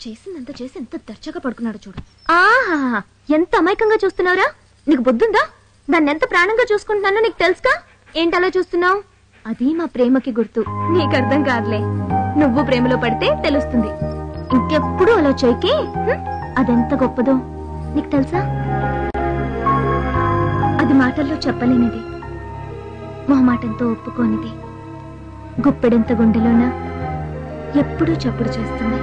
చేసిందంత చేసి ఎంత దర్జాగా పడుకున్నాడు చూడు ఆహా ఎంత అమాయకంగా చూస్తున్నావురా నీకు బుద్ధుందా దాన్ని ఎంత ప్రాణంగా చూసుకుంటున్నానో నీకు తెలుసుగా ఏంటలా చూస్తున్నావు అది మా ప్రేమకి గుర్తు నీకు అర్థం కాదులే నువ్వు ప్రేమలో పడితే తెలుస్తుంది ఇంకెప్పుడు అలా చేయకే హ్మ్? అదెంత గొప్పదో నీకు తెలుసా అది మాటల్లో చెప్పలేనిది మొహమాటంతో ఒప్పుకోనిది గుప్పెడంత గుండెలోన ఎప్పుడూ చప్పుడు చేస్తుంది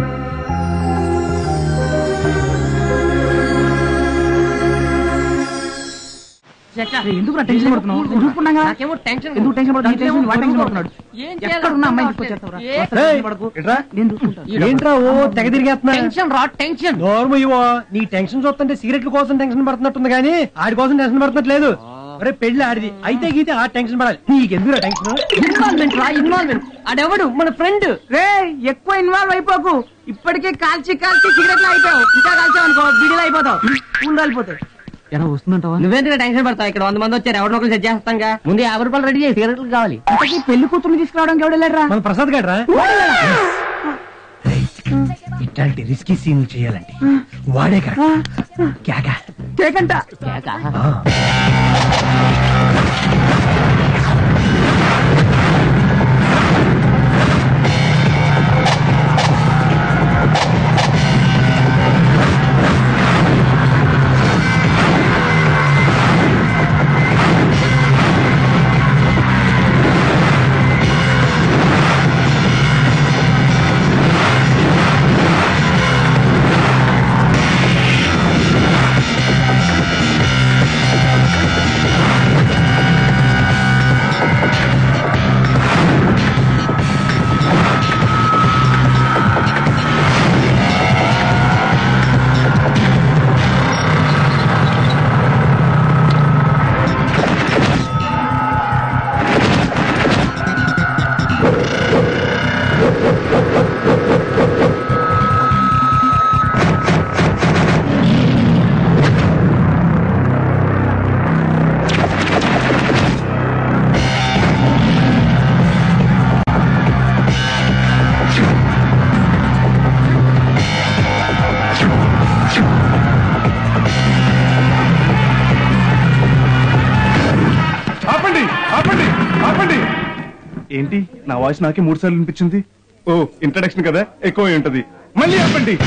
ఎందుకు టెన్షన్ పడుతున్నావు నేను చూసుకున్నాగా నాకేమో టెన్షన్ ఎందుకు టెన్షన్ పడుతున్నావు నాకేమో వాడు టెన్షన్ పడుతున్నాడు ఏం ఎక్కడ ఉన్న అమ్మాయి తీసుకొచ్చేస్తావురా అసలు టెన్షన్ పడకు. నేను చూసుకుంటాను ఏంట్రా ఓ తెగ తిరిగేస్తున్నా టెన్షన్ రా టెన్షన్ నోర్ము ఇవో నీ టెన్షన్ చూస్తుంటే సిగరెట్ల కోసం టెన్షన్ పడుతున్నట్టుంది కానీ ఆడి కోసం టెన్షన్ పడుతున్నట్లేదు అరే పెళ్లి ఆడిది అయితే గీతే ఆ టెన్షన్ పడాలి నీకెందుకు టెన్షన్ ఇన్వాల్వ్మెంట్ రా ఇన్వాల్వ్మెంట్ అడెవడు మన ఫ్రెండ్ రే ఎక్కువ ఇన్వాల్వ్ అయిపోకు ఇప్పటికే కాల్చి కాల్చి సిగరెట్లు అయిపోయావు ఇంకా కాల్చావు అనుకో బిడిలు అయిపోతావు పూలు రాలిపోతాయి ఎలా వస్తుందంటావా నువ్వెందుకు టెన్షన్ పడతావు ఇక్కడ వంద మంది వచ్చారు ఎవరినొకరు సెట్ చేస్తాంగా ముందు యాభై రూపాయలు రెడీ చేసి సిగరెట్లు కావాలి ఇంతకీ పెళ్లి కూతురు తీసుకురావడానికి ఎవడెళ్ళారా మన ప్రసాద్ గడ్రా ఇట్లాంటి రిస్కీ సీన్లు చేయాలంటే వాడే కదా క్యాగా కేకంట ఆపండి ఆపండి ఆపండి ఏంటి నా వాయిస్ నాకే మూడు సార్లు వినిపించింది ఓ ఇంట్రడక్షన్ కదా ఎక్కువ అయి ఉంటది మళ్ళీ ఆపండి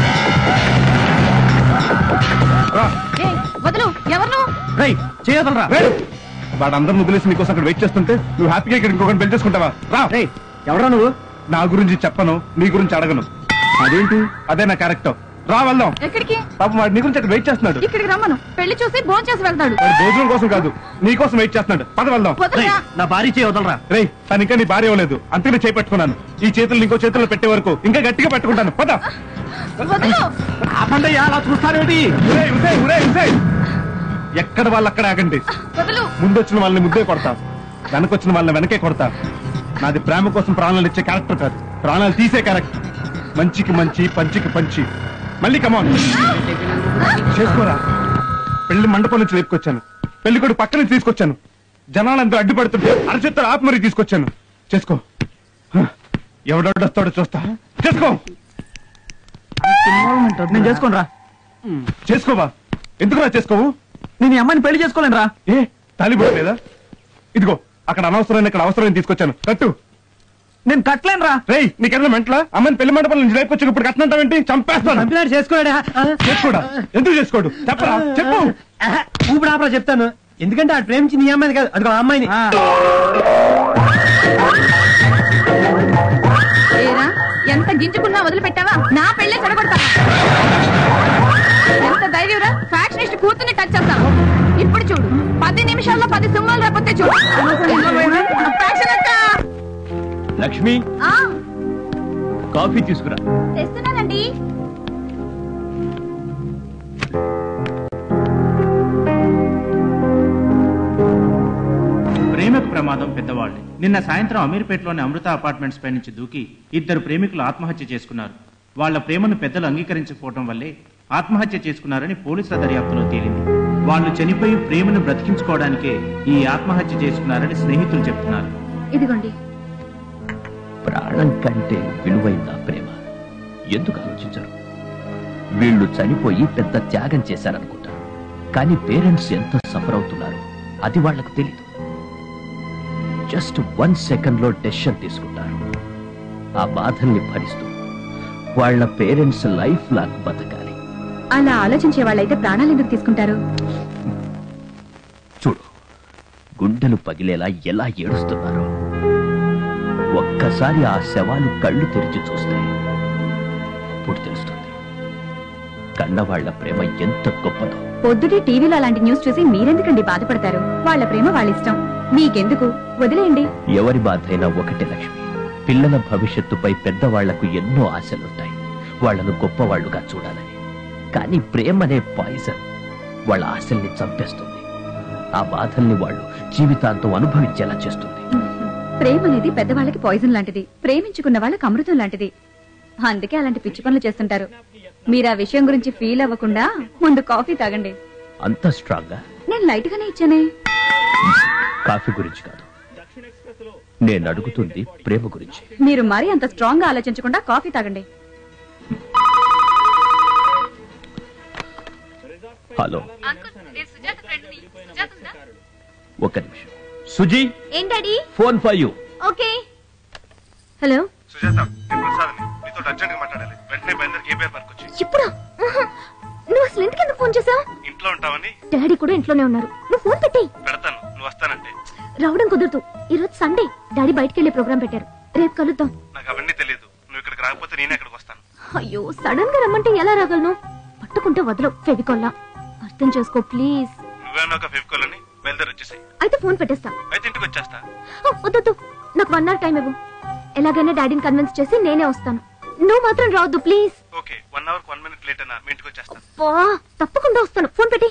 రా, వదులు ఎవరు రై చేయదలరా రే. వాడందరిని వదిలేసి నీకోసం అక్కడ వెయిట్ చేస్తుంటే నువ్వు హ్యాపీగా ఇక్కడ ఇంకొకటి పెళ్లి చేసుకుంటావా రా రే ఎవరా నువ్వు నా గురించి చెప్పను నీ గురించి అడగను అదేంటి అదే నా క్యారెక్టర్ రా వెళ్దాం ఎక్కడికి పాపం వాడు నీ గురించి అక్కడ వెయిట్ చేస్తున్నాడు ఇక్కడికి రమ్మను పెళ్లి చూసి భోజనం చేసి వెళ్తాడు వాడు భోజనం కోసం కాదు నీ కోసం వెయిట్ చేస్తున్నాడు పద వెళ్దాం వదలరా నా భార్య చేయదలరా రే తను ఇంకా నీ భార్య ఇవ్వలేదు అంతేనే చేపట్టుకున్నాను ఈ చేతులు ఇంకో చేతుల్లో పెట్టే వరకు ఇంకా గట్టిగా పట్టుకుంటాను పద వదలు ఆపండి అలా చూస్తారేంటి ఉరేయ్, ఉరేయ్, ఉరేయ్, ఉరేయ్. ఎక్కడ వాళ్ళు అక్కడ ఆగండి వదలు ముందొచ్చిన వాళ్ళని ముద్దే కొడతా వెనకొచ్చిన వాళ్ళని వెనకే కొడతా నాది ప్రేమ కోసం ప్రాణాలు ఇచ్చే క్యారెక్టర్ కాదు ప్రాణాలు తీసే క్యారెక్టర్ మంచికి మంచి పంచికి పంచి మళ్ళీ కమాన్ చేసుకోరా పెళ్లి మండపం నుంచి లేపుకొచ్చాను పెళ్లి కొడు పక్క నుంచి తీసుకొచ్చాను జనాలందరూ అడ్డుపడుతుంటే అరచేత్తలు ఆపి మరీ తీసుకొచ్చాను చేసుకో హ, ఎవడొస్తాడో చూస్తా చేసుకో నేను చేసుకోను రా చేసుకోవా ఎందుకురా చేసుకోవు నేను ఈ అమ్మాయిని పెళ్లి చేసుకోలేను రా ఏ తాలిబోట్ లేదా ఇదిగో అక్కడ అనవసరమైన ఇక్కడ అవసరమైన తీసుకొచ్చాను కట్టు నేను కట్టలేను రా రేయ్ నీకెళ్ళ మెంట్లా అమ్మని పెళ్లి మండపం నుంచి లేపుకొచ్చి ఇప్పుడు కట్టినంటావేంటి చంపేస్తాను చంపినాడు చేసుకోడా చేసుకోడా ఎందుకు చేసుకోడు చెప్పరా చెప్పు ఇప్పుడు ఆపరా చెప్తాను ఎందుకంటే ఆడు ప్రేమించి నీ అమ్మాయిని కాదు అదిగో ఆ అమ్మాయిని ఆ, ఏరా ఎంత గింజుకున్నా వదిలిపెట్టావా నా పెళ్ళే చెడగొడతావా ఎంత ధైర్యంరా ఫ్యాక్షనిస్ట్ కూతుర్ని టచ్ చేస్తావు ఇప్పుడు చూడు పది నిమిషాల్లో పది సింహాలు రాకపోతే చూడు ఫ్యాక్షన్ అక్క లక్ష్మి ఆ, కాఫీ తీసుకురా తెస్తున్నానండి ప్రేమకు ప్రమాదం పెద్దవాళ్లే నిన్న సాయంత్రం అమీర్పేటలోని అమృత అపార్ట్మెంట్స్ పై నుంచి దూకి ఇద్దరు ప్రేమికులు ఆత్మహత్య చేసుకున్నారు వాళ్ళ ప్రేమను పెద్దలు అంగీకరించకపోవడం వల్లే ఆత్మహత్య చేసుకున్నారని పోలీసుల దర్యాప్తులో తేలింది వాళ్ళు చనిపోయి ప్రేమను బ్రతికించుకోవడానికే ఈ ఆత్మహత్య చేసుకున్నారని స్నేహితులు చెప్తున్నారు ఇదిగోండి ప్రాణం కంటే విలువైందా ప్రేమ ఎందుకు ఆలోచించరు వీళ్ళు చనిపోయి పెద్ద త్యాగం చేశారనుకుంటారు కానీ పేరెంట్స్ ఎంత సఫర్ అవుతున్నారు అది వాళ్లకు తెలీదు జస్ట్ వన్ సెకండ్ లో డెసిషన్ తీసుకుంటారు ఆ బాధల్ని భరిస్తూ వాళ్ళ పేరెంట్స్ లైఫ్ లాంగ్ బతకాలి అలా ఆలోచించే వాళ్ళైతే ప్రాణాలు ఎందుకు తీసుకుంటారు చూడు గుండెలు పగిలేలా ఎలా ఏడుస్తున్నారు ఒక్కసారి ఆ శవాలు కళ్ళు తెరిచి చూస్తే అప్పుడు తెలుస్తుంది కన్నవాళ్ల ప్రేమ ఎంత గొప్పదో పొద్దుటి టీవీలో అలాంటి న్యూస్ చూసి మీరెందుకండి బాధపడతారు వాళ్ళ ప్రేమ వాళ్ళ ఇష్టం మీకెందుకు వదిలేయండి ఎవరి బాధైనా ఒకటే లక్ష్మి పిల్లల భవిష్యత్తుపై పెద్దవాళ్లకు ఎన్నో ఆశలుంటాయి వాళ్లను గొప్పవాళ్లుగా చూడాలని కానీ ప్రేమనే పాయిజన్ వాళ్ళ ఆశల్ని చంపేస్తుంది ఆ బాధల్ని వాళ్ళు జీవితాంతం అనుభవించేలా చేస్తుంది ప్రేమ అనేది పెద్దవాళ్ళకి పాయిజన్ లాంటిది ప్రేమించుకున్న వాళ్ళకి అమృతం లాంటిది అందుకే అలాంటి పిచ్చి పనులు చేస్తుంటారు మీరు ఆ విషయం గురించి ఫీల్ అవ్వకుండా ముందు కాఫీ తాగండి అంత స్ట్రాంగ్ గా నేను లైట్ గానే ఇచ్చానే కాఫీ గురించి కాదు నేను అడుగుతుంది ప్రేమ గురించి మీరు మరీ అంత స్ట్రాంగ్ గా ఆలోచించకుండా కాఫీ తాగండి హలో ఒక్క నిమిషం సుజీ ఏంటడి phone for you okay hello Sujatha నేను ప్రసాద్ని నీతో అర్జెంట్ గా మాట్లాడాలి వెంటనే బయలుదేరి కేబీఆర్ పార్క్ వచ్చి ఇప్పుడా ఆహా. నువ్వు అసలు ఎందుకు ఎందుకు ఫోన్ చేసావు ఇంట్లో ఉంటావని డాడీ కూడా ఇంట్లోనే ఉన్నారు నువ్వు ఫోన్ పెట్టేయి పెడతాను నువ్వు వస్తానంటే రావడం కుదరదు ఈరోజు సండే డాడీ బయటికి వెళ్ళే ప్రోగ్రామ్ పెట్టారు రేపు కలుద్దాం నాకు అవన్నీ తెలియదు నువ్వు ఇక్కడికి రాకపోతే నేనే అక్కడికి వస్తాను అయ్యో సడన్ గా రమ్మంటే ఎలా రాగలను పట్టుకుంటే వదలవు ఫెవికొల్లా అర్థం చేసుకో ప్లీజ్ నువ్వేమన్నా ఒక ఫెవికోల్ అని బయలుదేరి వచ్చేసాయి అయితే ఫోన్ పెట్టేస్తా అయితే ఇంటికి వచ్చేస్తా ఆ, వద్దొద్దు నాకు వన్ అవర్ టైం ఇవ్వు ఎలాగైనా డాడీని కన్విన్స్ చేసి నేనే వస్తాను నువ్వు మాత్రం రావద్దు please okay one hour one minute late అయినా మీ ఇంటికి వచ్చేస్తాను పో తప్పకుండా వస్తాను ఫోన్ పెట్టి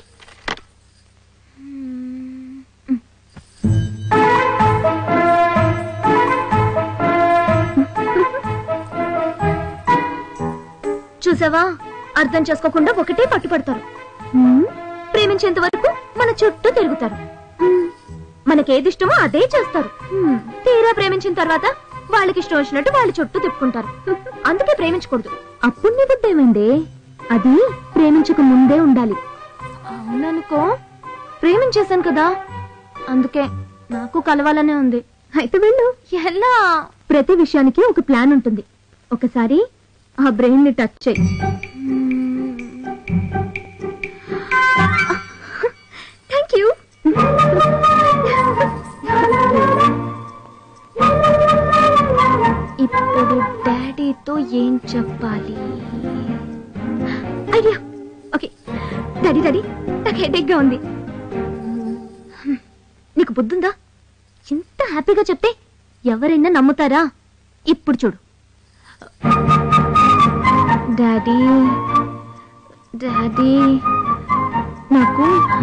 చూసావా అర్థం చేసుకోకుండా ఒకటే పట్టుపడతారు హ్మ్, ప్రేమించేంత వరకు మన చుట్టూ తిరుగుతారు హ్మ్, మనకేది ఇష్టమో అదే చేస్తారు హ్మ్, తీరా ప్రేమించిన తర్వాత వాళ్ళకి ఇష్టం వచ్చినట్టు వాళ్ళ చుట్టూ తిప్పుకుంటారు హ్మ్, అందుకే ప్రేమించకూడదు అప్పుడు నీ బుద్ధి ఏమైంది అది ప్రేమించక ముందే ఉండాలి అవుననుకో ప్రేమించేశాను కదా అందుకే నాకు కలవాలనే ఉంది అయితే వెళ్ళు ఎలా ప్రతి విషయానికి ఒక ప్లాన్ ఉంటుంది ఒకసారి ఆ బ్రెయిన్ ని టచ్ చేయి థ్యాంక్ యూ ఇప్పుడు డాడీతో ఏం చెప్పాలి ఐడియా ఓకే డాడీ డాడీ నాకు హెడేక్ గా ఉంది హ్మ్. నీకు బుద్ధుందా ఇంత హ్యాపీగా చెప్తే ఎవరైనా నమ్ముతారా ఇప్పుడు చూడు డాడీ డాడీ నాకు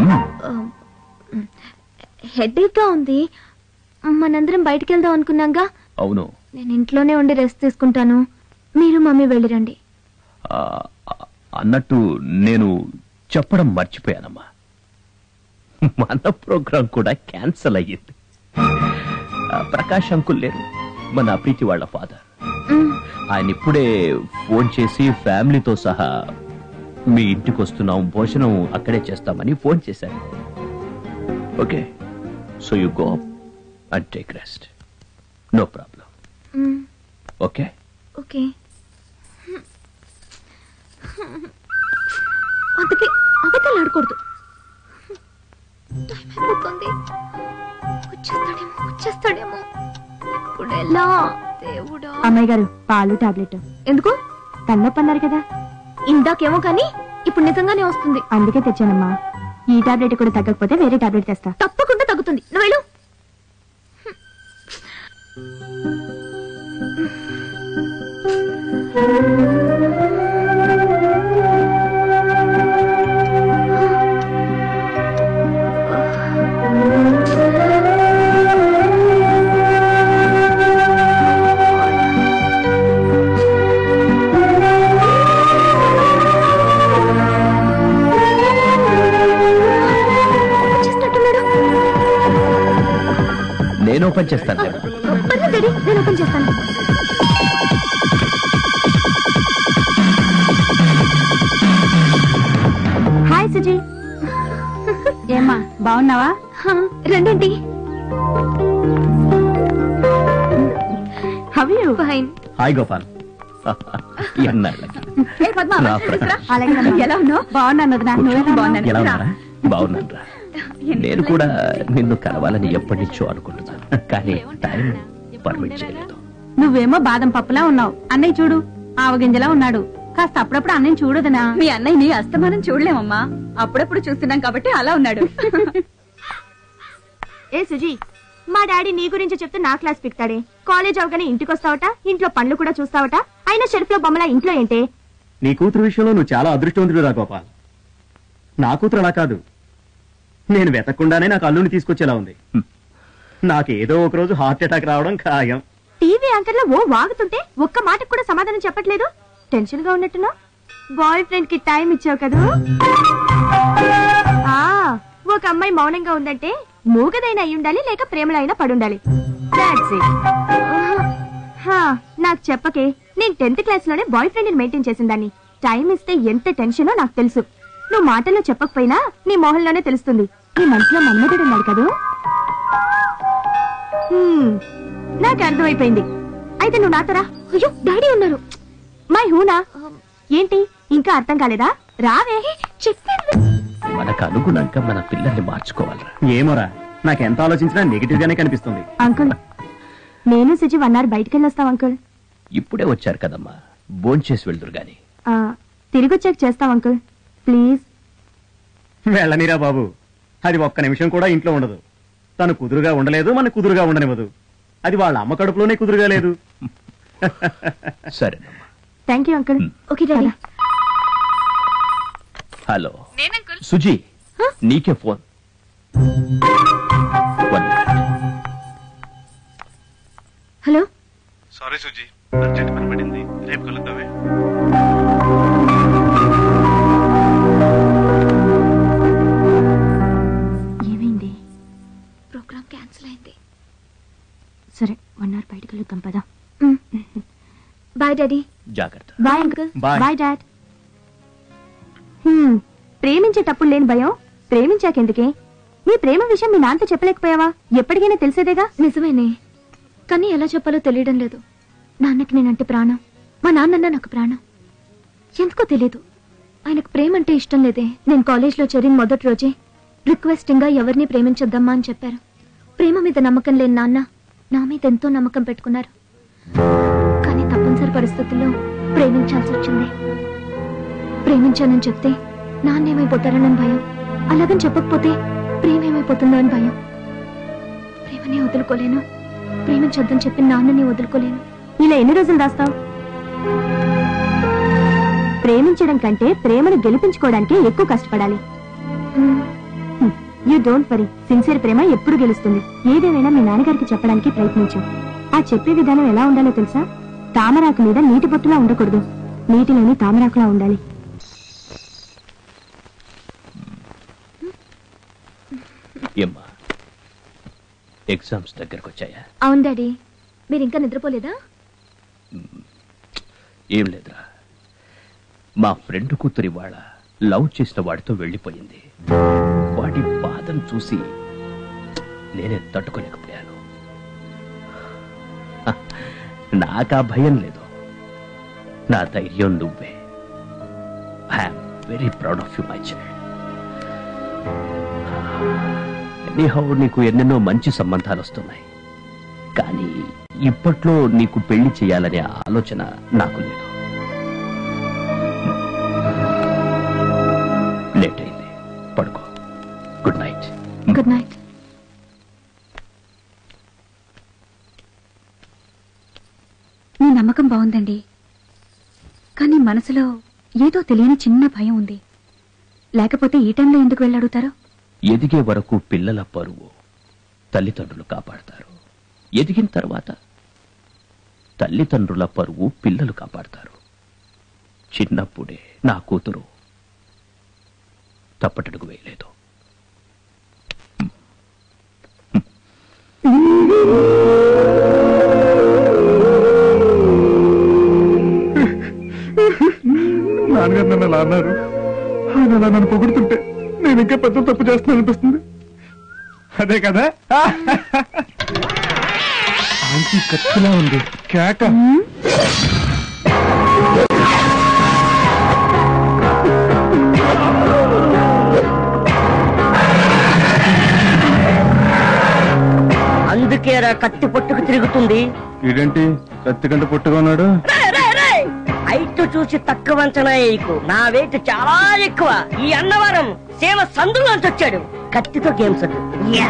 హెడేక్ గా ఉంది మనందరం బయటికి వెళ్దాం అనుకున్నాగా అవును నేను ఇంట్లోనే ఉండి రెస్ట్ తీసుకుంటాను మీరు మమ్మీ వెళ్ళిరండి ఆ, అన్నట్టు నేను చెప్పడం మర్చిపోయానమ్మా మన ప్రోగ్రాం కూడా క్యాన్సల్ అయ్యింది ఆ, ప్రకాష్ అంకుల్ లేరు మన ప్రీతి వాళ్ళ ఫాదర్ మ్, ఆయన ఇప్పుడే ఫోన్ చేసి ఫ్యామిలీతో సహా మీ ఇంటికి వస్తున్నాం భోజనం అక్కడే చేస్తామని ఫోన్ చేశారు okay so you go and take rest no problem మ్, ఓకే ఓకే అందుకే అబద్ధాలు ఆడకూడదు టైం అయిపోతుంది వచ్చేస్తాడేమో వచ్చేస్తాడేమో ఇప్పుడు ఎలా దేవుడా అమ్మాయి గారు పాలు టాబ్లెట్ ఎందుకు తలనొప్పి అన్నారు కదా ఇందాకేమో కానీ ఇప్పుడు నిజంగానే వస్తుంది అందుకే తెచ్చానమ్మా ఈ టాబ్లెట్ కూడా తగ్గకపోతే వేరే టాబ్లెట్ తెస్తా తప్పకుండా తగ్గుతుంది నువ్వు వెళ్ళు వచ్చేసినట్టున్నాడు నేను ఓపెన్ చేస్తాను పర్లేదు డాడీ నేను ఓపెన్ చేస్తాను సుజీ ఏమ్మా బాగున్నావా హా, రండండి how you fine hi Gopal ఎన్నాళ్ళకి రా, ప్రకాష్. అలాగే ఎలా ఉన్నావు బాగున్నాను వదినా. నువ్వెలా ఉన్నావు? ఎలా ఉన్నారా బాగున్నాను రా నేను కూడా నిన్ను కలవాలని ఎప్పటి నుంచో అనుకుంటున్నాను కానీ టైం పర్మిట్ చేయలేదు నువ్వేమో బాదం పప్పులా ఉన్నావు అన్నయ్య చూడు ఆవగింజలా ఉన్నాడు కాస్త అప్పుడప్పుడు అన్నయ్య చూడదునా మీ అన్నయ్యని అస్తమానం చూడలేమమ్మా అప్పుడప్పుడు చూస్తున్నాం కాబట్టి అలా ఉన్నాడు ఏ సుజీ మా డాడీ నీ గురించి చెప్తే నా క్లాస్ పిక్తాడే కాలేజ్ అవగానే ఇంటికి వస్తావట ఇంట్లో పనులు కూడా చూస్తావట అయినా షెల్ఫ్ లో బొమ్మలా ఇంట్లో ఏంటే నీ కూతురు విషయంలో నువ్వు చాలా అదృష్టవంతుడు రా గోపాల్ నా కూతురు అలా కాదు నేను వెతకుండానే నాకు అల్లుని తీసుకొచ్చేలా ఉంది నాకేదో ఒక రోజు హార్ట్ అటాక్ రావడం ఖాయం టీవీ యాంకర్ లో ఓ వాగుతుంటే ఒక్క మాటకు కూడా సమాధానం చెప్పట్లేదు టెన్షన్ గా ఉన్నట్టున్నా బాయ్ ఫ్రెండ్ కి టైం ఇచ్చావు కదూ ఆ ఒక అమ్మాయి మౌనంగా ఉందంటే మూగదైనా అయి ఉండాలి లేక ప్రేమలో అయినా పడుండాలి That's it. హా, నాకు చెప్పకే నేను టెన్త్ క్లాస్ లోనే బాయ్ ఫ్రెండ్ మెయింటైన్ చేసిన దాన్ని టైం ఇస్తే ఎంత టెన్షనో నాకు తెలుసు నువ్వు మాటల్లో చెప్పకపోయినా నీ మొహంలోనే తెలుస్తుంది నీ మనసులో మన్మధుడు ఉన్నాడు కదూ హ్మ్, నాకు అర్థమైపోయింది అయితే నువ్వు నాతో రా అయ్యో డాడీ ఉన్నారు మై హూనా ఏంటి ఇంకా అర్థం కాలేదా రావే చెప్పాను మనకు అనుగుణంగా మన పిల్లల్ని మార్చుకోవాలరా ఏమోరా నాకెంత ఆలోచించినా నెగిటివ్ గానే కనిపిస్తుంది అంకుల్ నేను సుజి వన్ అవర్ బయటికి వెళ్ళొస్తాం అంకుల్ ఇప్పుడే వచ్చారు కదమ్మా భోంచేసి వెళ్దురు గాని ఆ, తిరిగి వచ్చాక చేస్తాం అంకుల్ ప్లీజ్ వెళ్ళనిరా బాబు అది ఒక్క నిమిషం కూడా ఇంట్లో ఉండదు తను కుదురుగా ఉండలేదు మన కుదురుగా ఉండనివ్వదు అది వాళ్ళ అమ్మ కడుపులోనే కుదురుగా లేదు సరేనమ్మా thank you uncle okay daddy hello Suji నీకే phone one minute hello sorry Suji urgent పని పడింది రేపు కలుద్దామే ఏమైంది ప్రోగ్రామ్ క్యాన్సిల్ అయింది సరే వన్ అవర్ బయటికి వెళ్తాం పదా బాయ్ డాడీ జాగ్రత్త bye uncle Bye. Bye dad ప్రేమించేటప్పుడు లేని భయం ప్రేమించాకెందుకే నీ ప్రేమ విషయం మీ నాన్నతో చెప్పలేకపోయావా ఎప్పటికైనా తెలిసేదేగా నిజమేనే కానీ ఎలా చెప్పాలో తెలియడం లేదు నాన్నకి నేనంటే ప్రాణం మా నాన్న నాకు ప్రాణం ఎందుకో తెలియదు ఆయనకు ప్రేమ అంటే ఇష్టం లేదే నేను కాలేజ్లో చేరిన మొదటి రోజే రిక్వెస్టింగ్ గా ఎవరిని ప్రేమించొద్దమ్మా అని చెప్పారు ప్రేమ మీద నమ్మకం లేని నాన్న నా మీద ఎంతో నమ్మకం పెట్టుకున్నారు కానీ తప్పనిసరి పరిస్థితుల్లో ప్రేమించాల్సి వచ్చింది ప్రేమించానని చెప్తే నాన్నేమైపోతారనని భయం అలాగని చెప్పకపోతే ప్రేమ ఏమైపోతుందో అని భయం ప్రేమని వదులుకోలేను ప్రేమించొద్దని చెప్పి నాన్నని వదులుకోలేను ఇలా ఎన్ని రోజులు దాస్తావు ప్రేమించడం కంటే ప్రేమను గెలిపించుకోవడానికి ఎక్కువ కష్టపడాలి యూ డోంట్ వరీ సిన్సియర్ ప్రేమ ఎప్పుడు గెలుస్తుంది ఏదేమైనా మీ నాన్నగారికి చెప్పడానికి ప్రయత్నించు ఆ చెప్పే విధానం ఎలా ఉండాలో తెలుసా తామరాకు మీద నీటి బొట్టులా ఉండకూడదు నీటిలోని తామరాకులా ఉండాలి ఏమ్మా ఎగ్జామ్స్ దగ్గరకు వచ్చాయా అవును డాడీ మీరు ఇంకా నిద్రపోలేదా ఏం లేదురా మా ఫ్రెండ్ కూతురి వాళ్ళ లవ్ చేసిన వాడితో వెళ్ళిపోయింది వాడి బాధను చూసి నేనే తట్టుకోలేకపోయాను హ, నాకా భయం లేదు నా ధైర్యం నువ్వే I'm very proud of you my child anyhow నీకు ఎన్నెన్నో మంచి సంబంధాలు వస్తున్నాయి కానీ ఇప్పట్లో నీకు పెళ్లి చేయాలనే ఆలోచన నాకు లేదు లేట్ అయింది పడుకో గుడ్ నైట్ గుడ్ నైట్ మీ నమ్మకం బాగుందండి కానీ మనసులో ఏదో తెలియని చిన్న భయం ఉంది లేకపోతే ఈ టైంలో ఎందుకు వెళ్ళడుగుతారు ఎదిగే వరకు పిల్లల పరువు తల్లిదండ్రులు కాపాడతారు ఎదిగిన తర్వాత తల్లిదండ్రుల పరువు పిల్లలు కాపాడతారు చిన్నప్పుడే నా కూతురు తప్పటడుగు వేయలేదు నాన్నగారు నన్ను అలా అన్నారు ఆయన అలా నన్ను పొగుడుతుంటే ఇంకా పెద్ద తప్పు చేస్తున్నా అనిపిస్తుంది అదే కదా ఆంటీ కత్తిలా ఉంది కేక అందుకే రా కత్తి పట్టుకు తిరుగుతుంది ఇదేంటి కత్తి కంటే పుట్టుగా ఉన్నాడు హైట్ చూసి తక్కువ అంచనా వేయకు నా వెయిట్ చాలా ఎక్కువ ఈ అన్నవరం సేవ సందులోంచి వచ్చాడు కత్తితో గేమ్స్ వద్దు. యా.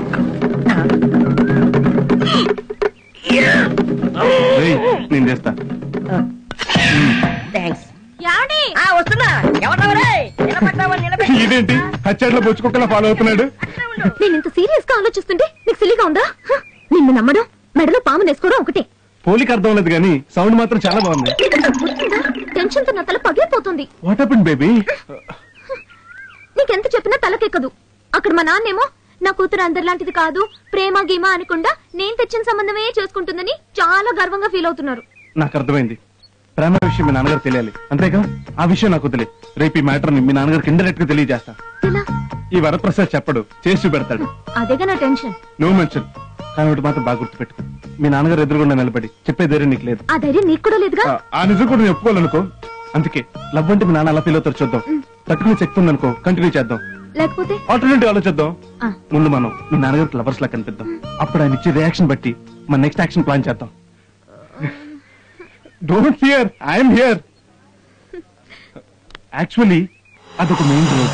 ఏయ్, నేను చేస్తా థాంక్స్ ఆ, వస్తున్నా ఎవరెవరే నిలబడ్డావా నిలబెట్టి ఇదేంటి హచ్చాట్లో బొచ్చుకుక్కలా ఫాలో అవుతున్నాడు నేను ఇంత సీరియస్ గా ఆలోచిస్తుంటే నీకు సిల్లిగా ఉందా హ! నిన్ను నమ్మడం మెడలో పాము వేసుకోవడం ఒకటే పోలికి అర్థం లేదు కానీ సౌండ్ మాత్రం చాలా బాగుంది టెన్షన్ తో నా తల పగిలిపోతుంది వాట్ హ్యాపెన్ బేబీ నీకెంత చెప్పినా తలకెక్కదు అక్కడ మా నాన్నేమో నా కూతురు అందరిలాంటిది కాదు ప్రేమ గీమ అనకుండా నేను తెచ్చిన సంబంధమే చేసుకుంటుందని చాలా గర్వంగా ఫీల్ అవుతున్నారు నాకు అర్థమైంది ప్రేమ విషయం మీ నాన్నగారు తెలియాలి అంతేగా ఆ విషయం నాకు వదిలే రేపు ఈ మ్యాటర్ ని మీ నాన్నగారికి ఇండైరెక్ట్ గా తెలియజేస్తా ఎలా ఈ వరప్రసాద్ చెప్పడు చేసి చూపెడతాడు అదేగా నా టెన్షన్ నువ్వు మెన్షన్ కానీ ఒకటి మాత్రం బాగా గుర్తుపెట్టుకో మీ నాన్నగారు ఎదురుగుండా నిలబడి చెప్పే ధైర్యం నీకు లేదు ఆ ధైర్యం నీకు కూడా లేదుగా ఆ- ఆ నిజం కూడా నేను ఒప్పుకోవాలనుకో అందుకే లవ్ అంటే మీ నాన్న అలా ఫీల్ అవుతారు చూద్దాం తట్టుకునే శక్తి ఉందనుకో కంటిన్యూ చేద్దాం లేకపోతే ఆల్టర్నేటివ్ ఆలోచిద్దాం ఆ. ముందు మనం మీ నాన్నగారికి లవర్స్ లా కనిపిద్దాం అప్పుడు ఆయన ఇచ్చే రియాక్షన్ బట్టి మన నెక్స్ట్ యాక్షన్ ప్లాన్ చేద్దాం don't fear I'm here actually అదొక మెయిన్ రోడ్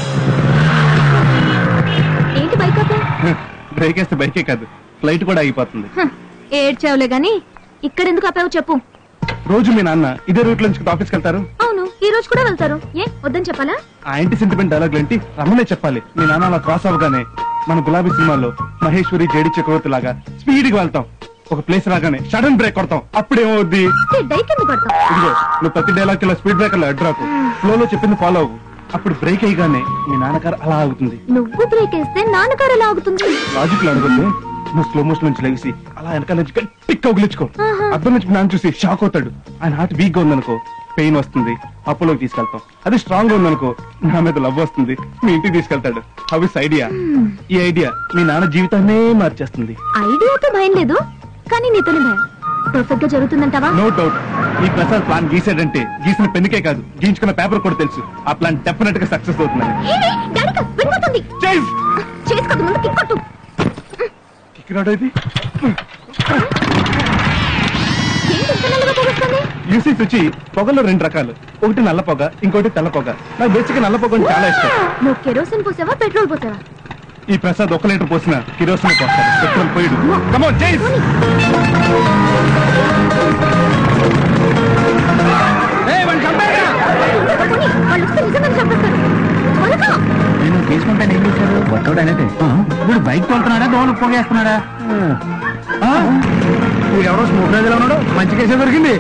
ఏంటి బైక్ ఆపు? బ్రేక్ వేస్తే బైకే కాదు ఫ్లైట్ కూడా ఆగిపోతుంది హ, ఏడ్చావులే గాని ఇక్కడెందుకు ఆపావు చెప్పు రోజు మీ నాన్న ఇదే రూట్ నుంచి ఆఫీస్కి వెళ్తారు అవును ఈ రోజు కూడా వెళ్తారు ఏ వద్దని చెప్పాలా ఆ ఇంటి సెంటిమెంట్ డైలాగ్ ఏంటి రమ్మనే చెప్పాలి మీ నాన్న అలా క్రాస్ అవ్వగానే మన గులాబీ సినిమాలో మహేశ్వరి జేడి చక్రవర్తి లాగా స్పీడ్ గా వెళ్తాం ఒక ప్లేస్ రాగానే సడన్ బ్రేక్ కొడతాం అప్పుడేమవుద్ది ఏ, డైక్ ఎందుకు పడతావు ఇదిగో నువ్వు ప్రతి డైలాగ్ ఇలా స్పీడ్ బ్రేకర్ అడ్రాకు ఫ్లో లో చెప్పింది ఫాలో అవ్వు అప్పుడు బ్రేక్ అయ్యగానే మీ నాన్నగారు అలా ఆగుతుంది నువ్వు బ్రేక్ వేస్తే నాన్నగారు ఎలా ఆగుతుంది లాజిక్ అడగద్దు నువ్వు స్లో మోషన్ నుంచి లెగిసి అలా వెనకాల నుంచి గట్టి కౌగిలించుకో అర్థం నుంచి మీ నాన్న చూసి షాక్ అవుతాడు ఆయన హార్ట్ వీక్ గా ఉందనుకో పెయిన్ వస్తుంది అప్పులోకి తీసుకెళ్తాం అది స్ట్రాంగ్ గా ఉందనుకో నా మీద లవ్ వస్తుంది మీ ఇంటికి తీసుకెళ్తాడు హౌ ఇస్ ఐడియా ఈ ఐడియా మీ నాన్న జీవితాన్నే మార్చేస్తుంది ఐడియాతో భయం లేదు కానీ నీతోనే భయం పర్ఫెక్ట్ గా జరుగుతుందంటావా నో డౌట్ ఈ ప్రసాద్ ప్లాన్ గీసాడంటే గీసిన పెన్నుకే కాదు గీయించుకున్న పేపర్ కూడా తెలుసు ఆ ప్లాన్ డెఫినెట్ గా సక్సెస్ అవుతుందని ఏ, ఏ, డాడీకా, విడిపోతుంది చేసుకోక ముందు కిక్ కొట్టు ఇక్కడ ఇది ఏంటి ఇంత నల్లగా పొగొస్తుంది యూసీ వచ్చి పొగలో రెండు రకాలు ఒకటి నల్ల పొగ ఇంకోటి తెల్ల పొగ నాకు బేసిక్ నల్ల పొగ అంటే చాలా ఇష్టం నువ్వు కెరోసిన్ పోసావా పెట్రోల్ పోసావా ఈ ప్రసాద్ ఒక లీటర్ పోసిన కిరోసిన్ పోస్తాడు పెట్రోల్ పోయిడు కమోన్ జైస్ వాళ్ళు వస్తే నిజంగానే చంపేస్తారు త్వరగా. నేను తీసుకుంటాను ఏం చేశారు వర్కౌట్ అయినట్టే ఇప్పుడు బైక్ తోలుతున్నాడా దోమలు పోగేస్తున్నాడా ఎవరో స్మోక్ రాజాలో ఉన్నాడు మంచి కేసే దొరికింది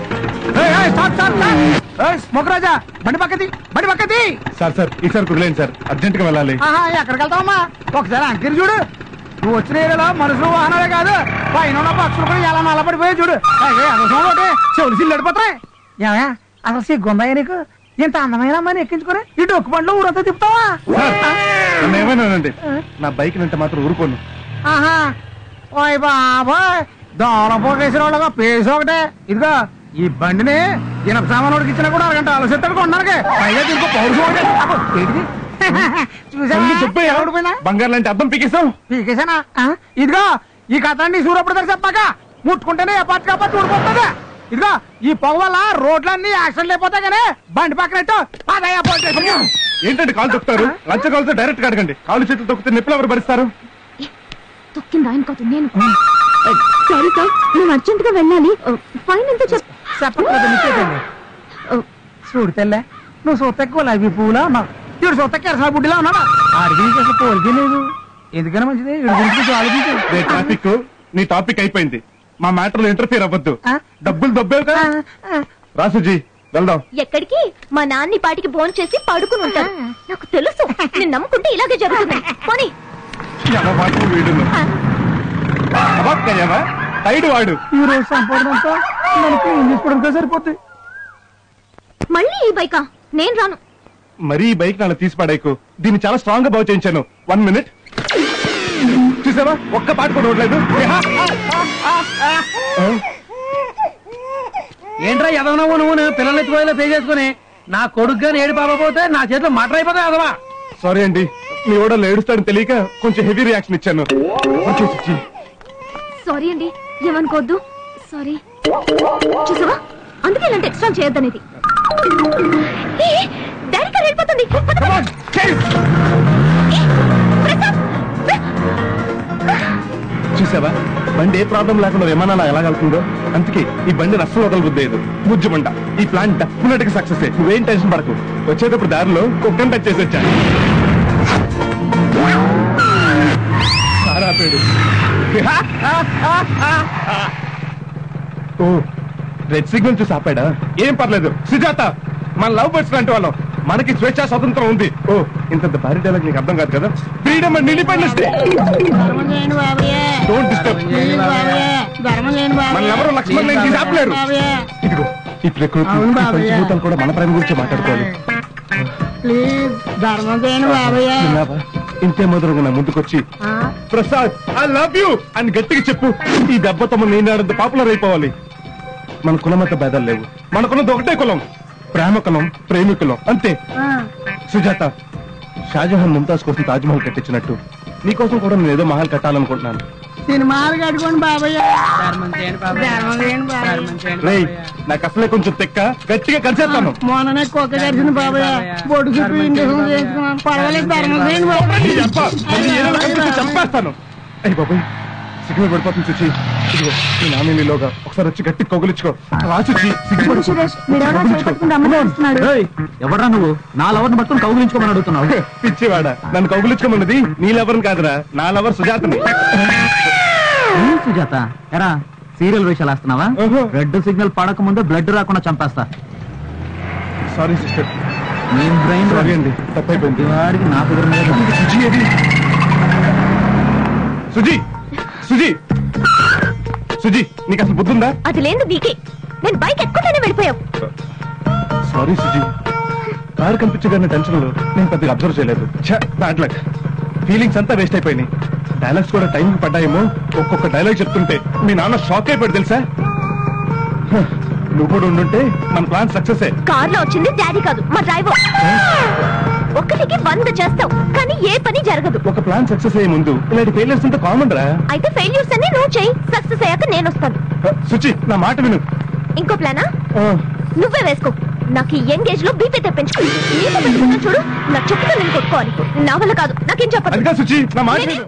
స్మోక్ రాజా బండి పక్కది బండి పక్కది సార్ సార్ ఈసారి కుదలేండి సార్ అర్జెంట్ గా వెళ్ళాలి ఆహా ఎక్కడికి వెళ్తావమ్మా ఒకసారి అంకిరి చూడు నువ్వు వచ్చిన ఏరియాలో మనుషులు వాహనాలే కాదు పైన ఉన్న పక్షులు కూడా ఎలా నల్లబడిపోయాయి చూడు అయ్యే అదొక ఒకటి చెవులు సిల్లు అడిపోతాయి ఏమయ్యా అసలు సిగ్గుందయ్యా నీకు ఇంత అందమైన అమ్మాయిని ఎక్కించుకొని ఈ డొక్కు బండ్లో ఊరంతా తిప్పుతావా నన్ను ఏమైనానండి నా బైక్ వెంట మాత్రం ఊరుకోను ఆహా ఓయ్ బాబాయ్ దోమల పోకేసిన వాళ్ళగా పేసి ఒకటే ఇదిగో ఈ బండిని ఇనప సామాన్ ఇచ్చినా కూడా అరగంట ఆలోచిస్తాడు కొన్నానికి పైగా దీనికి పౌరుషం ఒకటే అబ్బో, ఏంటిది తల్లి దుబ్బయ్య. చూసావా బంగారు లాంటి అద్దం పీకేసాం పీకేశానా ఆ? ఇదిగో ఈ కథండి సూరప్పుడు దగ్గర చెప్పాక ముట్టుకుంటేనే ఎప్పటి కాబట్టి ఊడిపోతుంది ఇదిగో ఈ పొగ వల్ల రోడ్లన్నీ యాక్సిడెంట్ అయిపోతాయి కానీ బండి పక్కనట్టు పదయ్యా పోటీ ఏంటంటే కాలు తొక్కుతారు లంచ కాలుతో డైరెక్ట్ గా అడగండి కాలు చేతులు తొక్కితే నిప్పులు ఎవరు భరిస్తారు తొక్కింది ఆయన కాదు నేను సారీ సార్ నేను అర్జెంట్ గా వెళ్ళాలి ఫైన్ ఎంత చెప్ చెప్పట్లేదు నిచ్చేదండి చూడు తెల్లే నువ్వు సొత్తెక్కువ లవి పువ్వులా ఉన్నావు చూడు సొత్తెక్క ఎరసా బుడ్డిలా ఉన్నావా అడిగి అసలు పోలికే లేదు ఎందుకని మంచిది వీడి గురించి కొంచెం ఆలోచించు రే ట్రాఫిక్ నీ టాపిక్ అయిపోయింది మా మ్యాటర్ లో ఇంటర్ఫియర్ అవ్వద్దు డబ్బులు దొబ్బేవు కదా రాసుజీ వెళ్దాం ఎక్కడికి మా నాన్ని పాటికి ఫోన్ చేసి పడుకుని ఉంటాడు నాకు తెలుసు నేను నమ్ముకుంటే ఇలాగే జరుగుతుంది పోనీ ఎవ మాట వీడును అవ్వక్కయ్యవా టైడ్ వాడు ఈ రోజు సంపాదనంతా మనకి ఏం చేసుకోవడానికి సరిపోతుంది మళ్ళీ ఈ బైకా నేను రాను మరీ ఈ బైక్ నాలో తీసి పడేకు దీన్ని చాలా స్ట్రాంగ్ గా బాగు చేయించాను వన్ మినిట్ చూసావా ఒక్క పాట కూడా ఉండలేదు ఏంట్రా ఎదవనవు నువ్వు పిల్లలు ఎత్తుకోలే పే చేసుకుని నా కొడుకు గాని ఏడు పాపపోతే నా చేతిలో మటర్ అయిపోతాయి అదవా సారీ అండి మీ ఓడలో ఏడుస్తాడని తెలియక కొంచెం హెవీ రియాక్షన్ ఇచ్చాను కొంచెం ఇచ్చి. సారీ అండి ఏమనుకోవద్దు సారీ చూసావా అందుకే ఇలాంటి ఎక్స్ట్రా చేయొద్దనేది ఏ, డాడీ కార్ వెళ్ళిపోతుంది పద, పద. ఏ, ప్రసాద్, చూసావా బండి ఏ ప్రాబ్లం లేకుండా విమానాలు ఎలా వెళ్తుందో అందుకే ఈ బండి అస్సలు వదలబుద్దేదు బుజ్జు బండ ఈ ప్లాన్ డెఫినెట్ గా సక్సెస్ నువ్వేం టెన్షన్ పడకు వచ్చేటప్పుడు దారిలో కుక్కని టచ్ చేసి వచ్చా సారా ఆపాడు. ఓ రెడ్ సిగ్నల్ చూసి ఆపాడా ఏం పర్లేదు సుజాత మన లవ్ బర్డ్స్ లాంటి వాళ్ళం మనకి స్వేచ్ఛ స్వతంత్రం ఉంది ఓ ఇంత భారీ డైలాగ్ నీకు అర్థం కాదు కదా freedom and independence day don't disturb మన ఎవరు లక్ష్మణ్ నేను తీసి ఆపలేరు ఇదిగో ఈ ప్రకృతి అవును ఈ బాబయ్య. పంచభూతాలు కూడా మన ప్రేమ గురించి మాట్లాడుకోవాలి ప్లీజ్ ధర్మం చేయండి బాబయ్య విన్నావా? ఇంతే మొదలుగా నా ముందుకొచ్చి ప్రసాద్ ఐ లవ్ యూ అని గట్టిగా చెప్పు ఈ దెబ్బతో మనం ఈనాడంత పాపులర్ అయిపోవాలి మన కులమత భేదాలు లేవు మనకున్నది ఒకటే కులం ప్రేమ కులం ప్రేమికులం అంతే సుజాత షాజహాన్ ముంతాజ్ కోసం తాజ్ మహల్ కట్టించినట్టు నీకోసం కూడా నేను ఏదో మహల్ కట్టాలనుకుంటున్నాను సినిమాలు కట్టుకోండి బాబయ్య ధర్మం చేయండి బాబయ్య ధర్మం చేయండి బాబయ్య రేయ్ నాకు అసలే కొంచెం తెక్క గట్టిగా కలిసేస్తాను మొన్ననే కుక్క కరిచింది బాబయ్య బొడ్డు చుట్టూ ఇంజక్షన్ చేయించుకున్నాను పర్వాలేదు ధర్మం చేయండి బాబయ్య నీ అబ్బా, నీ ఏదో కనిపిస్తే చంపేస్తాను అయ్యి బాబాయ్ సిగ్నల్ పడిపోతుంది చూచి ఇదిగో ఈ నామినీలోగా ఒకసారి వచ్చి గట్టి కొగులించుకో రాసుచి సిగ్గుపడు సురేష్ మీరెవరో చేపట్టుకుని రమ్మని వస్తున్నాడు ఎవరా నువ్వు నా లవర్ని పట్టుకుని కౌగులించుకోమని అడుగుతున్నావు పిచ్చివాడ నన్ను కౌగులించుకోమన్నది నీ లవర్ని కాదురా నా లవర్ సుజాతని ఏం సుజాత ఎరా సీరియల్ వేషాలు వేస్తున్నావా ఓహో. రెడ్ సిగ్నల్ పడక ముందు బ్లడ్ రాకుండా చంపేస్తా సారీ సిస్టర్ నీ బ్రెయిన్ సారీ అండి తప్పైపోయింది వాడికి నా కుదరలేదు సుజీ ఏది సుజీ సుజీ సుజీ నీకు అసలు బుద్ధుందా అది లేదు నీకే నేను బైక్ ఎక్కుతానే వెళ్ళిపోయావు సారీ సుజీ కారు కనిపించగానే టెన్షన్ లో నేను పెద్దగా అబ్జర్వ్ చేయలేదు బ్యాడ్ లక్ ఫీలింగ్స్ అంతా వేస్ట్ అయిపోయినాయి డైలాగ్స్ కూడా టైం పడ్డాయేమో ఒక్కొక్క డైలాగ్ చెప్తుంటే మీ నాన్న షాక్ అయిపోయాడు తెలుసా హ, నువ్వు కూడా ఉండుంటే మన ప్లాన్ సక్సెస్ కార్ లో వచ్చింది డాడీ కాదు మా డ్రైవర్ ఒక్కటికి వంద చేస్తావు కానీ ఏ పని జరగదు ఒక ప్లాన్ సక్సెస్ అయ్యే ముందు ఇలాంటి ఫెయిలియర్స్ అంతా కామన్ రా అయితే ఫెయిల్యూర్స్ అన్ని నువ్వు చెయ్యి సక్సెస్ అయ్యాక నేను వస్తాను హ, సుచి నా మాట విను ఇంకో ప్లానా ఆ, నువ్వే వేసుకో నాకు ఈ యంగ్ ఏజ్ లో బీపీ తెప్పించుకో నీతో పెట్టుకున్నా చూడు నా చెప్పుతో నేను కొట్టుకోవాలి నా వల్ల కాదు నాకేం చెప్పదు అదిగా సుచి నా మాట విను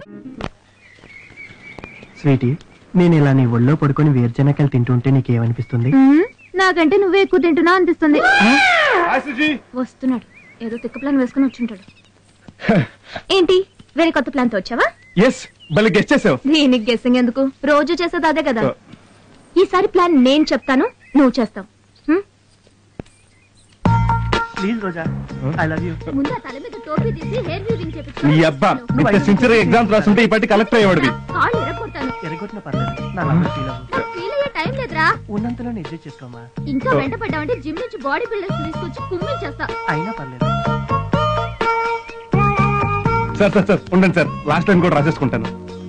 స్వీటీ నేను ఇలా నీ ఒళ్ళో పడుకొని వేరుచెనకాయలు తింటుంటే నీకేమనిపిస్తుంది నాకంటే నువ్వే ఎక్కువ తింటున్నా అనిపిస్తుంది హాయ్ సుజీ వస్తున్నాడు ఏదో తిక్క ప్లాన్ వేసుకుని వచ్చుంటాడు ఏంటి వేరే కొత్త ప్లాన్ తో వచ్చావా ఎస్ భలే గెస్ట్ చేసావు దీనికి గెస్సింగ్ ఎందుకు రోజు చేసేది అదే కదా ఈసారి ప్లాన్ నేను చెప్తాను నువ్వు చేస్తావు హ్మ్? Please Roja I love you ముందు ఆ తల మీద టోపీ తీసి హెయిర్ వీవింగ్ చేపించు నీ అబ్బా ఇంత సిన్సియర్ ఎగ్జామ్స్ రాస్తుంటే ఈ పాటి కలెక్టర్ అయ్యేవాడివి కాళ్ళు ఎరగొడతాను ఎరగొట్టిన పర్లేదు నా లవ్ ఫీల్ అవ్వు నాకు ఫీల్ అయ్యే టైం లేదురా ఉన్నంతలో నిజం చేసుకోమా ఇంకా వెంట పడ్డావంటే జిమ్ నుంచి బాడీ బిల్డర్స్ తీసుకొచ్చి కుమ్మిల్ చేస్తా అయినా పర్లేదు సార్ సార్ సార్ ఉండండి సార్ లాస్ట్ టైం కూడా రాసేసుకుంటాను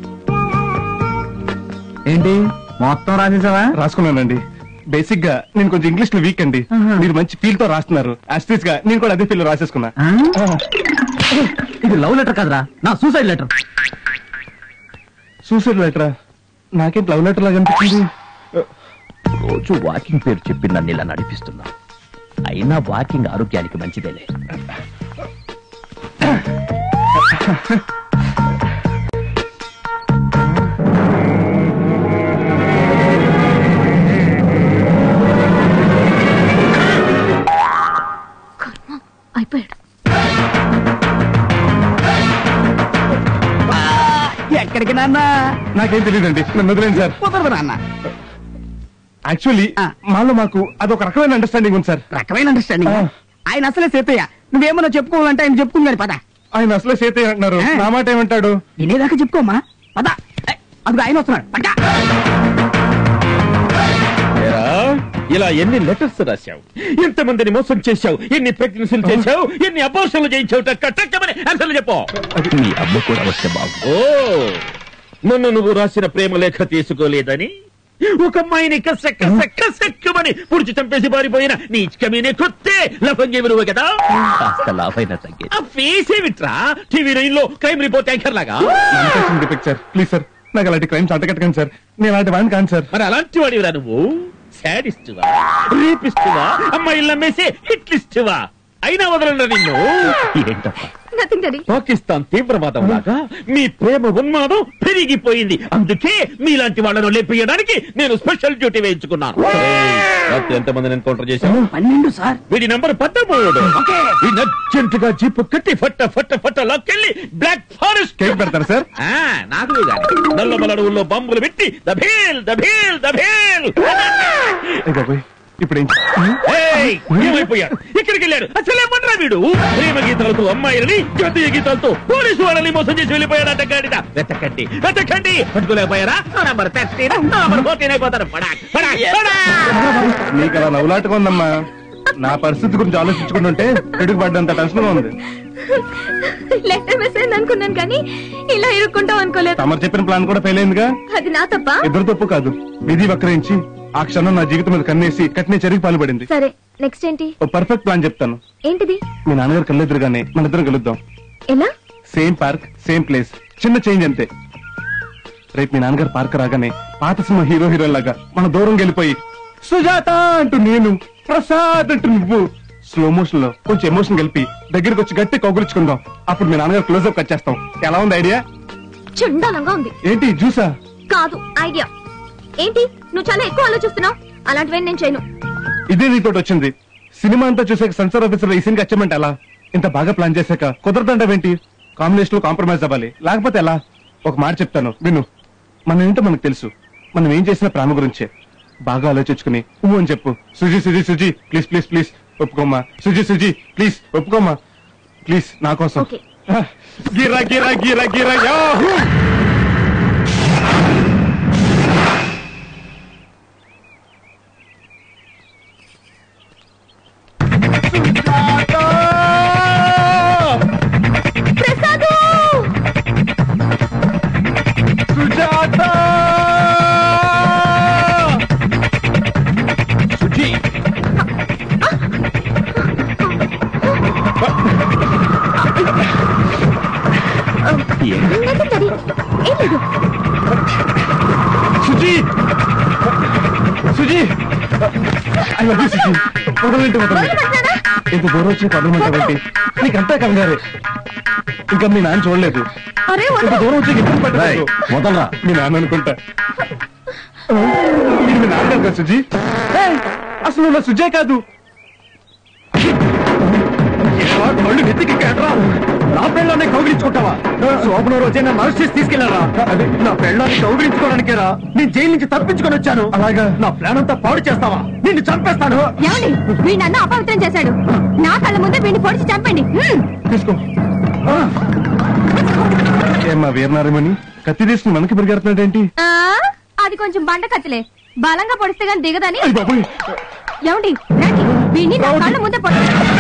ఏంటి మొత్తం రాసేసావా రాసుకున్నానండి బేసిక్ గా నేను కొంచెం ఇంగ్లీష్ లో వీక్ అండి మీరు మంచి ఫీల్ తో రాస్తున్నారు యాస్టీస్ గా నేను కూడా అదే ఫీల్ లో రాసేసుకున్నా ఆ? ఇది లవ్ లెటర్ కదరా నా సూసైడ్ లెటర్ సూసైడ్ లెటరా నాకేం లవ్ లెటర్ లాగా అనిపించింది రోజు వాకింగ్ పేరు చెప్పి నన్ను ఇలా నడిపిస్తున్నా అయినా వాకింగ్ ఆరోగ్యానికి మంచిదేలే అయిపోయాడు ఎక్కడికి నాన్న నాకేం తెలియదండి నన్ను వదిలేండి సార్ కుదరదు నాన్న యాక్చువల్లీ ఆ. మాలో మాకు అదొక రకమైన అండర్స్టాండింగ్ ఉంది సార్ రకమైన అండర్స్టాండింగ్ ఆ. ఆయన అసలే సేతయ్య నువ్వేమన్నా చెప్పుకోవాలంటే ఆయన చెప్పుకుందని పద ఆయన అసలే సీతయ్య అంటున్నారు ఆ. నా మాట ఏమంటాడు వినేదాకా చెప్పుకోమ్మా పద ఏయ్, అదిగో ఆయన వస్తున్నాడు పక్క ఏరా, ఇలా ఎన్ని లెటర్స్ రాశావు ఎంతమందిని మోసం చేశావు ఎన్ని ప్రెగ్నెన్సీలు చేశావు ఎన్ని అపోషన్లు చేయించావు టక్క టక్కమని అసలు చెప్పు మీ అమ్మ కూడా వస్తే బాగు ఓ మొన్న నువ్వు రాసిన ప్రేమ లేఖ తీసుకోలేదని ఒక అమ్మాయిని కస కస కసక్కమని పుడిచి చంపేసి పారిపోయిన నీ కమీనే కొత్తే లఫంగి విలువ కదా కాస్త లాభైన తగ్గేది ఆ ఫేస్ ఏమిట్రా టీవీ నైన్ లో క్రైమ్ రిపోర్ట్ యాంకర్ లాగా డిపెక్ట్ సార్ ప్లీజ్ సార్ నాకు అలాంటి క్రైమ్స్ అంటగట్టకండి సార్ నేను అలాంటి వాడిని కాను సార్ మరి అలాంటి వాడివిరా నువ్వు శాడిస్టువా రేపిస్తువా అమ్మాయిలు నమ్మేసి హిట్లిస్టువా అయినా వదలరా నిన్ను ఏంటప్పా నథింగ్ డాడీ పాకిస్తాన్ తీవ్రవాదం లాగా మీ ప్రేమ ఉన్మాదం పెరిగిపోయింది అందుకే మీలాంటి వాళ్ళను లేపేయడానికి నేను స్పెషల్ డ్యూటీ వేయించుకున్నాను రాత్రి ఎంతమందిని ఎన్కౌంటర్ చేశావు పన్నెండు సార్ వీడి నంబర్ పద్దమూడు వీడిని అర్జెంట్ గా జీపు కట్టి ఫట్ట ఫట్ట ఫట్ట లాక్కెళ్ళి బ్లాక్ ఫారెస్ట్ కేక్ పెడతారా సార్ ఆ, నాకు గాని నల్లమల అడవుల్లో బాంబులు పెట్టి దభేల్ దభేల్ దభేల్ ఏ బాబోయ్ ఇప్పుడు ఏం ఏయ్, ఏమైపోయాడు ఎక్కడికి వెళ్ళాడు అసలు ఏమన్నా వీడు ప్రేమ గీతాలతో అమ్మాయిలని జాతీయ గీతాలతో పోలీసు వాళ్ళని మోసం చేసి వెళ్ళిపోయాడు అడ్డగాడిద వెతకండి వెతకండి పట్టుకోలేకపోయారా నా నంబర్ థర్టీన్ నా నంబర్ ఫోర్టీన్ అయిపోతారు పడాక్, పడాక్, పడాక్. నీకు అలా నవ్వులాటగా ఉందమ్మా నా పరిస్థితి గురించి ఆలోచించుకుంటుంటే పిడుగు పడ్డంత టెన్షన్ గా ఉంది లెటర్ మిస్ అయింది అనుకున్నాను కానీ ఇలా ఇరుక్కుంటాం అనుకోలేదు తమరు చెప్పిన ప్లాన్ కూడా ఫెయిల్ అయిందిగా అది నా తప్ప ఇద్దరు తప్పు కాదు విధి వక్రించి ఆ క్షణం నా జీవితం మీద కన్నేసి కట్నే చెరికి పాల్పడింది సరే నెక్స్ట్ ఏంటి ఓ పర్ఫెక్ట్ ప్లాన్ చెప్తాను ఏంటిది మీ నాన్నగారు కళ్ళెదురుగానే మన ఇద్దరం కలుద్దాం ఎలా సేమ్ పార్క్ సేమ్ ప్లేస్ చిన్న చేంజ్ అంతే రేపు మీ నాన్నగారు పార్క్ రాగానే పాత సినిమా హీరో హీరోయిన్ లాగా మన దూరం వెళ్ళిపోయి సుజాత అంటూ నేను ప్రసాద్ అంటూ నువ్వు స్లో మోషన్ లో కొంచెం ఎమోషన్ కలిపి దగ్గరికి వచ్చి గట్టి కౌగులించుకుందాం అప్పుడు మీ నాన్నగారు క్లోజ్ అప్ వచ్చేస్తాం ఎలా ఉంది ఐడియా చుండాలంగా ఉంది ఏంటి జ్యూసా కాదు ఐడియా ఏంటి నువ్వు చాలా ఎక్కువ ఆలోచిస్తున్నావు అలాంటివి నేను చేయను ఇదే నీతో వచ్చింది సినిమా అంతా చూసాక సెన్సార్ ఆఫీసర్ ఈ సీన్ వచ్చామంటే ఎలా ఇంత బాగా ప్లాన్ చేశాక కుదరదంటావేంటి కాంబినేషన్ లో కాంప్రమైజ్ అవ్వాలి లేకపోతే ఎలా ఒక మాట చెప్తాను విను మన ఏంటో మనకు తెలుసు మనం ఏం చేసిన ప్రేమ గురించే బాగా ఆలోచించుకుని ఊ అని చెప్పు Suji Suji Suji please please please ఒప్పుకోమ్మా సుజీ సుజీ ప్లీజ్ ఒప్పుకోమ్మా ప్లీజ్ నా కోసం ఓకే గిరా గిరా గిరా గిరా yahoo Prasad Sujata Suji nothing daddy ఏం లేదు Suji Suji I love you Suji వదలంటే వదలండి వదలమంటున్నానా? ఇంత దూరం వచ్చిన వదలమంటావేంటి నీకంతా కంగారే ఇంకా మీ నాన్న చూడలేదు అరే ఇంత వదలు. దూరం వచ్చి ఇబ్బంది పడ్డారు వదలరా మీ నాన్న అనుకుంటా మీరు మీ నాన్న కదా సుజీ ఏయ్, అసలు నువ్వు నా సుజే కాదు ఏవా, కళ్ళు నెత్తికి కేట్రా నా పెళ్ళాన్ని కౌగిలించుకుంటావా శోభన రోజే నా మనసు చేసి తీసుకెళ్లారా అదే నా పెళ్ళాన్ని కౌగిలించుకోవడానికేరా నేను జైలు నుంచి తప్పించుకొని వచ్చాను అలాగా నా ప్లాన్ అంతా పాడు చేస్తావా నిన్ను చంపేస్తాను ఏమండి వీడి నన్ను అపవిత్రం చేశాడు నా కళ్ళ ముందే వీడిని పొడిచి చంపండి హ్మ్. తీసుకో ఏమ్మా వీరనారమణి కత్తి తీసుకుని మనకి పరిగెడుతున్నాడేంటి ఆ, అది కొంచెం బండ కత్తిలే బలంగా పొడిస్తే గాని దిగదని అయ్ బాబోయ్ ఏమండి రండి వీడిని నా కళ్ళ ముందే పొడి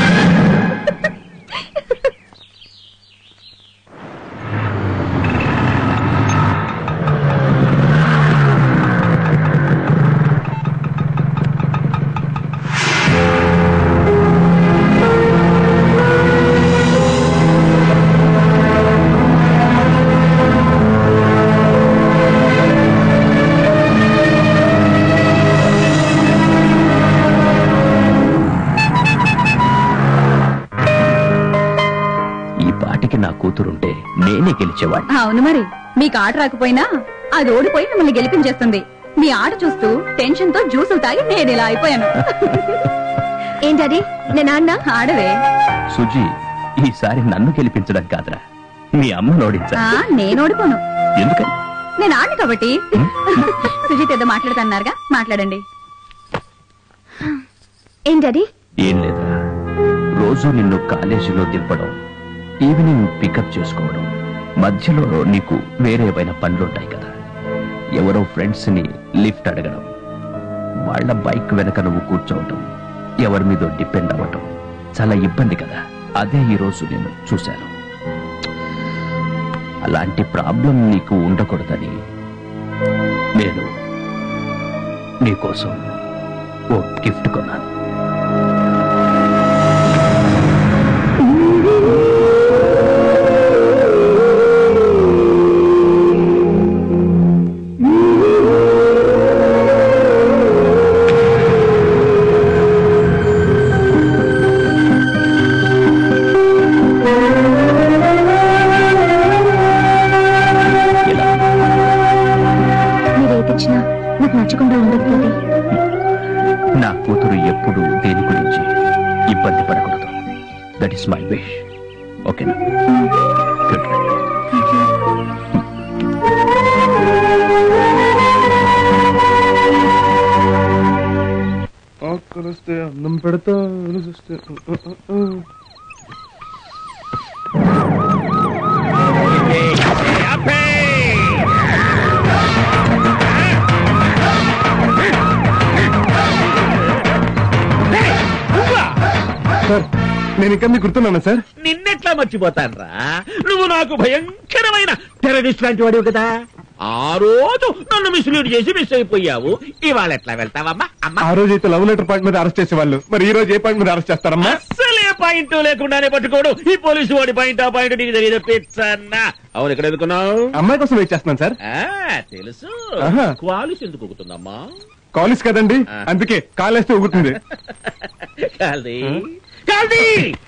ఈ పాటికి నా కూతురుంటే నేనే గెలిచేవాడిని అవును మరి మీకు ఆట రాకపోయినా అది ఓడిపోయి మిమ్మల్ని గెలిపించేస్తుంది మీ ఆట చూస్తూ టెన్షన్ తో జ్యూసులు తాగి నేను ఇలా అయిపోయాను ఏం డాడీ నేను ఆడినా ఆడవే సుజీ ఈసారి నన్ను గెలిపించడం కాదురా మీ అమ్మను ఓడించా ఆ, నేను ఓడిపోను ఎందుకని నేను ఆడను కాబట్టి సుజిత్ ఏదో మాట్లాడుతున్నారుగా మాట్లాడండి ఏం డాడీ ఏం లేదురా రోజు నిన్ను కాలేజీలో దింపడం ఈవినింగ్ పికప్ చేసుకోవడం మధ్యలో నీకు వేరే ఏవైనా పనులుంటాయి కదా ఎవరో ఫ్రెండ్స్ ని లిఫ్ట్ అడగడం వాళ్ళ బైక్ వెనక నువ్వు కూర్చోవటం ఎవరి మీద డిపెండ్ అవ్వటం చాలా ఇబ్బంది కదా అదే ఈ రోజు నేను చూశాను అలాంటి ప్రాబ్లం నీకు ఉండకూడదని నేను నీకోసం ఓ గిఫ్ట్ కొన్నాను మీరేదిచ్చినా నాకు నచ్చకుండా ఉండదు డాడీ నా కూతురు ఎప్పుడు దేని గురించి ఇబ్బంది పడకూడదు దట్ ఇస్ మై విష్ ఓకేనా గుడ్ ఆకలిస్తే అన్నం పెడతా అలసిస్తే సార్ నేను ఇంకా మీకు గుర్తున్నాను సార్ నిన్నెట్లా మర్చిపోతాన్రా నువ్వు నాకు భయంకరమైన టెర్రరిస్ట్ లాంటి వాడివి కదా ఆ రోజు నన్ను మిస్లీడ్ చేసి మిస్ అయిపోయావు ఇవాళ ఎట్లా వెళ్తావమ్మా అమ్మా ఆ రోజు అయితే లవ్ లెటర్ పాయింట్ మీద అరెస్ట్ చేసేవాళ్ళు మరి ఈ రోజు ఏ పాయింట్ మీద అరెస్ట్ చేస్తారమ్మా అసలే పాయింట్ లేకుండానే పట్టుకోడు ఈ పోలీసు వాడి పాయింట్ ఆ పాయింట్ నీకు తెలియదు పిచ్చన్నా అవును ఇక్కడ ఎందుకున్నావు అమ్మాయి కోసం వెయిట్ చేస్తున్నాను సార్ ఆ, తెలుసు ఆహా. క్వాలిస్ ఎందుకు కుక్కుతుందమ్మా కాలేజ్ కదండి అందుకే కాలేస్తే ఊగుతుంది కాల్ది కాల్ది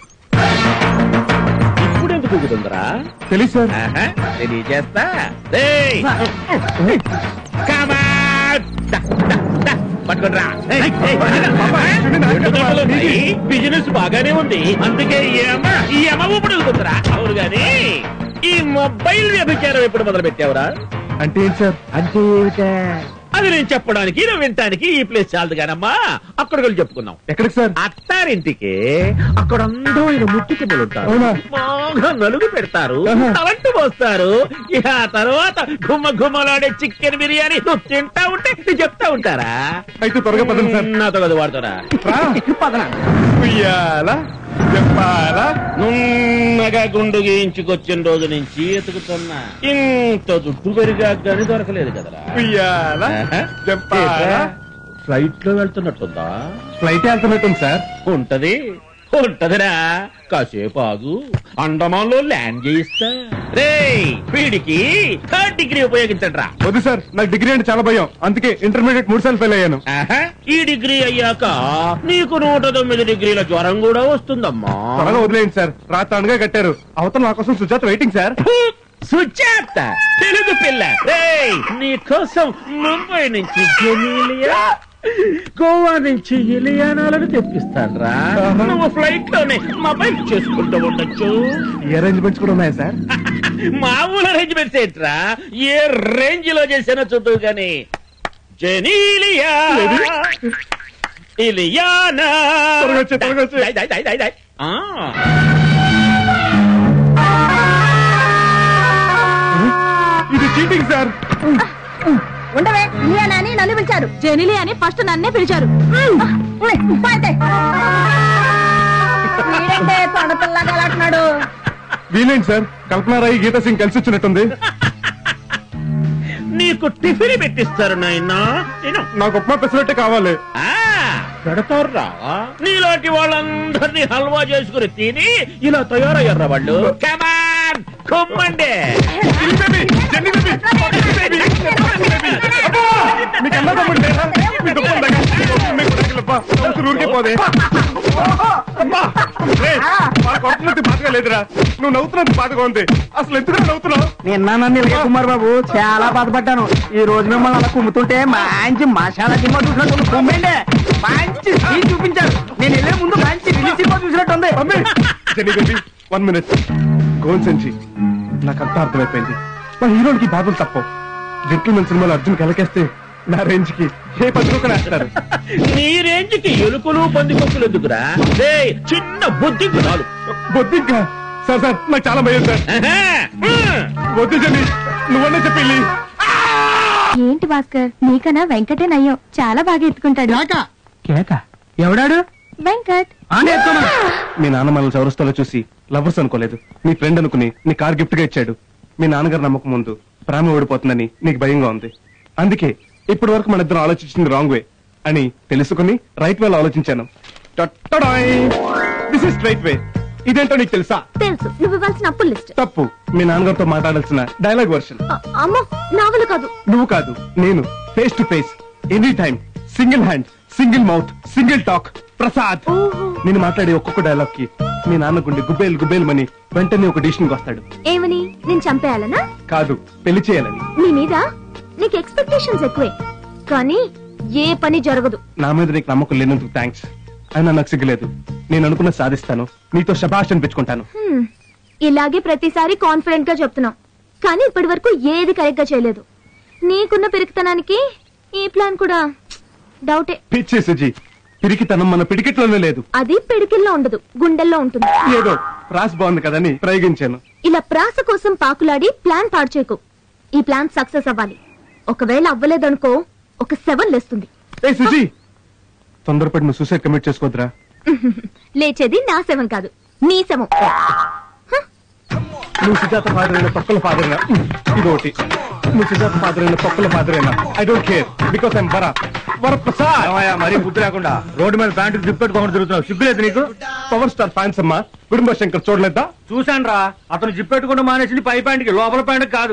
ఇప్పుడు ఎందుకు కుక్కుతుందిరా తెలుసు సార్ ఆహా, తెలియజేస్తా ఏయ్! Come on! దా, దా, దా, పట్టుకోండిరా. ఏయ్, ఏయ్, రెండు దెబ్బలు ఉన్నాయి. బిజినెస్ బాగానే ఉంది అందుకే ఈ అమ్మ ఈ అమ్మ ఇప్పుడు వెళ్తుందిరా అవును గాని ఈ మొబైల్ వ్యభిచారం ఎప్పుడు మొదలు పెట్టావురా అంటే ఏంటి సార్ అంటే ఏమిటా అది నేను చెప్పడానికి నువ్వు వినటానికి ఈ ప్లేస్ చాలదు కానమ్మా అక్కడికి వెళ్ళి చెప్పుకుందాం ఎక్కడికి సార్ అత్తారింటికి అక్కడ అందమైన ముట్టు కిందలు ఉంటారు అవునా? బాగా నలుగు పెడతారు ఆహా. తలంటు పోస్తారు ఇక ఆ తర్వాత గుమ్మ గుమ్మలాడే చికెన్ బిర్యానీ నువ్వు తింటా ఉంటే నేను చెప్తా ఉంటారా అయితే త్వరగా పదండి సార్ నాతో కదా వాడతారా రా ఉయ్యాలా చెప్పాలా నున్నగా గుండు గీయించుకొచ్చిన రోజు నుంచి ఎతుకుతున్నా ఇంత జుట్టు పెరిగా కానీ దొరకలేదు కదరా ఉయ్యాలా ఆహా. చెప్పాలా ఫ్లైట్ లో వెళ్తున్నట్టుందా ఫ్లైట్ వెళ్తున్నట్టుంది సార్ ఉంటది ఉంటదిరా కాసేపు ఆగు అండమాన్ లో ల్యాండ్ చేయిస్తా రే వీడికి థర్డ్ డిగ్రీ ఉపయోగించండి రా వద్దు సార్ నాకు డిగ్రీ అంటే చాలా భయం అందుకే ఇంటర్మీడియట్ మూడు సార్లు ఫెయిల్ అయ్యాను ఈ డిగ్రీ అయ్యాక నీకు నూట తొమ్మిది డిగ్రీల జ్వరం కూడా వస్తుందమ్మా త్వరగా వదిలేయండి సార్ రాతానుగా కట్టారు అవతల నా కోసం సుజాత వెయిటింగ్ సార్ సుజాత తెలుగు పిల్ల రేయ్ నీ కోసం ముంబై నుంచి జమీలియా గోవా నుంచి ఇలియానాలను తెప్పిస్తాన్రా నువ్వు ఫ్లైట్ లోనే మొబైల్ చేసుకుంటూ ఉండొచ్చు ఈ అరేంజ్మెంట్స్ కూడా ఉన్నాయా సార్ మామూలు అరేంజ్మెంట్స్ ఏంట్రా ఏ రేంజ్ లో చేసానో చూద్దు గాని జెనీలియా ఇలియానా త్వరగా వచ్చేయ్, త్వరగా వచ్చేయ్. దై, దై, దై, దై, దై. ఆ. ఇది చీటింగ్ సార్ ఉండవే ఇలియానా అని నన్ను పిలిచారు జెనిలి అని ఫస్ట్ నన్నే పిలిచారు తొడపిల్లగా అంటున్నాడు వీలేండి సార్ కల్పన రాయి గీతా సింగ్ కలిసి వచ్చినట్టుంది నీకు టిఫిన్ పెట్టిస్తారు నాయనా నేను నాకు ఉప్మా పెసరట్టే కావాలి పెడతారా నీలాంటి వాళ్ళందరినీ హల్వా చేసుకుని తిని ఇలా తయారయ్యారా వాళ్ళు కమాన్ కొమ్మండి మీకన్నా తమ్ముడు లేరా? మీ దుఃఖం దగ్గర. మీకు దగ్గరప్పా. మనసు ఊరికే పోదే. అమ్మా. రేయ్, వాళ్ళ కొడుతున్నట్టు బాధగా లేదురా నువ్వు నవ్వుతున్నట్టు బాధగా ఉంది అసలు ఎందుకు నవ్వుతున్నావు నిన్న నన్ను ఇలాగే కుమార్ బాబు చాలా బాధపడ్డాను ఈ రోజు మిమ్మల్ని అలా కుమ్ముతుంటే మంచి మసాలా సినిమా చూసినట్టు కుమ్మండి మంచి సీన్ చూపించారు నేను వెళ్ళే ముందు మంచి రిలీజ్ సినిమా చూసినట్టుంది జని బేబీ వన్ మినిట్ గోల్ సెంచి నాకంతా అర్థమైపోయింది మా హీరోకి బాధలు తప్ప జెంట్మెన్ సినిమాలో అర్జున్ కలకేస్తే నా రేంజ్ కి ఏ పత్రిక వేస్తారు నీ రేంజ్ కి ఎలుకలు పందికొక్కులు ఎందుకురా రేయ్, చిన్న బుద్ధి గుణాలు బొద్దింకా సార్ సార్ నాకు చాలా భయం సార్ వద్దు జని నువ్వన్నా చెప్పి ఏంటి భాస్కర్ నీకన్నా వెంకటే నయ్యో చాలా బాగా ఎత్తుకుంటాడు కేక ఎవడాడు వెంకట్ ఆనే ఎత్తుకున్నా మీ నాన్న మనల్ని చౌరస్తాలో చూసి లవర్స్ అనుకోలేదు నీ ఫ్రెండ్ అనుకుని నీ కార్ గిఫ్ట్ గా ఇచ్చాడు మీ నాన్నగారు నమ్మకం ముందు ప్రేమ ఓడిపోతుందని నీకు భయంగా ఉంది అందుకే ఇప్పటి వరకు మన ఇద్దరం ఆలోచించింది రాంగ్ వే అని తెలుసుకుని రైట్ వేలో ఆలోచించాను దిస్ ఇస్ స్ట్రైట్ వే ఇదేంటో నీకు తెలుసా తెలుసు నువ్వు ఇవ్వాల్సిన అప్పుల లిస్ట్ తప్పు మీ నాన్నగారితో మాట్లాడాల్సిన డైలాగ్ వర్షన్ అమ్మో నావలు కాదు నువ్వు కాదు నేను face to face any time single hand single mouth single talk Prasad నేను మాట్లాడే ఒక్కొక్క డైలాగ్ కి మీ నాన్న గుండె గుబేలు గుబేలు మని వెంటనే ఒక డిసిషన్ వస్తాడు ఏమని నేను చంపేయాలనా కాదు పెళ్లి చేయాలని నీ మీద నీకు ఎక్స్పెక్టేషన్స్ ఎక్కువే కానీ ఏ పని జరగదు నా మీద నీకు నమ్మకం లేనందుకు థ్యాంక్స్ అయినా నాకు సిగ్గులేదు నేను అనుకున్న సాధిస్తాను నీతో శబాష్ అనిపించుకుంటాను హ్మ్. ఇలాగే ప్రతిసారి కాన్ఫిడెంట్ గా చెప్తున్నావు కానీ ఇప్పటి వరకు ఏది కరెక్ట్ గా చేయలేదు నీకున్న పెరుగుతనానికి ఈ ప్లాన్ కూడా డౌటే పిచ్చే సుజీ పిరికితనం మన పిడికిట్లోనే లేదు అది పిడికిల్లో ఉండదు గుండెల్లో ఉంటుంది ఏదో రాసి బాగుంది కదని ప్రయోగించాను ఇలా ప్రాస కోసం పాకులాడి ప్లాన్ పాడు చేయకు ఈ ప్లాన్ సక్సెస్ అవ్వాలి ఒకవేళ అవ్వలేదనుకో ఒక సెవెన్ లేస్తుంది ఏ సుజీ తొందరపడి నువ్వు సూసైడ్ కమిట్ చేసుకోవద్దురా లేచేది నా సెవెన్ కాదు నీ సెవెన్ నువ్వు సుజాత ఫాదర్ అయిన తొక్కల ఫాదర్ అయినా ఇదొకటి నువ్వు సుజాత ఫాదర్ అయిన తొక్కల ఫాదర్ అయినా I don't care because I'm Vara Varaprasad మరీ బుద్ధి లేకుండా రోడ్డు మీద ప్యాంటు జిప్ పెట్టుకోకుండా తిరుగుతున్నావు సిగ్గులేదు నీకు పవర్ స్టార్ ఫ్యాన్స్ అమ్మా కుటుంబ శంకర్ చూడలేదా చూశాను రా అతను జిప్ పెట్టుకుంటూ మానేసింది పై ప్యాంటుకి లోపల ప్యాంటుకి కాదు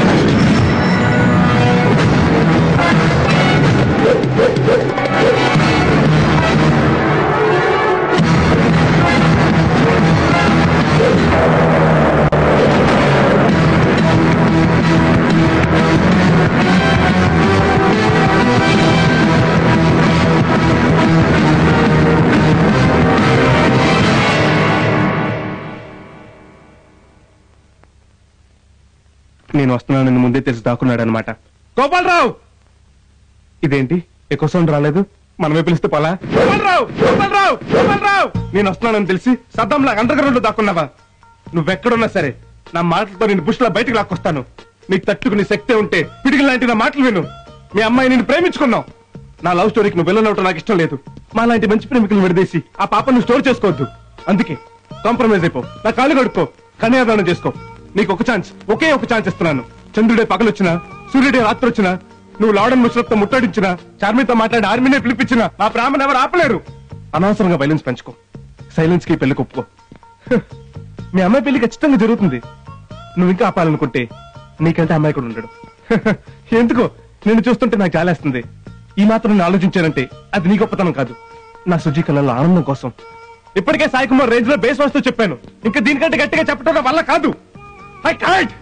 నేను వస్తున్నానని ముందే తెలిసి దాక్కున్నాడు అనమాట గోపాలరావు ఇదేంటి ఎక్కువ సౌండ్ రాలేదు మనమే పిలిస్తే పోలా గోపాలరావు గోపాలరావు గోపాలరావు నేను వస్తున్నానని తెలిసి సద్దాం లాగా అండర్ గ్రౌండ్ లో దాక్కున్నావా నువ్వెక్కడున్నా సరే నా మాటలతో నేను బుష్లా బయటకు లాక్కొస్తాను నీకు తట్టుకునే శక్తి ఉంటే పిడికి లాంటి నా మాటలు విను మీ అమ్మాయి నేను ప్రేమించుకున్నావు నా లవ్ స్టోరీకి నువ్వు వెళ్ళనవటం నాకు ఇష్టం లేదు మా లాంటి మంచి ప్రేమికులు విడదీసి ఆ పాప నువ్వు స్టోర్ చేసుకోవద్దు అందుకే కాంప్రమైజ్ అయిపో నా కాళ్ళు కడుక్కో కన్యాదానం చేసుకో నీకు ఒక ఛాన్స్ ఒకే ఒక ఛాన్స్ ఇస్తున్నాను చంద్రుడే పగలొచ్చినా సూర్యుడే రాత్రి వచ్చినా నువ్వు లాడన్ ముషరఫ్తో ముట్టడించినా చార్మితో మాట్లాడి ఆర్మీనే పిలిపించినా నా ప్రేమను ఎవరు ఆపలేరు అనవసరంగా వైలెన్స్ పెంచుకో సైలెన్స్ కి పెళ్లి ఒప్పుకో హ్. మీ అమ్మాయి పెళ్లి ఖచ్చితంగా జరుగుతుంది నువ్వు ఇంకా ఆపాలనుకుంటే నీకంటే అమ్మాయి కూడా ఉండడు హ్. ఎందుకో నేను చూస్తుంటే నాకు జాలేస్తుంది ఈ మాత్రం నేను ఆలోచించానంటే అది నీ గొప్పతనం కాదు నా సుజీ కళలో ఆనందం కోసం ఇప్పటికే సాయి కుమార్ రేంజ్ లో బేస్ వస్తూ చెప్పాను ఇంకా దీనికంటే గట్టిగా చెప్పడం నా వల్ల కాదు ఐ కాంట్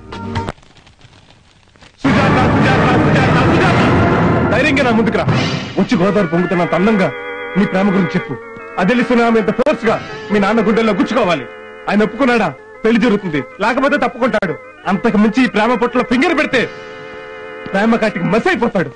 సుజాత సుజాత సుజాత సుజాత ధైర్యంగా నా ముందుకు రా వచ్చి గోదావరి పొంగుతున్న అందంగా నీ ప్రేమ గురించి చెప్పు అది సునామీ ఇంత ఫోర్స్ గా మీ నాన్న గుండెల్లో గుచ్చుకోవాలి ఆయన ఒప్పుకున్నాడా పెళ్లి జరుగుతుంది లేకపోతే తప్పుకుంటాడు అంతకు మించి ఈ ప్రేమ పొట్టులో ఫింగర్ పెడితే ప్రేమ కాటికి మస్ అయిపోతాడు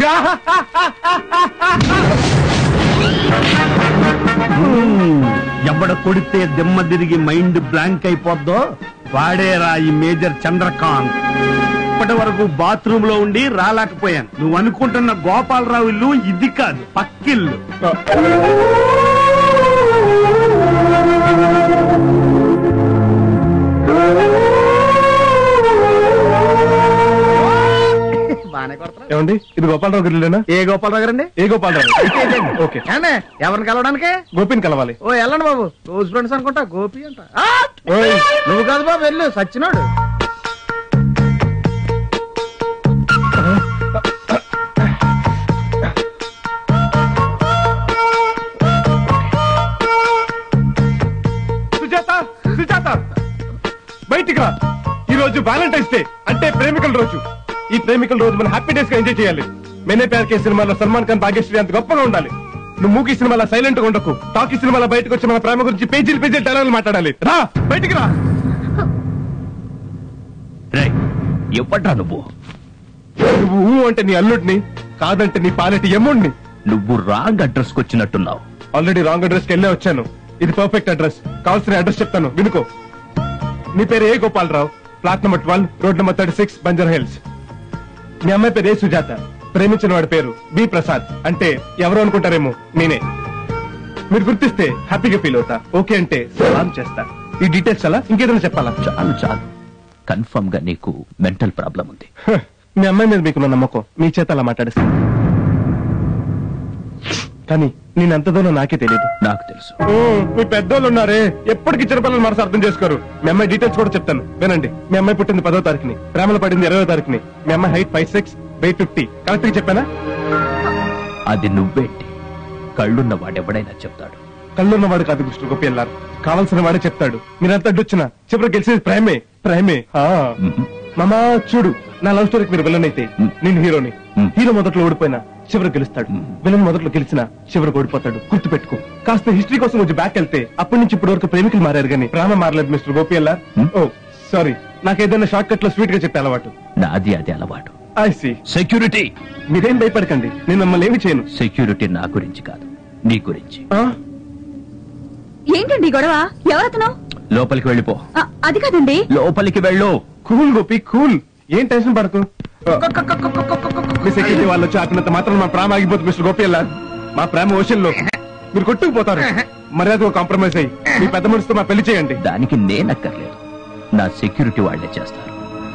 ఎవడ కొడితే దిమ్మ తిరిగి మైండ్ బ్లాంక్ అయిపోద్దో వాడేరా ఈ మేజర్ చంద్రకాంత్ ఇప్పటి వరకు బాత్రూమ్ లో ఉండి రాలేకపోయాను నువ్వు అనుకుంటున్న గోపాలరావు ఇల్లు ఇది కాదు పక్కిల్లు బానే కొడతారు ఏమండి ఇది గోపాలరావు గారిలేనా ఏ గోపాలరావు గారండి ఏ గోపాలరావు ఓకే ఏమండి ఎవరిని కలవడానికి గోపిని కలవాలి ఓ వెళ్ళండి బాబు క్లోజ్ ఫ్రెండ్స్ అనుకుంటా గోపి అంట ఆ! ఓయ్. నువ్వు కాదు బాబు వెళ్ళు సచ్చినోడు సుజాత సుజాత బయటికి రా ఈ రోజు వ్యాలంటైన్స్ డే అంటే ప్రేమికుల రోజు ఈ ప్రేమికుల రోజు మనం హ్యాపీ డేస్ గా ఎంజాయ్ చేయాలి మేనే ప్యార్ కే సినిమాలో సల్మాన్ ఖాన్ భాగ్యశ్రీ అంత గొప్పగా ఉండాలి నువ్వు మూకీ సినిమాలో సైలెంట్ గా ఉండకు టాకీ సినిమాలో బయటకు వచ్చి మన ప్రేమ గురించి పేజీలు పేజీలు డైలాగులు మాట్లాడాలి రా బయటికి రా రేయ్, ఎవడ్రా నువ్వు నువ్వు ఊ అంటే నీ అల్లుడిని కాదంటే నీ పాలెటి ఎమ్ముడిని నువ్వు రాంగ్ అడ్రస్ వచ్చినట్టున్నావు ఆల్రెడీ రాంగ్ అడ్రస్ కి వెళ్ళే వచ్చాను ఇది పర్ఫెక్ట్ అడ్రస్ కావాల్సిన అడ్రస్ చెప్తాను వినుకో నీ పేరు ఏ Gopalarao flat number twelve road number thirty six Banjara hills మీ అమ్మాయి పేరు ఏ సుజాత ప్రేమించిన వాడి పేరు బి ప్రసాద్ అంటే ఎవరు అనుకుంటారేమో నేనే మీరు గుర్తిస్తే హ్యాపీగా ఫీల్ అవుతా ఓకే అంటే సలాం చేస్తా ఈ డీటెయిల్స్ చాలా ఇంకేదైనా చెప్పాలా చాలు చాలు కన్ఫర్మ్ గా నీకు మెంటల్ ప్రాబ్లం ఉంది హ, మీ అమ్మాయి మీద మీకున్న నమ్మకం మీ చేత అలా మాట్లాడేస్తాను కానీ నేను ఎంత దూరం నాకే తెలియదు నాకు తెలుసు మీ పెద్దోళ్ళు ఉన్నారే ఎప్పటికి చిన్నపిల్లలు మనసు అర్థం చేసుకోరు మీ అమ్మాయి డీటెయిల్స్ కూడా చెప్తాను వినండి మీ అమ్మాయి పుట్టింది పదో తారీఖుని ప్రేమలో పడింది ఇరవై తారీఖుని మీ అమ్మాయి height five six weight fifty correct గా చెప్పానా అది నువ్వేంటి కళ్ళున్న వాడెవడైనా చెప్తాడు కళ్ళున్నవాడు కాదు మిస్టర్ గోపి ఎల్లారు కావాల్సిన వాడే చెప్తాడు మీరంతా అడ్డొచ్చిన చివరికి గెలిచేది ప్రేమే ప్రేమే ఆ. మామా చూడు నా లవ్ స్టోరీకి మీరు విలన్ అయితే నేను హీరోని హీరో మొదట్లో ఓడిపోయినా చివరికి గెలుస్తాడు విలన్ మొదట్లో గెలిచినా చివరికి ఓడిపోతాడు గుర్తు పెట్టుకో కాస్త హిస్టరీ కోసం కొంచెం బ్యాక్ వెళ్తే అప్పటి నుంచి ఇప్పటి వరకు ప్రేమికులు మారారు కానీ ప్రేమ మారలేదు మిస్టర్ గోపి ఎల్లార్ ఓ సారీ నాకు ఏదైనా షార్ట్ కట్ లో స్వీట్ గా చెప్పే అలవాటు నాది అది అలవాటు ఐ సి సెక్యూరిటీ మీరేం భయపడకండి నేను మిమ్మల్ని ఏమి చేయను సెక్యూరిటీ నా గురించి కాదు నీ గురించి ఏంటండి ఈ గొడవ ఎవరతను లోపలికి వెళ్ళిపో ఆ, అది కాదండి లోపలికి వెళ్ళు కూల్ గోపి కూల్ ఏం టెన్షన్ పడకు మీ సెక్యూరిటీ వాళ్ళు వచ్చి ఆపినంత మాత్రం మా ప్రేమ ఆగిపోతుంది మిస్టర్ గోపి ఎల్లార్ మా ప్రేమ ఓషన్ లో మీరు కొట్టుకుపోతారు మర్యాద కాంప్రమైజ్ అయ్యి మీ పెద్ద మనిషితో మా పెళ్లి చేయండి దానికి నేనక్కర్లేదు నా సెక్యూరిటీ వాళ్లే చేస్తారు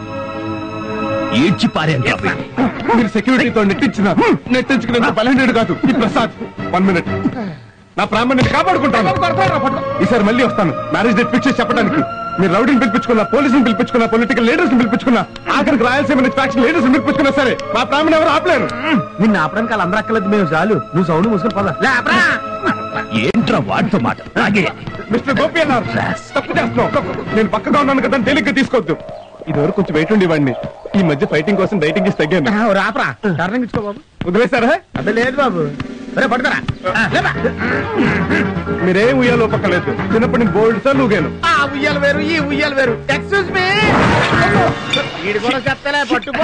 ఈడ్చి పారేంత మీరు సెక్యూరిటీతో నెట్టించిన నెట్టించుకునేంత బలహీనుడు కాదు ఈ ప్రసాద్ వన్ మినిట్ నా ప్రాణాన్ని కాపాడుకుంటాను ఈసారి మళ్ళీ వస్తాను మ్యారేజ్ డేట్ ఫిక్స్ చేసి చెప్పడానికి మీరు రౌడీని పిలిపించుకున్నా పోలీసుని పిలిపించుకున్నా పొలిటికల్ లీడర్స్ పిలిపించుకున్నా ఆఖరికి రాయలసీమ ఫ్యాక్షన్ లీడర్స్ పిలిపించుకున్నా సరే మా ప్రాణం ఎవరు ఆపలేరు నిన్ను ఆపడానికి వాళ్ళందరూ అక్కర్లేదు మేము చాలు నువ్వు సౌండ్ మూసుకొని పద ఏంట్రా వాడితో మాట అలాగే మిస్టర్ గోపి అన్నారు తప్పు చేస్తున్నావు నేను పక్కగా ఉన్నాను కదా అని తేలిగ్గా తీసుకోవద్దు ఇది వరకు కొంచెం వెయిట్ ఉండేవాడిని ఈ మధ్య ఫైటింగ్ కోసం డైటింగ్ ఇచ్చి తగ్గాను రాపరా టర్నింగ్ ఇచ్చుకో బాబు వదిలేశారా అదే లేదు బాబు రే పట్టుకోరా ఆ, లేపా. మీరేం ఉయ్యాలో పక్కలేదు చిన్నప్పటి నుంచి బోల్డ్ సార్లు ఊగాను ఆ ఉయ్యాలు వేరు ఈ ఉయ్యాలు వేరు ఎక్స్క్యూజ్ మీ వీడి కూడా చెప్తలే పట్టుకో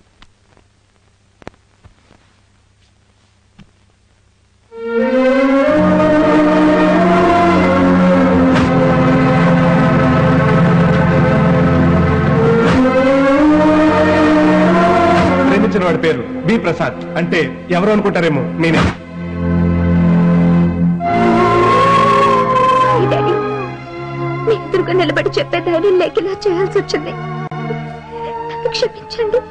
ప్రేమించిన వాడి పేరు బి ప్రసాద్ అంటే ఎవరు అనుకుంటారేమో నేనే సారీ డాడీ మీ ఎదురుగా నిలబడి చెప్పే ధైర్యం లేక ఇలా చేయాల్సి వచ్చింది నన్ను క్షమించండి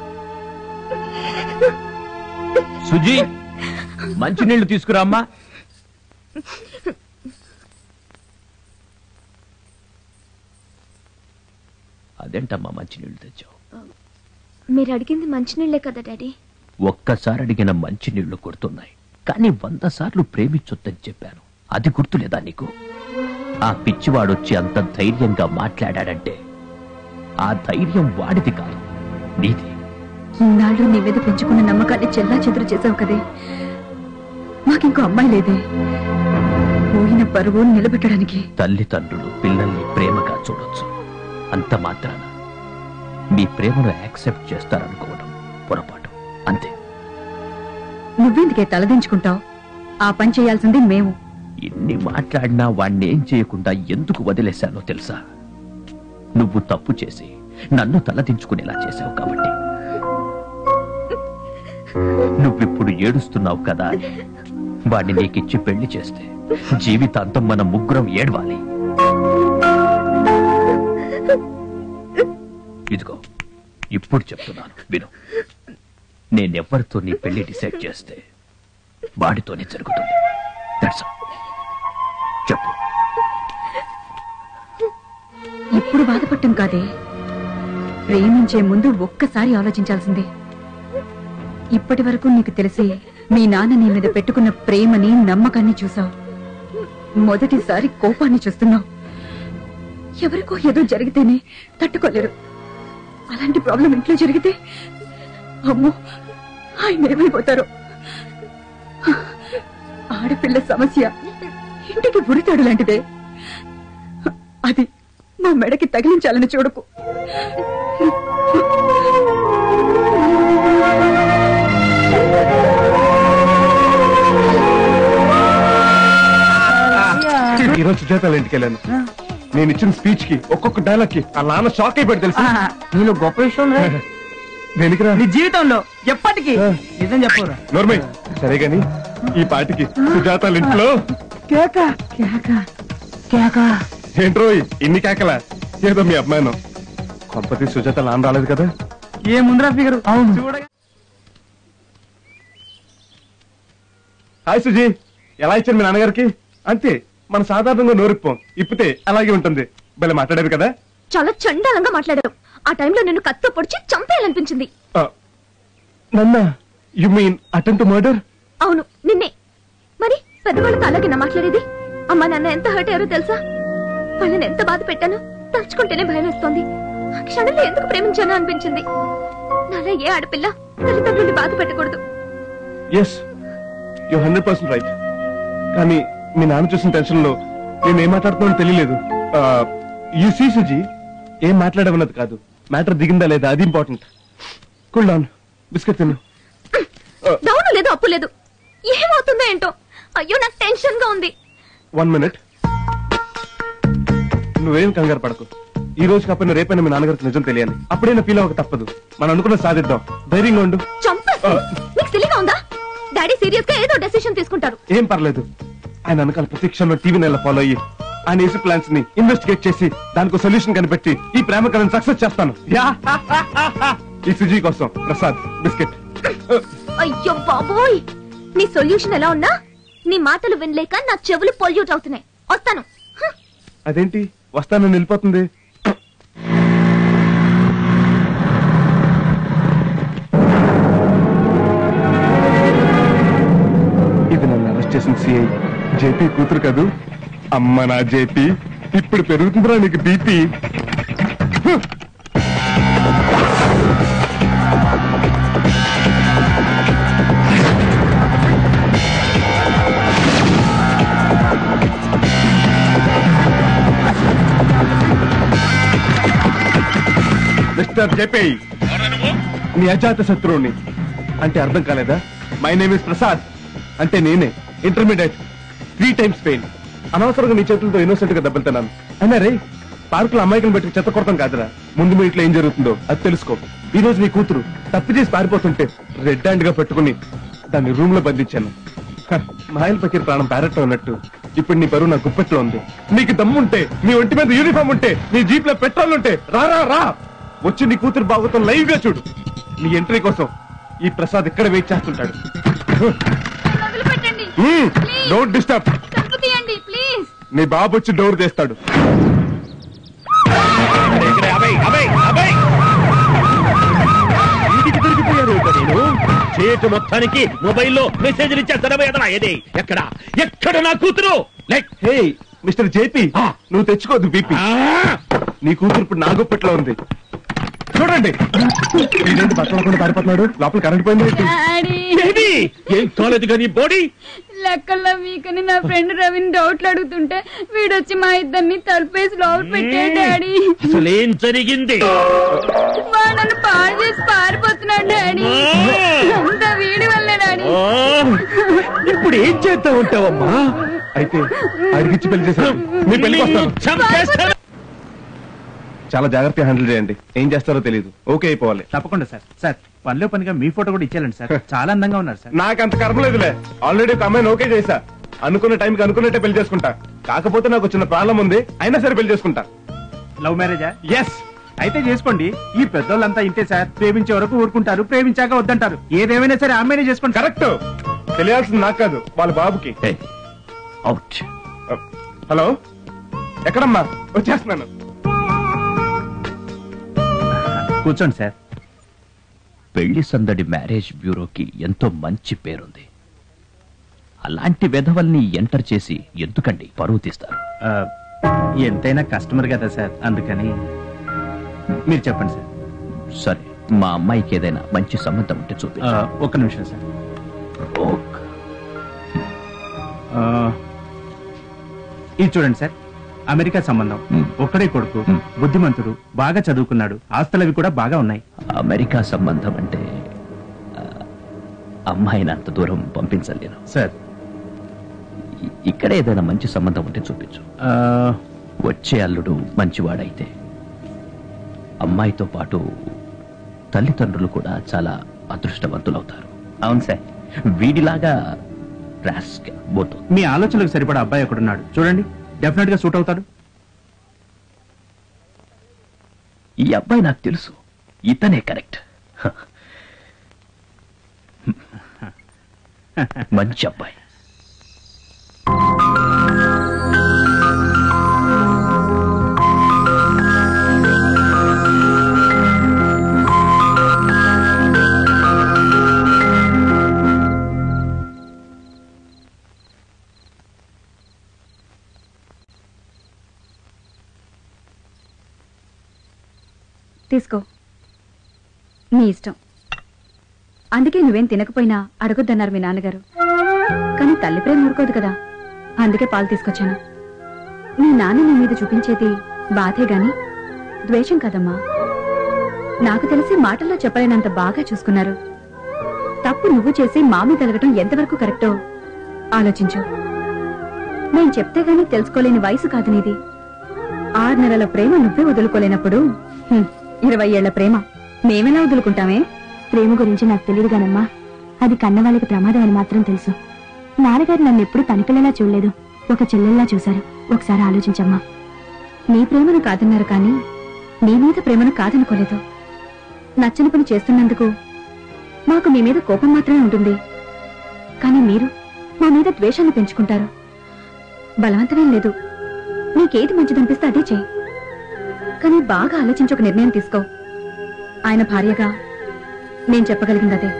సుజీ మంచినీళ్లు తీసుకురామ్మా అదేంటమ్మా మంచినీళ్లు తెచ్చావు మీరు అడిగింది మంచినీళ్ళే కదా డాడీ ఒక్కసారి అడిగిన మంచినీళ్లు గుర్తున్నాయి కానీ వంద సార్లు ప్రేమించొద్దని చెప్పాను అది గుర్తులేదా నీకు ఆ పిచ్చివాడొచ్చి అంత ధైర్యంగా మాట్లాడాడంటే ఆ ధైర్యం వాడిది కాదు నీది ఇన్నాళ్ళు నీ మీద పెంచుకున్న నమ్మకాన్ని చెల్లా చెదురు చేసావు కదే మాకింకో అమ్మాయి లేదే పోయిన పరువు నిలబెట్టడానికి తల్లిదండ్రులు పిల్లల్ని ప్రేమగా చూడొచ్చు అంత మాత్రాన మీ ప్రేమను యాక్సెప్ట్ చేస్తారనుకోవడం పొరపాటు అంతే నువ్వెందుకే తలదించుకుంటావు ఆ పని చేయాల్సింది మేము ఎన్ని మాట్లాడినా వాణ్ణి ఏం చేయకుండా ఎందుకు వదిలేశానో తెలుసా నువ్వు తప్పు చేసి నన్ను తలదించుకునేలా చేశావు కాబట్టి నువ్విప్పుడు ఏడుస్తున్నావు కదా అని వాణ్ణి నీకిచ్చి పెళ్లి చేస్తే జీవితాంతం మన ముగ్గురం ఏడవాలి ఇదిగో ఇప్పుడు చెప్తున్నాను విను నేనెవ్వరితో నీ పెళ్లి డిసైడ్ చేస్తే వాడితోనే జరుగుతుంది దట్స్ చెప్పు ఇప్పుడు బాధపడటం కాదే ప్రేమించే ముందు ఒక్కసారి ఆలోచించాల్సిందే ఇప్పటి వరకు నీకు తెలిసి మీ నాన్న నీ మీద పెట్టుకున్న ప్రేమని నమ్మకాన్ని చూసావు మొదటిసారి కోపాన్ని చూస్తున్నావు ఎవరికో ఏదో జరిగితేనే తట్టుకోలేరు అలాంటి ప్రాబ్లం ఇంట్లో జరిగితే అమ్మో ఆయన ఏమైపోతారో ఆడపిల్ల సమస్య ఇంటికి ఉరితాడు లాంటిదే అది మా మెడకి తగిలించాలని చూడకు ఈ రోజు సుజాత ఇంటికి వెళ్ళాను నేను ఇచ్చిన స్పీచ్ కి ఒక్కొక్క డైలాగ్ కి ఆ నాన్న షాక్ అయిపోయి తెలుసు నేను గొప్ప విషయం దేనికిరా నీ జీవితంలో ఎప్పటికీ నిజం చెప్పరా నోర్మై సరే గాని ఈ పాటికి సుజాతాల ఇంట్లో కేక కేక కేక ఏంట్రో ఇన్ని కేకల ఏదో మీ అభిమానం కొంపతి సుజాత లాన్ రాలేదు కదా ఏ ముందరా ఫిగర్ అవును చూడగా హాయ్ సుజీ ఎలా ఇచ్చారు మీ నాన్నగారికి అంతే మన సాధారణంగా నోరిప్పాం ఇప్పితే అలాగే ఉంటుంది భలే మాట్లాడారు కదా చాలా చండాలంగా మాట్లాడావు ఆ టైంలో నిన్ను కత్తో పొడిచి చంపేయాలనిపించింది ఆ, నన్న యు మీన్ అటెంప్ట్ మర్డర్ అవును నిన్నే మరి పెద్దవాళ్ళతో అలాగే నా మాట్లాడేది అమ్మా నాన్న ఎంత హర్ట్ అయ్యారో తెలుసా వాళ్ళని ఎంత బాధ పెట్టాను తలుచుకుంటేనే భయం వేస్తోంది ఆ క్షణంలో ఎందుకు ప్రేమించాను అనిపించింది నాలా ఏ ఆడపిల్ల తల్లిదండ్రుల్ని బాధ పెట్టకూడదు yes you hundred percent right కానీ మీ నాన్న చూసిన టెన్షన్ లో నేను ఏం మాట్లాడుతున్నానో తెలియలేదు యు సీ సుజీ ఏం మాట్లాడమన్నది కాదు మ్యాటర్ దిగిందా లేదా అది ఇంపార్టెంట్ కూల్ డౌన్ బిస్కెట్ తిను డౌన్ లేదు అప్పు లేదు ఏమవుతుందో ఏంటో అయ్యో నాకు టెన్షన్ గా ఉంది వన్ మినిట్ నువ్వేం కంగారు పడకు ఈ రోజు కాకపోయినా రేపైనా మీ నాన్నగారికి నిజం తెలియాలి అప్పుడైనా ఫీల్ అవ్వక తప్పదు మనం అనుకున్న సాధిద్దాం ధైర్యంగా ఉండు చంపేస్తా నీకు సిలిగా ఉందా డాడీ సీరియస్ గా ఏదో డెసిషన్ తీసుకుంటారు ఏం పర్లేదు ఆయన వెనకాల ప్రతి క్షణంలో టీవీ నెల ఫాలో అయ్యి ఆయన ఏసీ ప్లాన్స్ ని ఇన్వెస్టిగేట్ చేసి దానికి సొల్యూషన్ కనిపెట్టి ఈ ప్రేమ కథను సక్సెస్ చేస్తాను యా! ఈ సుజీ కోసం ప్రసాద్ బిస్కెట్ అయ్యో బాబోయ్ నీ సొల్యూషన్ ఎలా ఉన్నా నీ మాటలు వినలేక నా చెవులు పొల్యూట్ అవుతున్నాయి వస్తాను అదేంటి వస్తానని వెళ్ళిపోతుంది ఇది నన్ను అరెస్ట్ చేసిన సిఐ జేపీ కూతురు కదూ అమ్మ నా జేపీ ఇప్పుడు పెరుగుతుందిరా నీకు బీపీ మిస్టర్ జేపీ నీ అజాత శత్రువుని అంటే అర్థం కాలేదా మై నేమ్ ఇస్ ప్రసాద్ అంటే నేనే ఇంటర్మీడియట్ త్రీ టైమ్స్ ఫెయిల్ అనవసరంగా నీ చేతులతో ఇన్నోసెంట్ గా దెబ్బతిన్నాను అయినా రే పార్క్ లో అమ్మాయికలు పెట్టి చెత్త కొడతాం కాదురా ముందు మీ ఇంట్లో ఏం జరుగుతుందో అది తెలుసుకో ఈ రోజు నీ కూతురు తప్పు చేసి పారిపోతుంటే రెడ్ హ్యాండ్ గా పెట్టుకుని దాన్ని రూమ్ లో బంధించాను హ, మాయల్ పకీర్ ప్రాణం పారట్లో ఉన్నట్టు ఇప్పుడు నీ బరువు నా గుప్పెట్లో ఉంది నీకు దమ్ముంటే నీ ఒంటి మీద యూనిఫామ్ ఉంటే నీ జీప్ లో పెట్రోల్ ఉంటే రా రా రా వచ్చి నీ కూతురు బాగుతో లైవ్ గా చూడు నీ ఎంట్రీ కోసం ఈ ప్రసాద్ ఇక్కడ వెయిట్ చేస్తుంటాడు డోంట్ డిస్టర్బ్ తీయండి ప్లీజ్ నీ బాబు వచ్చి డోర్ చేస్తాడు ఇంటికి దొరికిపోయారు ఇక నేను చేటు మొత్తానికి మొబైల్లో మెసేజ్లు ఇచ్చేస్తానో ఎదరా ఏది ఎక్కడ ఎక్కడ నా కూతురు లైక్ హే మిస్టర్ జేపీ నువ్వు తెచ్చుకోదు బీపీ నీ కూతురు ఇప్పుడు నా గుప్పెట్లో ఉంది చూడండి ఇదేంటి బట్టలకుండా పారిపోతున్నాడు లోపల కరెంట్ పోయింది బేబీ ఏం కాలేదు కానీ బాడీ లెక్కల్లో వీకని నా ఫ్రెండ్ రవిని డౌట్లు అడుగుతుంటే వీడొచ్చి మా ఇద్దరిని తలుపేసి లోపల పెట్టే డాడీ అసలేం జరిగింది వాడు నన్ను పాడు చేసి పారిపోతున్నాడు డాడీ అంతా వీడి వల్లే డాడీ ఆ, ఇప్పుడు ఏం చేస్తా ఉంటావమ్మా అయితే అడిగిచ్చి పెళ్లి చేశాను మీ పెళ్లికి వస్తాను చంపేస్తాను చాలా జాగ్రత్తగా హ్యాండిల్ చేయండి ఏం చేస్తారో తెలియదు ఓకే అయిపోవాలి తప్పకుండా సార్ సార్ పనిలో పనిగా మీ ఫోటో కూడా ఇచ్చేయాలండి సార్ చాలా అందంగా ఉన్నారు సార్ నాకు అంత కర్మ లేదులే ఆల్రెడీ ఒక అమ్మాయిని ఓకే చేశా అనుకున్న టైంకి అనుకున్నట్టే పెళ్లి చేసుకుంటా కాకపోతే నాకు చిన్న ప్రాబ్లం ఉంది అయినా సరే పెళ్లి చేసుకుంటా లవ్ మ్యారేజా ఎస్ అయితే చేసుకోండి ఈ పెద్దోళ్ళంతా ఇంతే సార్ ప్రేమించే వరకు ఊరుకుంటారు ప్రేమించాక వద్దంటారు ఏదేమైనా సరే అమ్మాయినే చేసుకోండి కరెక్ట్ తెలియాల్సింది నాకు కాదు వాళ్ళ బాబుకి అవుట్ హలో ఎక్కడమ్మా వచ్చేస్తున్నాను కూర్చోండి సార్ పెళ్లి సందడి మ్యారేజ్ బ్యూరోకి ఎంతో మంచి పేరుంది అలాంటి వెధవల్ని ఎంటర్ చేసి ఎందుకండి పరువు తీస్తారు ఆ, ఎంతైనా కస్టమర్ కదా సార్ అందుకని మీరు చెప్పండి సార్ సరే మా అమ్మాయికి ఏదైనా మంచి సంబంధం ఉంటే చూపి ఆ, ఒక్క నిమిషం సార్ ఆ, ఇది చూడండి సార్ అమెరికా సంబంధం ఒక్కడే కొడుకు బుద్ధిమంతుడు బాగా చదువుకున్నాడు ఆస్తులవి కూడా బాగా ఉన్నాయి అమెరికా సంబంధం అంటే ఆ, అమ్మాయిని అంత దూరం పంపించలేను సార్ ఇ- ఇక్కడ ఏదైనా మంచి సంబంధం ఉంటే చూపించు ఆ, వచ్చే అల్లుడు మంచివాడైతే అమ్మాయితో పాటు తల్లిదండ్రులు కూడా చాలా అదృష్టవంతులవుతారు అవును సార్ వీడిలాగా రాస్క్ బోతు మీ ఆలోచనలకు సరిపడా అబ్బాయి ఒకడున్నాడు చూడండి డెఫినెట్ గా సూట్ అవుతాడు ఈ అబ్బాయి నాకు తెలుసు ఇతనే కరెక్ట్ మంచి అబ్బాయి తీసుకో నీ ఇష్టం అందుకే నువ్వేం తినకపోయినా అడగొద్దన్నారు మీ నాన్నగారు కానీ తల్లి ప్రేమ ఊరుకోదు కదా అందుకే పాలు తీసుకొచ్చాను మీ నాన్న నీ మీద చూపించేది బాధే గాని ద్వేషం కదమ్మా నాకు తెలిసి మాటల్లో చెప్పలేనంత బాగా చూసుకున్నారు తప్పు నువ్వు చేసి మా మీద కలగటం ఎంతవరకు కరెక్టో ఆలోచించు నేను చెప్తే గానీ తెలుసుకోలేని వయసు కాదు నీది ఆరు నెలల ప్రేమ నువ్వే వదులుకోలేనప్పుడు హ్మ్, ఇరవై ఏళ్ల ప్రేమ మేమెలా వదులుకుంటామే ప్రేమ గురించి నాకు తెలియదు గానమ్మా అది కన్నవాళ్ళకి ప్రమాదం అని మాత్రం తెలుసు నాన్నగారు నన్ను ఎప్పుడు పనిపిల్లలా చూడలేదు ఒక చెల్లెల్లా చూశారు ఒకసారి ఆలోచించమ్మా నీ ప్రేమను కాదన్నారు కానీ నీ మీద ప్రేమను కాదనుకోలేదు నచ్చని పని చేస్తున్నందుకు మాకు మీ మీద కోపం మాత్రమే ఉంటుంది కానీ మీరు మా మీద ద్వేషాన్ని పెంచుకుంటారు బలవంతమేం లేదు నీకేది మంచిదనిపిస్తే అదే చెయ్యి కానీ బాగా ఆలోచించి ఒక నిర్ణయం తీసుకో ఆయన భార్యగా నేను చెప్పగలిగింది అదే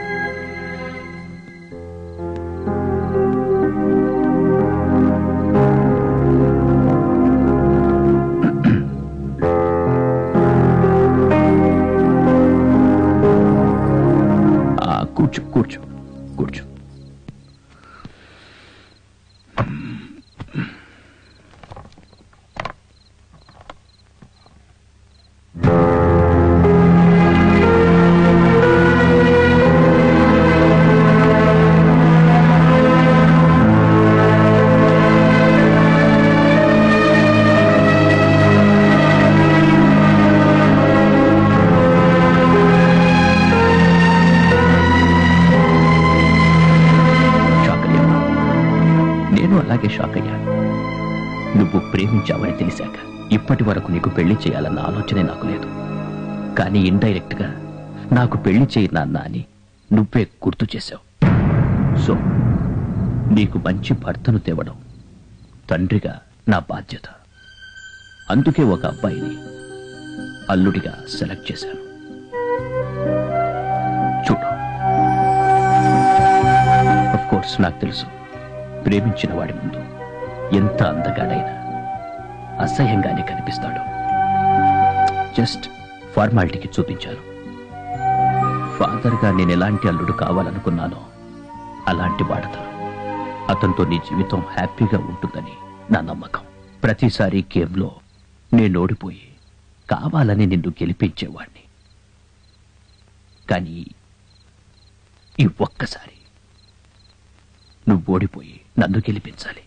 ఆ, కూర్చో కూర్చో కూర్చో షాక్ అయ్యాను నేను అలాగే షాక్ అయ్యాను నువ్వు ప్రేమించావని తెలిసాక ఇప్పటి వరకు నీకు పెళ్లి చేయాలన్న ఆలోచనే నాకు లేదు కానీ ఇండైరెక్ట్ గా నాకు పెళ్లి చేయి నాన్న అని నువ్వే గుర్తు చేశావు సో నీకు మంచి భర్తను తేవడం తండ్రిగా నా బాధ్యత అందుకే ఒక అబ్బాయిని అల్లుడిగా సెలెక్ట్ చేశాను చూడు అఫ్ కోర్స్ నాకు తెలుసు ప్రేమించిన వాడి ముందు ఎంత అందగాడైనా అసహ్యంగానే కనిపిస్తాడు జస్ట్ ఫార్మాలిటీకి చూపించాను ఫాదర్గా నేను ఎలాంటి అల్లుడు కావాలనుకున్నానో అలాంటి వాడతను అతనితో నీ జీవితం హ్యాపీగా ఉంటుందని నా నమ్మకం ప్రతిసారి గేమ్లో నేను ఓడిపోయి కావాలని నిన్ను గెలిపించేవాణ్ణి కానీ ఈ ఒక్కసారి నువ్వు ఓడిపోయి నన్ను గెలిపించాలి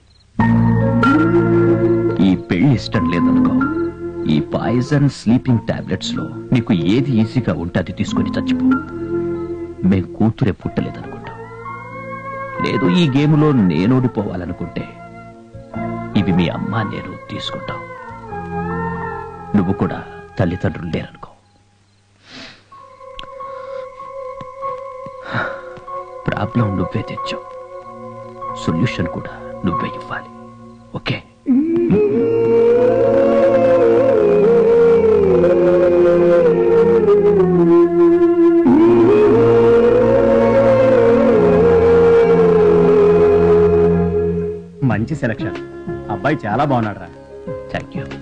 ఈ పెళ్లి ఇష్టం లేదనుకో ఈ పాయిజన్ స్లీపింగ్ టాబ్లెట్స్ లో నీకు ఏది ఈజీగా ఉంటే అది తీసుకొని చచ్చిపో మేం కూతురే పుట్టలేదనుకుంటాం లేదు ఈ గేమ్లో నేను ఓడిపోవాలనుకుంటే ఇవి మీ అమ్మ నేను తీసుకుంటాం నువ్వు కూడా తల్లిదండ్రులు లేరనుకో ప్రాబ్లం నువ్వే తెచ్చావు సొల్యూషన్ కూడా నువ్వే ఇవ్వాలి ఓకే మంచి సెలక్షన్ అబ్బాయి చాలా బాగున్నాడు రా థ్యాంక్ యూ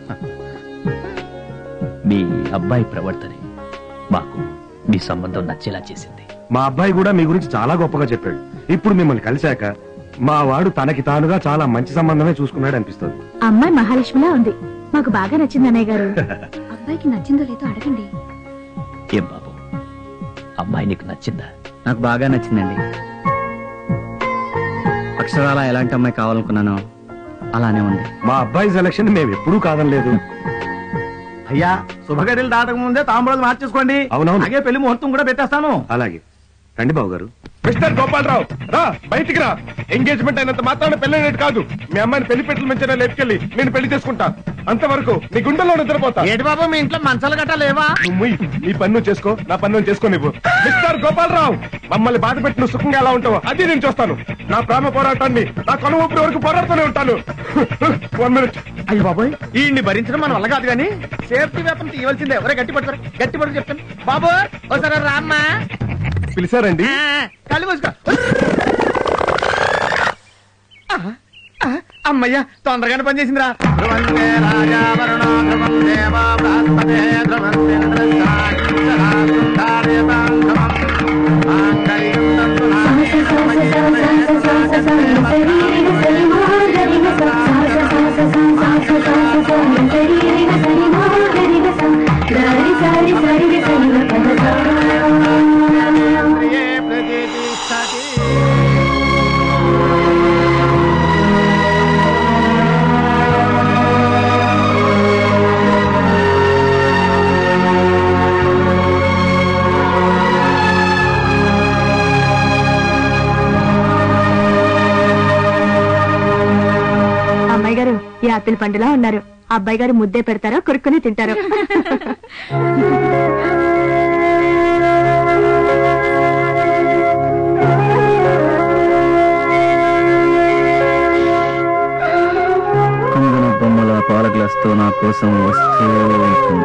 మీ అబ్బాయి ప్రవర్తనే మాకు మీ సంబంధం నచ్చేలా చేసింది మా అబ్బాయి కూడా మీ గురించి చాలా గొప్పగా చెప్పాడు ఇప్పుడు మిమ్మల్ని కలిశాక మా వాడు తనకి తానుగా చాలా మంచి సంబంధమే చూసుకున్నాడు అనిపిస్తుంది అమ్మాయి మహాలక్ష్మిలా ఉంది మాకు బాగా నచ్చింది అన్నయ్య గారు అబ్బాయికి నచ్చిందో లేదో అడగండి ఏం బాబు అమ్మాయి నీకు నచ్చిందా నాకు బాగా నచ్చిందండి అక్షరాల ఎలాంటి అమ్మాయి కావాలనుకున్నానో అలానే ఉంది మా అబ్బాయి సెలక్షన్ మేము ఎప్పుడూ కాదనలేదు అయ్యా శుభగడిలు దాటక ముందే తాంబూలాలు మార్చేసుకోండి అవునవును. అలాగే పెళ్లి ముహూర్తం కూడా పెట్టేస్తాను అలాగే రండి బాబు గారు మిస్టర్ గోపాలరావు రా బయటికి రా ఎంగేజ్మెంట్ అయినంత మాత్రాన పెళ్ళైనట్టు కాదు మీ అమ్మాయిని పెళ్లి పెట్టలు మంచిగా లేపుకెళ్ళి నేను పెళ్లి చేసుకుంటా అంతవరకు నీ గుండెల్లో నిద్రపోతా ఏటి బాబు మీ ఇంట్లో మంచాలు గట్టా లేవా నువ్వు ముయ్. నీ పన్ను చేసుకో నా పన్ను చేసుకో నువ్వు మిస్టర్ గోపాలరావు మమ్మల్ని బాధ పెట్టి నువ్వు సుఖంగా ఎలా ఉంటావో అది నేను చూస్తాను నా ప్రేమ పోరాటాన్ని నా కొన ఊపిరి వరకు పోరాడుతూనే ఉంటాను వన్ మినిట్ అయ్యి బాబోయ్ ఈ భరించడం మన వల్ల కాదు కానీ సేఫ్టీ వేపన్ తీయవలసిందే ఎవరే గట్టి పడతారు గట్టి పడుతు చెప్తాను బాబు ఒకసారి రామ్మా పిలిచారండి ఆ, కళ్ళు మూసుకో ఆ, ఆ, అమ్మయ్యా తొందరగానే పనిచేసిందిరా ధ్రువంతే రాజా వరుణో ధ్రువం దేవా బృహస్పతే ధ్రువంతే అమ్మాయి గారు ఈ ఆపిల్ పండులా ఉన్నారు అబ్బాయి గారు ముద్దే పెడతారో కొరుక్కుని తింటారు కుందన బొమ్మల పాల గ్లాస్ తో నా కోసం వస్తూ ఉంటుంది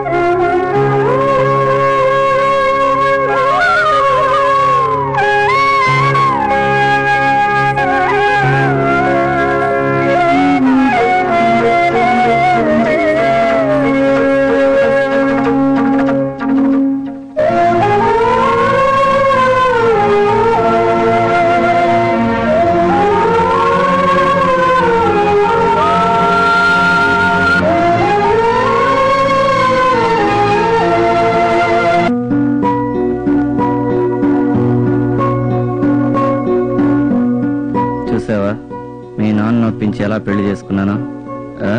చూసావా మీ నాన్న నొప్పించి ఎలా పెళ్లి చేసుకున్నాను ఆ?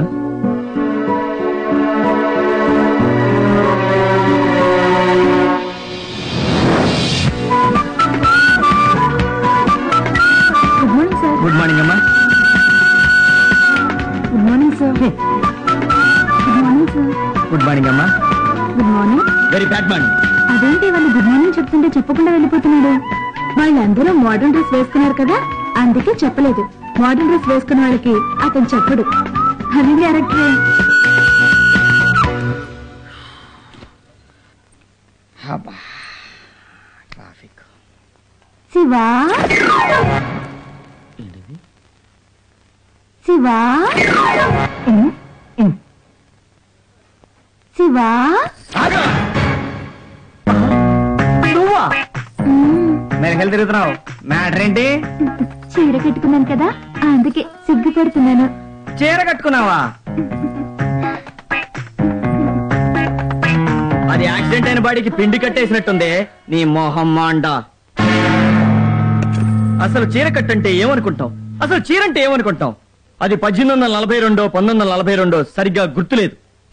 Good morning sir good morning అమ్మా good morning sir good morning sir good morning అమ్మా good morning very bad morning అదేంటి వాళ్ళు గుడ్ మార్నింగ్ చెప్తుంటే చెప్పకుండా వెళ్ళిపోతున్నాడు వాళ్ళందరూ మోడర్న్ డ్రెస్ వేసుకున్నారు కదా అందుకే చెప్పలేదు మోడర్న్ డ్రెస్ వేసుకున్న వాళ్ళకి అతను చెప్పడు అది క్యారెక్టర్ ట్రాఫిక్ శివా శివా ఉమ్, ఉమ్. శివా నువ్వా ఉమ్, మెరకలు తిరుగుతున్నావు మ్యాటర్ ఏంటి చీర కట్టుకున్నాను కదా అందుకే సిగ్గుపడుతున్నాను చీర కట్టుకున్నావా అది యాక్సిడెంట్ అయిన బాడీకి పిండి కట్టేసినట్టుంది నీ మొహం మాండ అసలు చీర కట్టంటే ఏమనుకుంటావు అసలు చీర అంటే ఏమనుకుంటావు అది పద్దెనిమిది వందల నలభై రెండో పంతొమ్మిది వందల నలభై రెండో సరిగ్గా గుర్తులేదు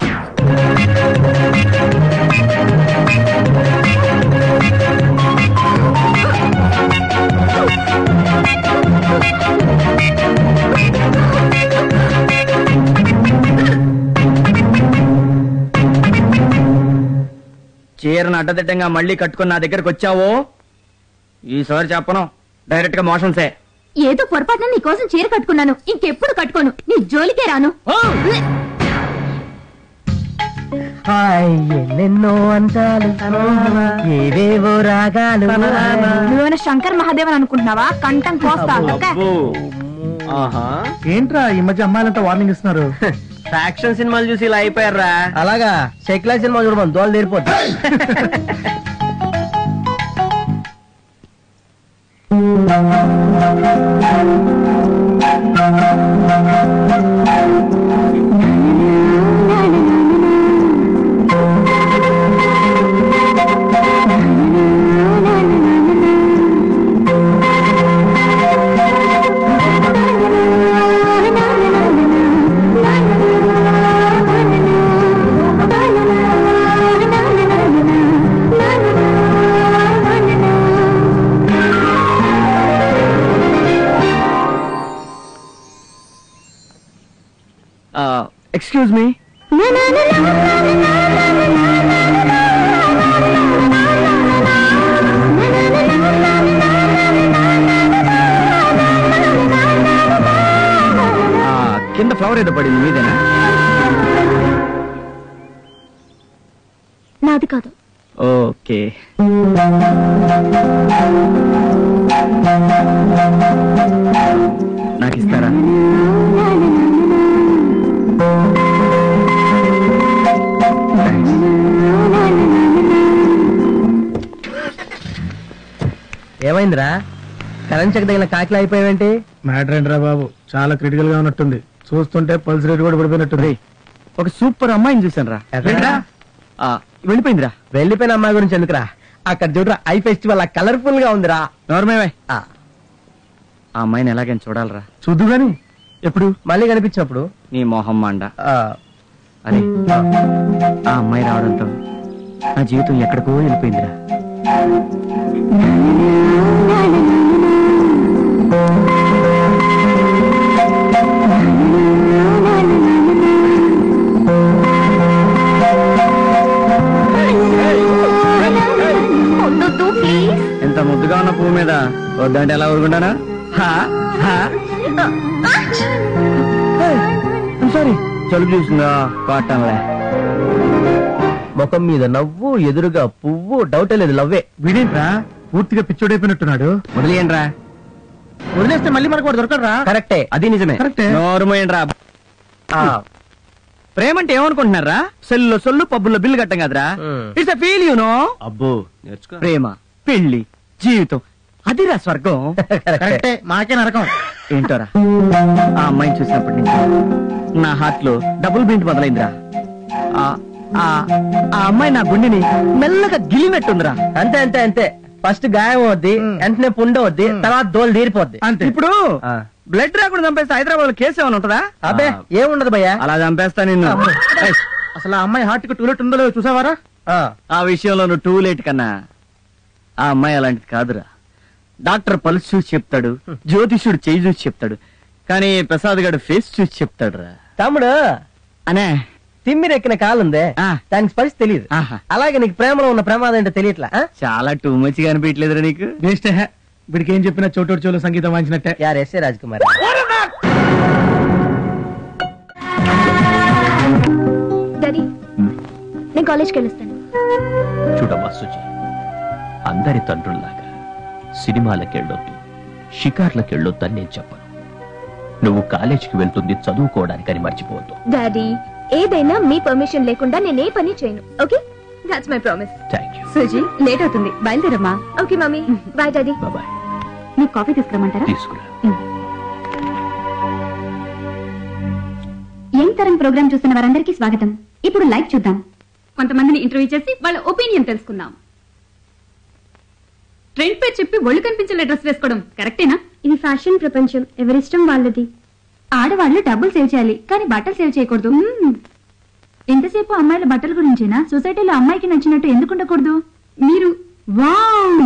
చీరను అడ్డదిడ్డంగా మళ్ళీ కట్టుకుని నా దగ్గరకు వచ్చావో ఈసారి చెప్పను డైరెక్ట్ గా మోషన్సే ఏదో పొరపాటున నీ కోసం చీర కట్టుకున్నాను ఇంకెప్పుడు కట్టుకోను నీ జోలికే రాను ఎన్నెన్నో అందాలు ఏవేవో రాగాలు నువ్వేమైనా శంకర్ మహాదేవన్ అనుకుంటున్నావా కంఠం కోస్తా ఓకే? ఆహా ఏంట్రా ఈ మధ్య అమ్మాయిలంతా వార్నింగ్ ఇస్తున్నారు ఫ్యాక్షన్ సినిమాలు చూసి ఇలా అయిపోయారా అలాగా శక్లా సినిమా చూడమని దోలు తీరిపోద్ది నా ఎక్స్క్యూజ్ మీ కింద ఫ్లవర్ ఏదో పడింది మీదేనా నాది కాదు ఓకే నాకు ఇస్తారా ఏమైందిరా కరెంట్ చెక్ తగిన కాకిలా అయిపోయావేంటి మ్యాటర్ ఏంట్రా బాబు చాలా క్రిటికల్ గా ఉన్నట్టుంది చూస్తుంటే పల్స్ రేట్ కూడా పడిపోయినట్టుంది ఒక సూపర్ అమ్మాయిని చూసాను రా ఎక్కడా? వెళ్ళిపోయిందిరా వెళ్ళిపోయిన అమ్మాయి గురించి ఎందుకురా అక్కడ చూడరా ఐ ఫెస్టివల్ కలర్ఫుల్ గా ఉందిరా నోర్మేవే ఆ అమ్మాయిని ఎలాగైనా చూడాలరా చూద్దు గాని ఎప్పుడు మళ్ళీ కనిపించినప్పుడు నీ మొహం మండ ఆ, అరే ఆ అమ్మాయి రావడంతో నా జీవితం ఎక్కడికో వెళ్ళిపోయిందిరా వద్దొద్దు ప్లీజ్ ఎంత ముద్దుగా ఉన్న పువ్వు మీద వద్దంటే ఎలా ఊరుకుంటానా సారీ జలుబు చూసిందా కొట్టంలే ముఖం మీద నవ్వు ఎదురుగా పువ్వు డౌటే లేదు లవ్వే వీడేంట్రా పూర్తిగా పిచ్చోడైపోయినట్టున్నాడు వదిలేయండిరా వదిలేస్తే మళ్ళీ మనకు వాడు దొరకడరా కరెక్టే అది నిజమే కరెక్టే. నోరుమోయండిరా ఆ, ప్రేమ అంటే ఏమనుకుంటున్నారా సెల్లు సొల్లు పబ్బుల్లో బిల్లు కట్టం కదరా మ్. It's a feel you know అబ్బో నేర్చుకో ప్రేమ పెళ్లి జీవితం అదిరా స్వర్గం కరెక్టే మాకే నరకం ఏంటోరా ఆ అమ్మాయిని చూసినప్పటి నుంచి నా హార్ట్ లో డబుల్ బీట్ మొదలైందిరా ఆ ఆ- ఆ అమ్మాయి నా గుండెని మెల్లగా గిలినట్టుందిరా అంతే అంతే అంతే ఫస్ట్ గాయం అవుద్ది వెంటనే పుండు అవుద్ది తర్వాత దోలు తీరిపోద్ది అంతే ఇప్పుడు ఆ. బ్లడ్ రాకుండా చంపేస్తే హైదరాబాద్ లో కేసు ఏమైనా ఉంటుందా అబ్బే ఏముండదు భయ్యా అలా చంపేస్తా నిన్ను ఏయ్, అసలు ఆ అమ్మాయి హార్ట్ కి టూలెట్ ఉందో లేదో చూసావారా ఆ, ఆ విషయంలో నువ్వు టూ లేట్ కన్నా ఆ అమ్మాయి అలాంటిది కాదురా డాక్టర్ పల్స్ చూసి చెప్తాడు జ్యోతిష్యుడు చేయి చూసి చెప్తాడు కానీ ప్రసాద్ గారు ఫేస్ చూసి చెప్తాడు రా తమ్ముడు అనే తిమ్మిరెక్కిన కాలుందే ఆ. దానికి స్పర్శ తెలియదు ఆహా. అలాగే నీకు ప్రేమలో ఉన్న ప్రమాదం ఏంటో తెలియట్లా ఆ? చాలా టూ మచ్ గా అనిపించలేదురా నీకు వేస్ట్ వీడికి ఏం చెప్పినా చోటోడు చెవులు సంగీతం వాయించినట్టే యార్ ఎస్ఏ రాజ్ కుమార్ డాడీ నేను కాలేజ్కి వెళ్ళొస్తాను చూడమ్మా సుజి అందరి తండ్రుల్లాగా సినిమాలకెళ్ళొద్దు షికార్లకెళ్ళొద్దని నేను చెప్పను నువ్వు కాలేజీకి వెళ్తుంది చదువుకోవడానికని మర్చిపోవద్దు డాడీ ఏదైనా మీ పర్మిషన్ లేకుండా నేను ఏ పని చేయను okay that's my promise thank you Suji late అవుతుంది బయలుదేరమ్మా okay mummy bye daddy bye నీకు కాఫీ తీసుకురమ్మంటారా తీసుకురా యంగ్ తరం ప్రోగ్రామ్ చూస్తున్న వారందరికీ స్వాగతం ఇప్పుడు లైవ్ చూద్దాం కొంతమందిని ఇంటర్వ్యూ చేసి వాళ్ళ ఒపీనియన్ తెలుసుకుందాం ట్రెండ్ పేరు చెప్పి ఒళ్ళు కనిపించలే డ్రెస్ వేసుకోవడం కరెక్టేనా ఇది ఫ్యాషన్ ప్రపంచం ఎవరిష్టం వాళ్ళది ఆడవాళ్ళు డబ్బులు సేవ్ చేయాలి కానీ బట్టలు సేవ్ చేయకూడదు మ్మ్. ఎంతసేపు అమ్మాయిల బట్టల గురించేనా సొసైటీలో అమ్మాయికి నచ్చినట్టు ఎందుకు ఉండకూడదు మీరు వావ్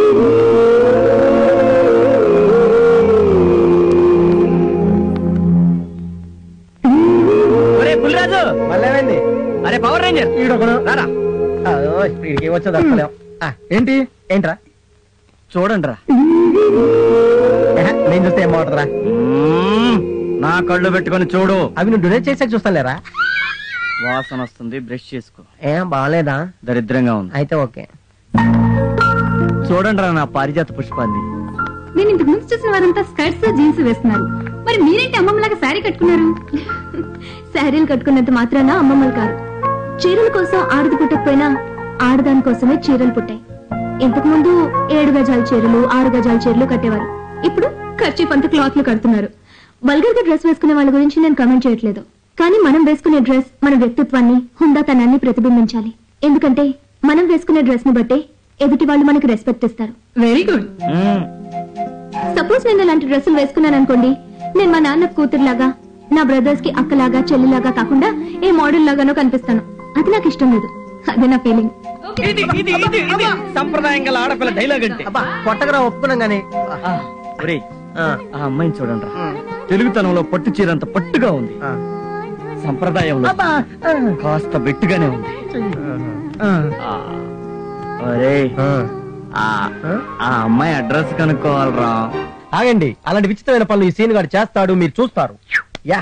ఒరే పులిరాజు మళ్ళీ అరే పవర్ రేంజర్ ఈడొకడు రారా వీడికి వచ్చేది అసలేం. ఆ, ఏంటి ఏంట్రా చూడండి రా ఏహ, నేను చూస్తే ఏం బాగుంటుందిరా నా కళ్ళు పెట్టుకొని చూడు అవి నువ్వు డొనేట్ చేసాక చూస్తానులేరా వాసన వస్తుంది బ్రష్ చేసుకో ఏం బాగాలేదా దరిద్రంగా ఉంది అయితే ఓకే చూడండి రా నా పారిజాత పుష్పాన్ని నేను ఇంతకు ముందు చూసిన వారంతా స్కర్ట్స్ జీన్స్ వేస్తున్నారు మరి మీరేంటి అమ్మమ్మలాగా శారీ కట్టుకున్నారు శారీలు కట్టుకున్నంత మాత్రాన అమ్మమ్మలు కారు చీరల కోసం ఆడది పుట్టకపోయినా ఆడదాని కోసమే చీరలు పుట్టాయి ఇంతకు ముందు ఏడు గజాల చీరలు ఆరు గజాల చీరలు కట్టేవారు ఇప్పుడు ఖర్చు పంత క్లాత్లు కడుతున్నారు వల్గర్ గా డ్రెస్ వేసుకునే వాళ్ళ గురించి నేను కమెంట్ చేయట్లేదు కానీ మనం వేసుకునే డ్రెస్ మన వ్యక్తిత్వాన్ని హుందాతనాన్ని ప్రతిబింబించాలి ఎందుకంటే మనం వేసుకునే డ్రెస్ ని బట్టే ఎదుటి వాళ్ళు మనకు రెస్పెక్ట్ ఇస్తారు వెరీ గుడ్ సపోజ్ నేను ఇలాంటి డ్రెస్సులు వేసుకున్నాను అనుకోండి నేను మా నాన్న కూతురులాగా నా బ్రదర్స్ కి అక్కలాగా చెల్లిలాగా కాకుండా ఏ మోడల్ లాగానో కనిపిస్తాను అది నాకు ఇష్టం లేదు అదే నా ఫీలింగ్ ఇది ఇది ఇది ఇది సంప్రదాయం గల ఆడపిల్ల డైలాగ్ అంటే అబ్బా కొట్టగరా ఒప్పుకున్నాం గానీ ఒరేయ్ ఆ, ఆ అమ్మాయిని చూడండి రా తెలుగుతనంలో పట్టు చీర అంత పట్టుగా ఉంది ఆ. సంప్రదాయంలో కాస్త బెట్టుగానే ఉంది ఆ, ఒరేయ్, ఆ ఆ అమ్మాయి అడ్రస్ కనుక్కోవాలరా ఆగండి అలాంటి విచిత్రమైన పనులు ఈ సీన్ గారు చేస్తాడు మీరు చూస్తారు యా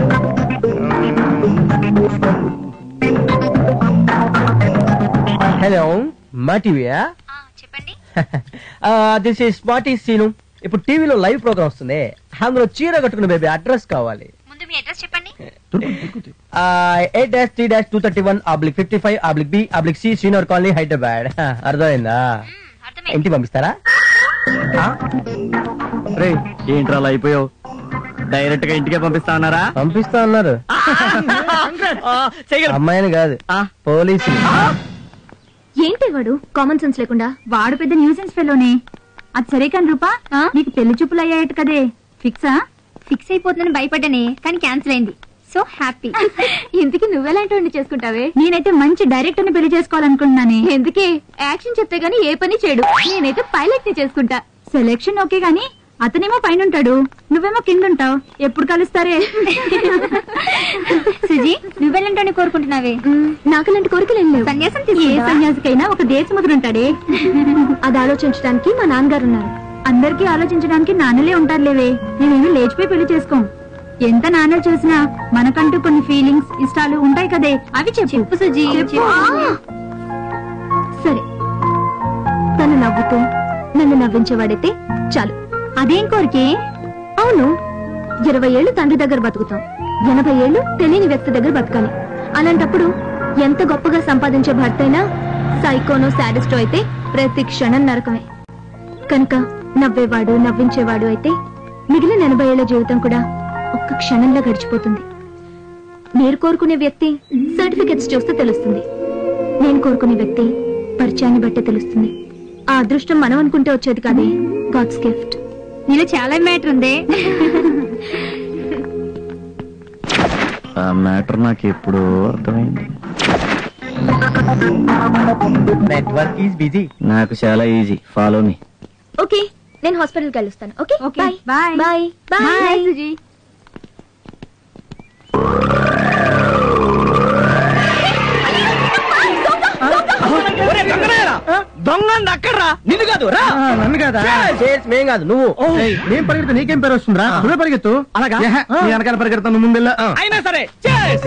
హలో మా టీవీయా చెప్పండి దిస్ ఇస్ స్మార్టీ సీను ఇప్పుడు టీవీలో లైవ్ ప్రోగ్రామ్ వస్తుంది అందులో చీర కట్టుకున్న బేబీ అడ్రస్ కావాలి ముందు మీ అడ్రస్ చెప్పండి eight dash three dash two thirty one oblique fifty five oblique B oblique C Srinagar colony Hyderabad అర్థమైందా ఇంటికి పంపిస్తారా రే ఏంట్రా అలా అయిపోయావు డైరెక్ట్ గా ఇంటికే పంపిస్తా అన్నారా పంపిస్తా అన్నారు అమ్మాయిని కాదు పోలీసు ఏంటి వాడు కామన్ సెన్స్ లేకుండా వాడు పెద్ద న్యూసెన్స్ ఫెలోనే అది సరే కాని రూపా నీకు పెళ్లి చూపులు అయ్యాయట కదే ఫిక్సా ఫిక్స్ అయిపోతుందని భయపడ్డానే కానీ క్యాన్సిల్ అయింది సో హ్యాపీ ఇంతకి నువ్వెలాంటి వాడిని చేసుకుంటావే నేనైతే మంచి డైరెక్టర్ ని పెళ్లి చేసుకోవాలనుకుంటున్నానే ఎందుకే యాక్షన్ చెప్తే గానీ ఏ పని చేయడు నేనైతే పైలట్ ని చేసుకుంటా సెలెక్షన్ ఓకే గాని అతనేమో పైన ఉంటాడు నువ్వేమో కింద ఉంటావు ఎప్పుడు కలుస్తారే సుజీ నువ్వెలాంటి కోరుకుంటున్నావే నాకు అలాంటి కోరికలు ఏం లేవు సన్యాసం ఏ తీసుకుంటావా? సన్యాసికైనా ఒక దేశముద్రు ఉంటాడే అది ఆలోచించడానికి మా నాన్నగారు ఉన్నారు అందరికీ ఆలోచించడానికి నాన్నలే ఉంటారులేవే మేమేమి లేచిపోయి పెళ్లి చేసుకోం ఎంత నాన్నలు చేసినా మనకంటూ కొన్ని ఫీలింగ్స్ ఇష్టాలు ఉంటాయి కదే అవి చెప్పు చెప్పు సుజీ చెప్పు. సరే తను నవ్వుతూ నన్ను నవ్వించేవాడైతే చాలు అదేం కోరికే అవును ఇరవై ఏళ్ళు తండ్రి దగ్గర బతుకుతాం ఎనభై ఏళ్ళు తెలియని వ్యక్తి దగ్గర బతకాలి అలాంటప్పుడు ఎంత గొప్పగా సంపాదించే భర్త అయినా సైకోనో సాడిస్టో అయితే ప్రతి క్షణం నరకమే కనుక నవ్వేవాడు నవ్వించేవాడు అయితే మిగిలిన ఎనభై ఏళ్ల జీవితం కూడా ఒక్క క్షణంలో గడిచిపోతుంది మీరు కోరుకునే వ్యక్తి సర్టిఫికెట్స్ చూస్తే తెలుస్తుంది నేను కోరుకునే వ్యక్తి పరిచయాన్ని బట్టే తెలుస్తుంది ఆ అదృష్టం మనం అనుకుంటే వచ్చేది కాదే గాడ్స్ గిఫ్ట్ నీలో చాలా మ్యాటర్ ఉందే ఆ మ్యాటర్ నాకు ఎప్పుడు అర్థమైంది నెట్వర్క్ ఈజ్ బిజీ నాకు చాలా ఈజీ ఫాలో మీ ఓకే నేను హాస్పిటల్కి వెళ్ళొస్తాను okay okay bye bye bye bye Suji దొంగ అక్కడరా నిన్ను కాదు రా నన్ను కదా చేర్స్ మేం కాదు నువ్వు ఏయ్, నేను పరిగెడితే నీకేం పేరు వస్తుందిరా నువ్వే పరిగెత్తు అలాగా? ఏహే, నీ వెనకాల పరిగెడతాను నువ్వు ముందు అయినా సరే చేస్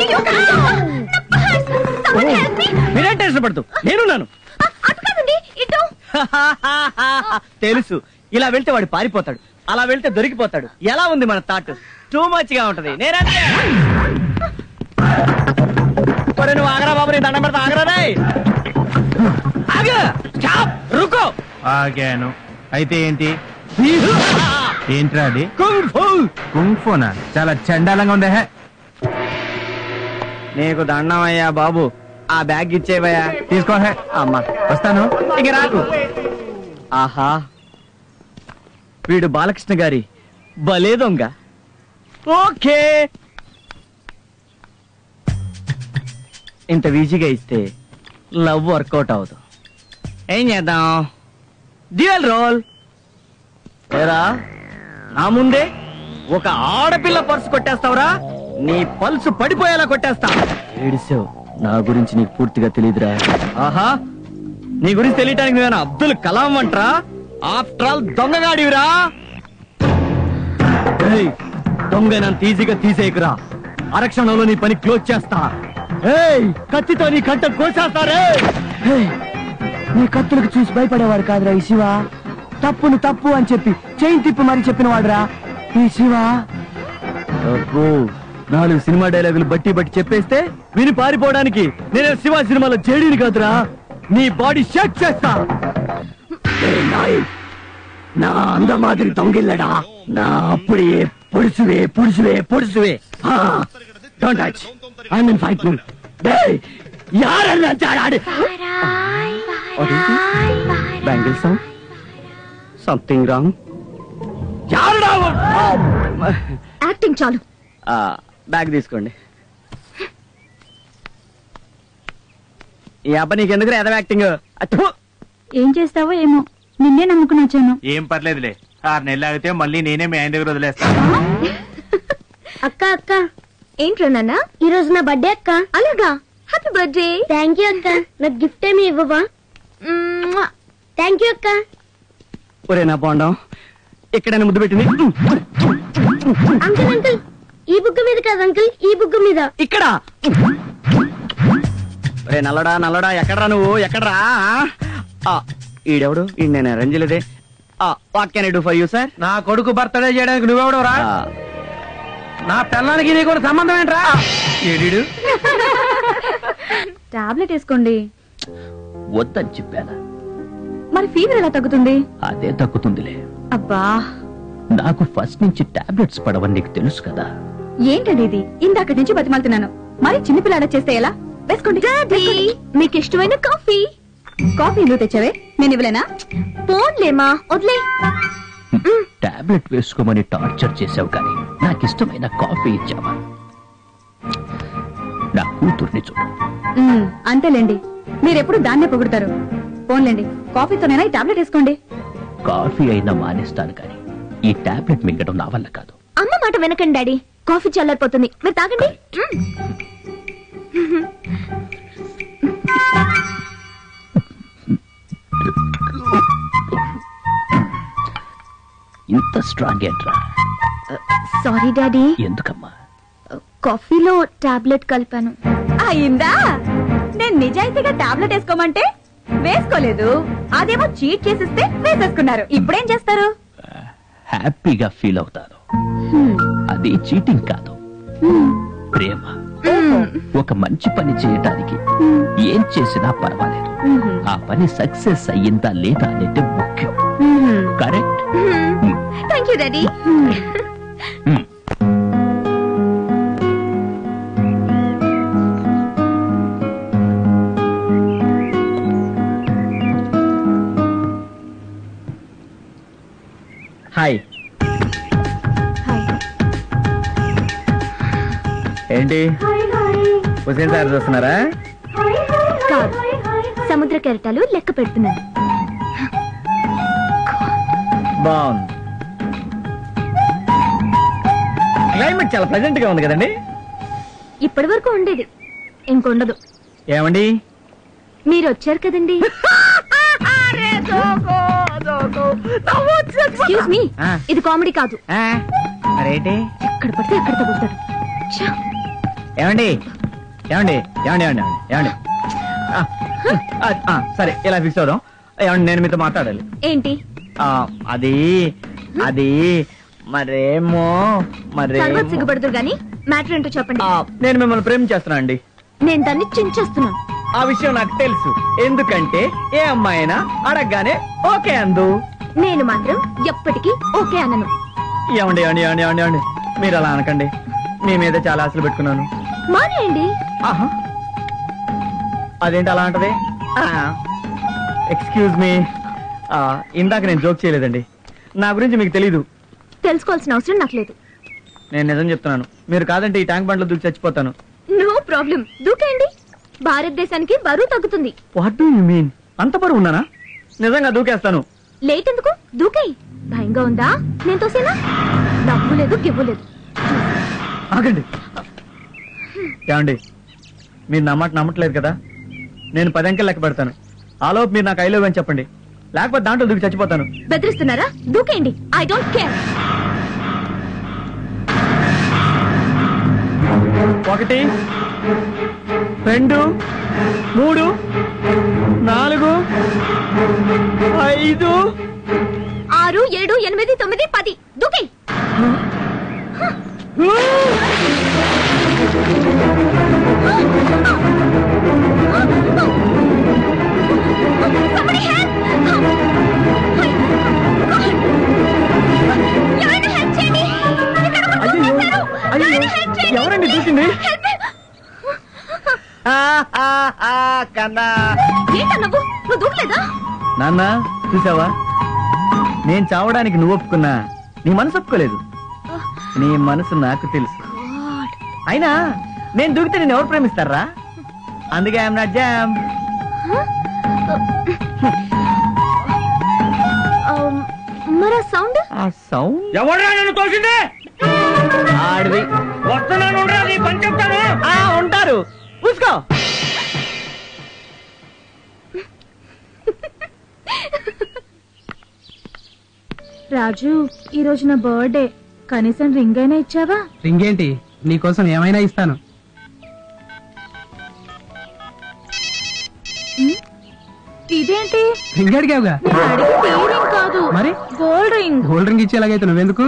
మీరేం టెన్షన్ పడుతూ నేనున్నాను తెలుసు ఇలా వెళ్తే వాడు పారిపోతాడు అలా వెళ్తే దొరికిపోతాడు ఎలా ఉంది మన తాటు టూ మచ్ గా ఉంటది నేనంతే ఒరే నువ్వు ఆగరా బాబు నీ దండం పెడతా ఆగరా రేయ్. ఆగు స్టాప్ రుకో ఆగాను అయితే ఏంటి ఏంట్రా అది కుంగ్ ఫూ కుంఫోనా చాలా చండాలంగా ఉందే హే. నీకు దండమయ్యా బాబు ఆ బ్యాగ్ ఇచ్చేవయ్యా తీసుకో హే. అమ్మా వస్తాను ఇక రాకు ఆహా వీడు బాలకృష్ణ గారి భలే దొంగ ఓకే ఇంత ఈజీగా ఇస్తే లవ్ వర్కౌట్ అవ్వదు ఏం చేద్దాం డ్యూయల్ రోల్ ఏరా నా ముందే ఒక ఆడపిల్ల పర్సు కొట్టేస్తావురా నీ పల్సు పడిపోయేలా కొట్టేస్తా ఏడిసావు నా గురించి నీకు పూర్తిగా తెలియదురా ఆహా నీ గురించి తెలియటానికి నువ్వేనా అబ్దుల్ కలాం అంటరా ఆఫ్టర్ ఆల్ దొంగగాడివిరా ఏయ్, దొంగనంత ఈజీగా తీసేయకురా అరక్షణంలో నీ పని క్లోజ్ చేస్తా ఏయ్ కత్తితో నీ కంట కోసేస్తారే ఏయ్, నీ కత్తులకు చూసి భయపడేవాడు కాదురా ఈ శివ తప్పును తప్పు అని చెప్పి చైన్ తిప్పి మరి చెప్పిన వాడురా ఈ శివ అబ్బో నాలుగు సినిమా డైలాగులు బట్టి బట్టి చెప్పేస్తే విని పారిపోవడానికి నేను శివ సినిమాలో జేడీని కాదురా నీ బాడీ షేక్ చేస్తా ఏయ్ నాయ్, నా అందమాదిరి దొంగిల్లడా నా అప్పుడే పొడుసువే పొడుసువే పొడుసువే don't touch I mean fight మీ యారన్నా చాడాడు బ్యాంగిల్ సౌండ్ సంథింగ్ రాంగ్ యారుడా యాక్టింగ్ చాలు బ్యాగ్ తీసుకోండి ఈ అబ్బ నీకెందుకు ఎదవ యాక్టింగ్ అచ్చు ఏం చేస్తావో ఏమో నిన్నే నమ్ముకుని వచ్చాను ఏం పర్లేదులే ఆరు నెలలు ఆగితే మళ్ళీ నేనే మీ ఆయన దగ్గర వదిలేస్తాను అక్క అక్క ఏంట్రా నాన్న ఈ రోజు నా బర్త్డే అక్క అలాగా హ్యాపీ బర్త్డే థ్యాంక్ యూ అక్క నాకు గిఫ్ట్ ఏమి ఇవ్వవా థ్యాంక్ యూ అక్క ఒరే నా బాండం ఎక్కడైనా ముద్దు పెట్టింది అంకుల్ అంకుల్ ఈ బుగ్గ మీద కాదు అంకుల్ ఈ బుగ్గ మీద ఇక్కడ ఒరే నల్లడా నల్లడా ఎక్కడరా నువ్వు ఎక్కడరా ఆ, ఈడెవడు ఈ నేను అరేంజ్ చేయలేదే what can I do for you sir నా కొడుకు బర్త్డే చేయడానికి నువ్వెవడవరా నా పిల్లానికి నీకు కూడా సంబంధం ఏంట్రా ఏడీడు టాబ్లెట్ వేసుకోండి వద్దని చెప్పాను మరి ఫీవర్ ఎలా తగ్గుతుంది అదే తగ్గుతుందిలే అబ్బా నాకు ఫస్ట్ నుంచి టాబ్లెట్స్ పడవని నీకు తెలుసు కదా ఏంటండి ఇది ఇందాక నుంచి బతిమాలుతున్నాను మరి చిన్నపిల్లాడ చేస్తే ఎలా వేసుకోండి మీకు ఇష్టమైన కాఫీ కాఫీ నువ్వు తెచ్చావే నేను ఇవ్వలేనా పోన్లేమా వదిలే టాబ్లెట్ వేసుకోమని టార్చర్ చేసావు కానీ నాకు ఇష్టమైన కాఫీ ఇచ్చావా నా కూతుర్ని చూడు మ్మ్, అంతేలేండి మీరెప్పుడు దాన్నే పొగుడతారు పోన్లేండి కాఫీతోనైనా ఈ టాబ్లెట్ వేసుకోండి కాఫీ అయినా మానేస్తాను కానీ ఈ టాబ్లెట్ మింగడం నా వల్ల కాదు అమ్మ మాట వినకండి డాడీ కాఫీ చల్లారిపోతుంది మీరు తాగండి మ్మ్. ఇంత స్ట్రాంగ్ ఏంట్రా సారీ డాడీ ఎందుకమ్మా కాఫీలో టాబ్లెట్ కలిపాను అయిందా నేను నిజాయితీగా టాబ్లెట్ వేసుకోమంటే వేసుకోలేదు అదేమో చీట్ చేసిస్తే వేసేసుకున్నారు ఇప్పుడేం చేస్తారు హ్యాపీగా ఫీల్ అవుతాను అది చీటింగ్ కాదు ప్రేమ ఒక మంచి పని చేయటానికి ఏం చేసినా పర్వాలేదు ఆ పని సక్సెస్ అయ్యిందా లేదా అనేది ముఖ్యం correct thank you daddy hi ఏంటి హుసేన్ సార్ చూస్తున్నారా కాదు సముద్ర కెరటాలు లెక్క పెడుతున్నాను బాగుంది క్లైమేట్ చాలా ప్లెజెంట్ గా ఉంది కదండి ఇప్పటి వరకు ఉండేది ఇంకొండదు ఏమండి మీరు వచ్చారు కదండి ఎక్స్క్యూజ్ మీ ఆ. ఇది కామెడీ కాదు మరేంటి ఎక్కడ పడితే అక్కడ తగులుతాడు ఛ! ఏమండి ఏమండి ఏమండి ఏమండి ఏమండి ఆ, ఆ, ఆ, సరే ఇలా ఫిక్స్ అవుదాం ఏమండి నేను మీతో మాట్లాడాలి ఏంటి ఆ, అది అది మరేమో మరే తర్వాత సిగ్గుపడదు గాని మ్యాటర్ ఏంటో చెప్పండి నేను మిమ్మల్ని ప్రేమించేస్తున్నా అండి నేను దాన్ని చించేస్తున్నాను ఆ విషయం నాకు తెలుసు ఎందుకంటే ఏ అమ్మాయినా అడగగానే ఓకే అందు నేను మాత్రం ఎప్పటికీ ఓకే అనను ఏమండి ఏమండి ఏమండి ఏమండి ఏమండి మీరు అలా అనకండి మీ మీద చాలా ఆశలు పెట్టుకున్నాను మానేయండి ఆహా అదేంటి అలా అంటది ఎక్స్క్యూజ్ మీ ఇందాక నేను జోక్ చేయలేదండి నా గురించి మీకు తెలీదు తెలుసుకోవాల్సిన అవసరం నాకు లేదు నేను నిజం చెప్తున్నాను మీరు కాదంటే ఈ ట్యాంక్ బండ్లో దూకి చచ్చిపోతాను నో ప్రాబ్లం దూకేయండి భారతదేశానికి బరువు తగ్గుతుంది వాట్ డూ యూ మీన్ అంత బరువు ఉన్నానా నిజంగా దూకేస్తాను లేట్ ఎందుకు దూకేయి భయంగా ఉందా నేను తోసేనా నవ్వు లేదు గివ్వు లేదు ఆగండి ఏమండి మీరు నా మాట నమ్మట్లేదు కదా నేను పది అంకెలు లెక్క పెడతాను ఆలోపు మీరు నాకు ఐలో అని చెప్పండి లేకపోతే దాంట్లో దూకి చచ్చిపోతాను బెదిరిస్తున్నారా దూకేయండి ఐ డోంట్ కేర్ ఒకటి రెండు మూడు నాలుగు ఐదు ఆరు ఏడు ఎనిమిది తొమ్మిది పది దూకేయి Somebody help! ఎవరైనా help చేయండి! ఇక్కడ ఒక అయ్యో దూకేశారు! అయ్యో ఎవరైనా help చేయండి! ఎవరండి దూకింది Help me! కన్నా ఏంటా నువ్వు నువ్వు దూకలేదా నాన్న చూసావా నేను చావడానికి నువ్వు ఒప్పుకున్నా నీ మనసు ఒప్పుకోలేదు నీ మనసు నాకు తెలుసు అయినా నేను దూకితే నేను ఎవరు ప్రేమిస్తారా అందుకే ఐఎమ్ నాట్ జామ్ మరి సౌండ్ ఆ సౌండ్ ఎవరా నన్ను తోసింది ఆడిది వస్తున్నాను ఉండురా, నీ పని చెప్తాను ఆ ఉంటారు పూసుకో రాజు ఈ రోజు నా బర్త్డే కనీసం రింగ్ అయినా ఇచ్చావా రింగ్ ఏంటి నీకోసం ఏమైనా ఇస్తాను ఇదేంటి రింగ్ అడిగావుగా నేను అడిగింది ఈ రింగ్ కాదు మరి గోల్డ్ రింగ్ గోల్డ్ రింగ్ ఇచ్చేలాగైతే నువ్వెందుకు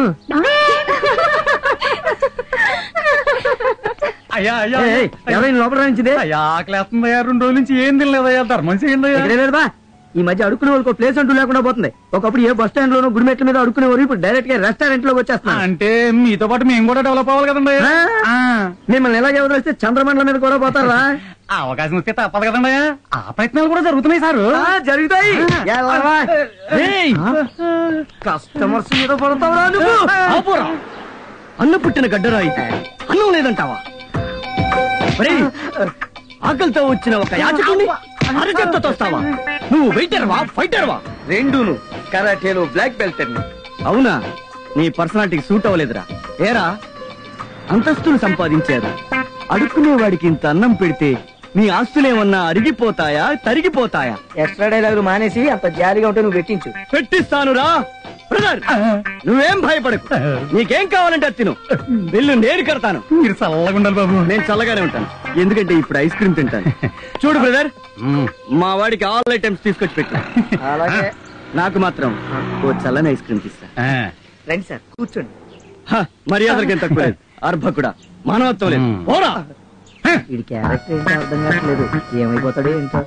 అయ్యా అయ్యా ఎవరైనా లోపల రాయించింది అయ్యా ఆకలేస్తుందయ్యా రెండు రోజుల నుంచి ఏం తినలేదయ్యా ధర్మం చేయండి ఇక్కడే లేదు బా ఈ మధ్య అడుక్కునే వాళ్ళకి ప్లేస్ అంటూ లేకుండా పోతుంది ఒకప్పుడు ఏ బస్ స్టాండ్ లోనో గుడిమెట్ల మీద అడుక్కునేవారు ఇప్పుడు డైరెక్ట్ గా రెస్టారెంట్ లోకి వచ్చేస్తున్నా అంటే మీతో పాటు మేము కూడా డెవలప్ అవ్వాలి కదండి ఆ, మిమ్మల్ని ఎలాగే వదిలేస్తే చంద్రమండలం మీద కూడా పోతారా ఆ అవకాశం వస్తే తప్పదు కదండి ఆ ప్రయత్నాలు కూడా జరుగుతున్నాయి సారు ఆ, జరుగుతాయి ఎలా? ఏయ్! కస్టమర్స్ మీద పడతావురా నువ్వు ఆపురా. అన్ను పుట్టిన గడ్డరాయి అన్నం లేదంటావా ఒరేయ్, ఆకలితో వచ్చిన ఒక యాచకుని అరచేత్తో తోస్తావా నువ్వు వెయిటర్వా ఫైటర్వా రెండును కరాటేలో బ్లాక్ బెల్ట్ అవునా నీ పర్సనాలిటీకి సూట్ అవ్వలేదురా ఏరా అంతస్తులు సంపాదించారు అడుక్కునే వాడికి ఇంత అన్నం పెడితే నీ ఆస్తులేమన్నా అరిగిపోతాయా తరిగిపోతాయా ఎక్స్ట్రా డైలాగులు మానేసి అంత జాలిగా ఉంటే నువ్వు పెట్టించు పెట్టిస్తానురా బ్రదర్ నువ్వేం భయపడకు నీకేం కావాలంటే అది తిను బిల్లు నేను కడతాను మీరు చల్లగా ఉండాలి బాబు నేను చల్లగానే ఉంటాను ఎందుకంటే ఇప్పుడు ఐస్ క్రీమ్ తింటాను చూడు బ్రదర్ మా వాడికి ఆల్ ఐటమ్స్ తీసుకొచ్చి పెట్టు అలాగే నాకు మాత్రం ఓ చల్లని ఐస్ క్రీమ్ తీస్తా రండి సార్ కూర్చోండి హ, మర్యాదలకి ఎంత తక్కువ లేదు అర్భకుడా మానవత్వం లేదు పోరా వీడి క్యారెక్టర్ ఏంటో అర్థం కావట్లేదు ఏమైపోతాడో ఏంటో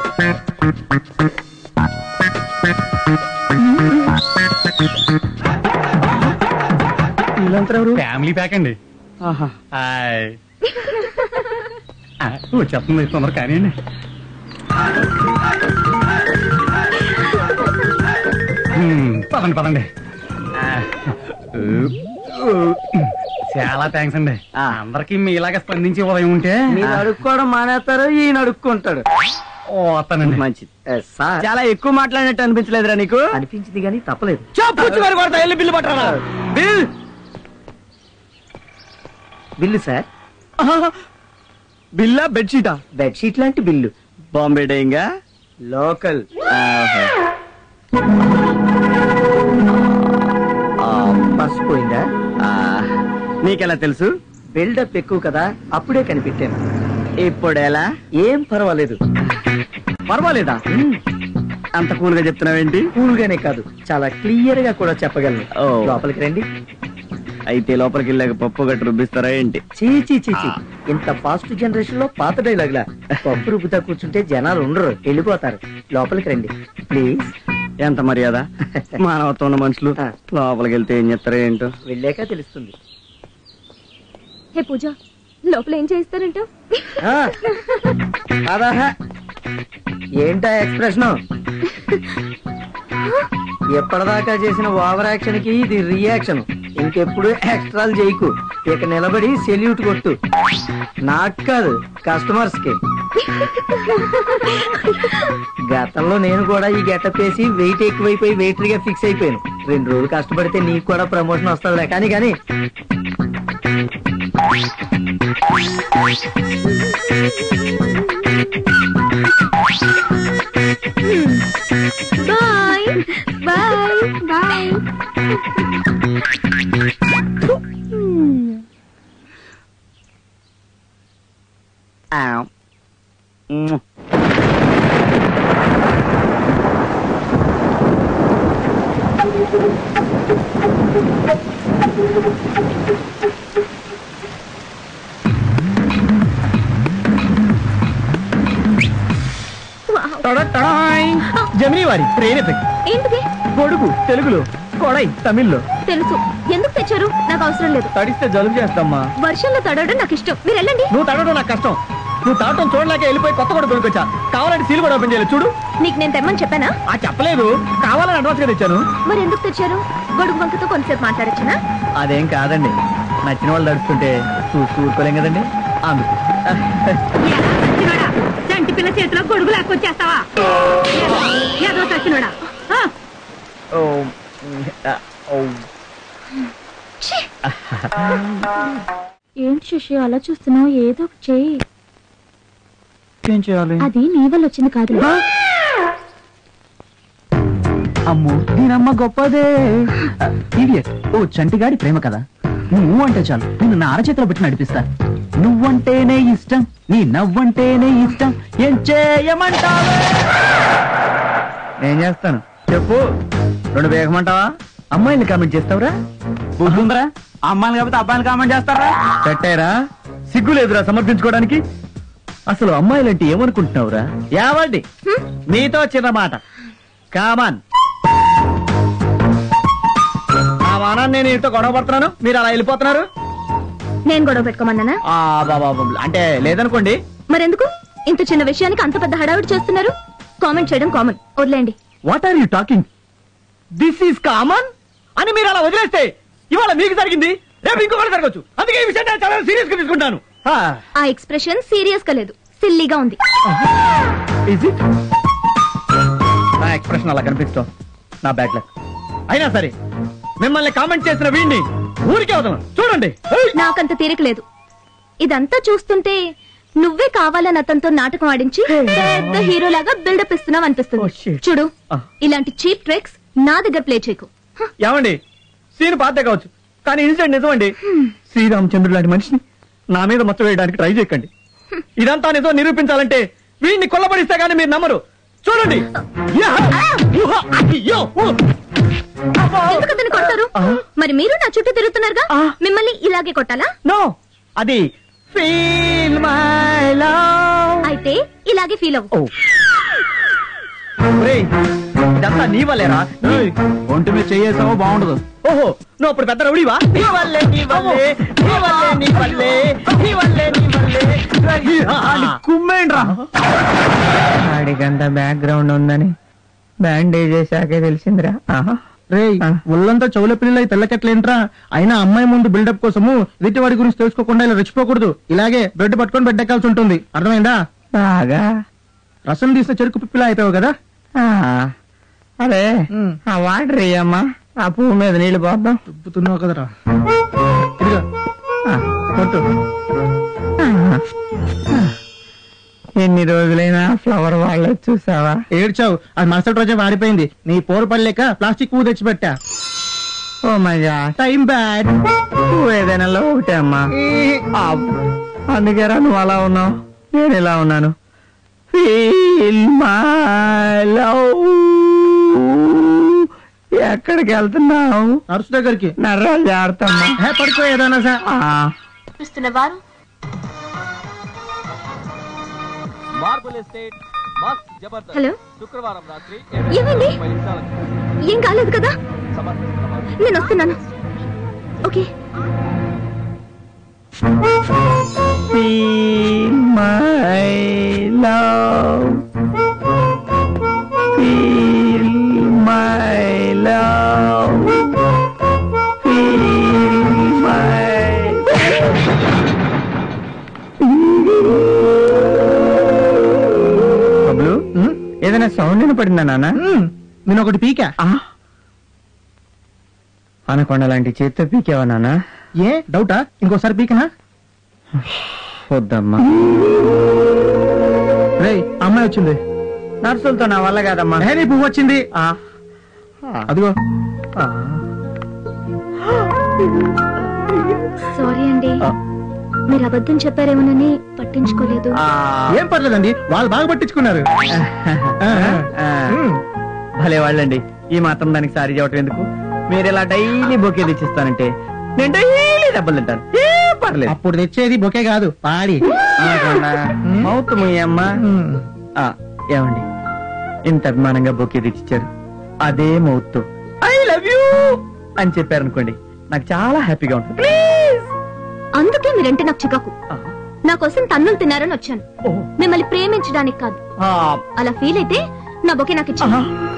వీళ్ళంతా ఎవరు ఫ్యామిలీ ప్యాక్ అండి ఆహా. హాయ్ ఆ, వచ్చేస్తుంది తొందర కానివ్వండి హ్మ్, పదండి పదండి ఆ, చాలా థ్యాంక్స్ అండి అందరికి మీలాగా స్పందించి ఉదయం ఉంటే మీరు అడుక్కోవడం మానేస్తారు ఈయన అడుక్కుంటాడు ఓ వస్తానండి మంచిది సార్ చాలా ఎక్కువ మాట్లాడినట్టు అనిపించలేదురా నీకు అనిపించింది కానీ తప్పలేదు చెప్పొచ్చు మరి కొడతా వెళ్ళి బిల్లు పట్టరా బిల్ బిల్లు సార్ బిల్లా బెడ్షీటా బెడ్షీట్ లాంటి బిల్లు బాంబే డేయింగా లోకల్ బస్ పోయిందా నీకెలా తెలుసు బిల్డప్ ఎక్కువ కదా అప్పుడే కనిపెట్టాను ఇప్పుడు ఎలా ఏం పర్వాలేదు పర్వాలేదా అంత కూల్ గా చెప్తున్నావేంటి కూల్ గానే కాదు చాలా క్లియర్ గా కూడా చెప్పగలను ఓ. లోపలికి రండి అయితే లోపలికి వెళ్ళాక పప్పు గట్టు రుబ్బిస్తారా ఏంటి చీ చీ చీ చీ. ఇంత ఫాస్ట్ జనరేషన్ లో పాత డైలాగ్లా పప్పు రుబ్బుతా కూర్చుంటే జనాలు ఉండరు వెళ్ళిపోతారు లోపలికి రండి ప్లీజ్ ఎంత మర్యాద మానవత్వం ఉన్న మనుషులు ఆ. లోపలికి వెళ్తే ఏం చేస్తారో ఏంటో వెళ్ళాక తెలుస్తుంది హే పూజ లోపల ఏం చేస్తారంట ఆ, అదాహా. ఏంటా ఎక్స్ప్రెషన్ ఎప్పటిదాకా చేసిన ఓవర్ యాక్షన్ కి ఇది రియాక్షన్ ఇంకెప్పుడు ఎక్స్ట్రాలు చేయకు ఇక నిలబడి సెల్యూట్ కొట్టు నాకు కాదు కస్టమర్స్ కి గతంలో నేను కూడా ఈ గెటప్ వేసి వెయిట్ ఎక్కువైపోయి వెయిటర్ గా ఫిక్స్ అయిపోయాను రెండు రోజులు కష్టపడితే నీకు కూడా ప్రమోషన్ వస్తుందిలే కానీ కానీ బాయ్ బాయ్ బాయ్ మ్మ్. జమినీ వారి ట్రైన్ ఎఫెక్ట్ ఏంటిది గొడుగు తెలుగులో కొడై తమిళ్లో తెలుసు ఎందుకు తెచ్చారు నాకు అవసరం లేదు తడిస్తే జలుబు చేస్తామ్మా వర్షంలో తడవడం నాకు ఇష్టం మీరు వెళ్ళండి నువ్వు తడవడం నాకు కష్టం నువ్వు తాడటం చూడలేక వెళ్ళిపోయి కొత్త కూడా కొనుక్కొచ్చా కావాలంటే సీల్ కూడా ఓపెన్ చేయలేదు చూడు నీకు నేను తెమ్మని చెప్పానా ఆ చెప్పలేదు కావాలని అడ్వాన్స్ గా తెచ్చాను మరి ఎందుకు తెచ్చారు గొడుగు వంకతో కొంతసేపు మాట్లాడచ్చునా అదేం కాదండి నచ్చిన వాళ్ళు తడుస్తుంటే చూసి ఊరుకోలేం కదండి అందుకు చంటి పిల్ల చేతిలో గొడుగు లాక్కొచ్చేస్తావా ఏదో సచ్చినోడా ఆ, ఓ, ఆ, ఓ. ఏంటి శశి అలా చూస్తున్నావు ఏదో ఒకటి చెయ్యి ఏం చేయాలి అది నీ వల్ల వచ్చింది కాదు అమ్మో దీనమ్మ గొప్పదే ఇడియట్ ఓ చంటిగాడి ప్రేమ కదా నువ్వు అంటే చాలు నిన్ను నా అరచేతిలో పెట్టి నడిపిస్తా నువ్వంటేనే ఇష్టం నీ నవ్వంటేనే ఇష్టం ఏం చేయమంటావే నేను చేస్తాను చెప్పు రెండు వేగమంటావా అమ్మాయిని కామెంట్ చేస్తావురా బుద్ధుందరా అమ్మాయిలు కాబట్టి అబ్బాయిలు కామెంట్ చేస్తారా పెట్టారా సిగ్గు లేదురా సమర్పించుకోవడానికి అసలు అమ్మాయిలంటే ఏమనుకుంటున్నావురా యావండి మీతో చిన్న మాట కామన్ ఆ వానా నేను ఇంతో గొడవ పడుతున్నాను మీరు అలా వెళ్ళిపోతున్నారు నేను గొడవ పెట్టుకోమన్నానా ఆ బాబా అంటే లేదనుకోండి మరెందుకు ఇంత చిన్న విషయానికి అంత పెద్ద హడావిడి చేస్తున్నారు కామెంట్ చేయడం కామన్ వదిలేండి what are you talking this is common అని మీరు అలా వదిలేస్తే ఇవాళ మీకు జరిగింది రేపు ఇంకొకటి జరగచ్చు అందుకే ఈ విషయం నేను చాలా సీరియస్ గా తీసుకుంటాను ఆ ఎక్స్ప్రెషన్ సీరియస్ గా లేదు సిల్లీగా ఉంది ఇస్ ఇట్ నా ఎక్స్ప్రెషన్ అలా కనిపిస్తాం నా బ్యాడ్ లక్ అయినా సరే మిమ్మల్ని కామెంట్ చేసిన వీడిని ఊరికే వదలను చూడండి నాకంత తీరిక లేదు ఇదంతా చూస్తుంటే నువ్వే కావాలని అతనితో నాటకం ఆడించి పెద్ద హీరోలాగా బిల్డప్ ఇస్తున్నావు అనిపిస్తుంది చూడు ఇలాంటి చీప్ ట్రిక్స్ నా దగ్గర ప్లే చేయకు ఏమండి సీన్ పాతే కావచ్చు కానీ ఇన్సిడెంట్ నిజమండి శ్రీరామచంద్రుడు లాంటి మనిషిని నా మీద మచ్చ వేయడానికి ట్రై చేయకండి ఇదంతా నిజం నిరూపించాలంటే వీడిని కొల్లబడిస్తే గానీ మీరు నమ్మరు చూడండి యా! ఊహ! అయ్యో! ఊ! ఎందుకు అతన్ని కొడతారు మరి మీరు నా చుట్టూ తిరుగుతున్నారుగా మిమ్మల్ని ఇలాగే కొట్టాలా నో అది ఫీల్ మై లవ్ అయితే ఇలాగే ఫీల్ అవ్వు ఒరేయ్, ఇదంతా నీ వల్లేరా ఒంటి మీద చేయేసావో బాగుండదు ఓహో నువ్వు అప్పుడు పెద్ద రౌడీవా నీ వల్లే నీ వల్లే నీ వల్లే నీ వల్లే నీ వల్లే నీ వల్లే కుమ్మేండ్రా వాడికంత బ్యాక్గ్రౌండ్ ఉందని బ్యాండేజ్ చేశాకే తెలిసిందిరా రేయ్ ఒళ్ళంతా చెవుల పిల్లలై తెల్లకెట్లేంట్రా అయినా అమ్మాయి ముందు బిల్డప్ కోసము ఎదుటి వాడి గురించి తెలుసుకోకుండా ఇలా రెచ్చిపోకూడదు ఇలాగే బ్రెడ్ పట్టుకొని బెడ్ ఎక్కాల్సి ఉంటుంది అర్థమైందా బాగా రసం తీసిన చెరుకు పిప్పిలా అయిపోయావు కదా ఆ, అరే ఆ వాటర్ అమ్మా ఆ పువ్వు మీద నీళ్లు పోద్దాం తుప్పుతున్నావు కదరా ఇదిగో ఆ, కొట్టు ఎన్ని రోజులైనా ఫ్లవర్ వాళ్ళ చూసావా ఏడ్చావు అది మరుసటి రోజే వాడిపోయింది నీ పోరు పడలేక ప్లాస్టిక్ పువ్వు తెచ్చిపెట్టా ఓ మజా టైం బ్యాడ్ పువ్వు ఏదైనా ఒకటే అమ్మా ఆ, అందుకేరా నువ్వు అలా ఉన్నావు నేను ఇలా ఉన్నాను ఫీల్ మై లవ్ ఎక్కడికి వెళ్తున్నావు నర్సు దగ్గరికి నర్రాలు జాడతామ్మా హే పడుకో ఏదైనా సార్ చూస్తున్న వారు మార్బుల్ ఎస్టేట్ మస్త్ జబర్దస్త్ హలో శుక్రవారం రాత్రి ఏమైంది ముప్పై నిమిషాలకు ఏం కాలేదు కదా నేను వస్తున్నాను okay Feel my love. Feel my love. Feel my Bablu ఏదైనా సౌండ్ వినపడిందా నాన్న నేను ఒకటి పీకా అనకొండ లాంటి చేత్తో పీకేవా నాన్న ఏ డౌటా ఇంకోసారి పీకనా వద్దమ్మా రేయ్ అమ్మాయి వచ్చింది నర్సులతో నా వల్ల కాదమ్మా ఏ, నీ పువ్వు వచ్చింది అదిగో సారీ అండి మీరు అబద్ధం చెప్పారేమోనని పట్టించుకోలేదు ఏం పర్లేదండి వాళ్ళు బాగా పట్టించుకున్నారు ఆ, భలే వాళ్ళండి ఈ మాత్రం దానికి సారీ చెప్పడం ఎందుకు మీరు ఇలా డైలీ బొకే తెచ్చిస్తానంటే నేను డైలీ దెబ్బలు తింటాను ఏ పర్లేదు అప్పుడు తెచ్చేది బొకే కాదు పాడి మౌత్ ముయ్యమ్మా ఆ, ఏమండి ఇంత అభిమానంగా బొకే తెచ్చిచ్చారు అదే మౌత్ ఐ లవ్ యూ అని చెప్పారనుకోండి నాకు చాలా హ్యాపీగా ఉంటుంది అందుకే మీరంటే నాకు చికాకు నా కోసం తన్నులు తిన్నారని వచ్చాను మిమ్మల్ని ప్రేమించడానికి కాదు ఆ, అలా ఫీల్ అయితే నా బొకే నాకు ఇచ్చి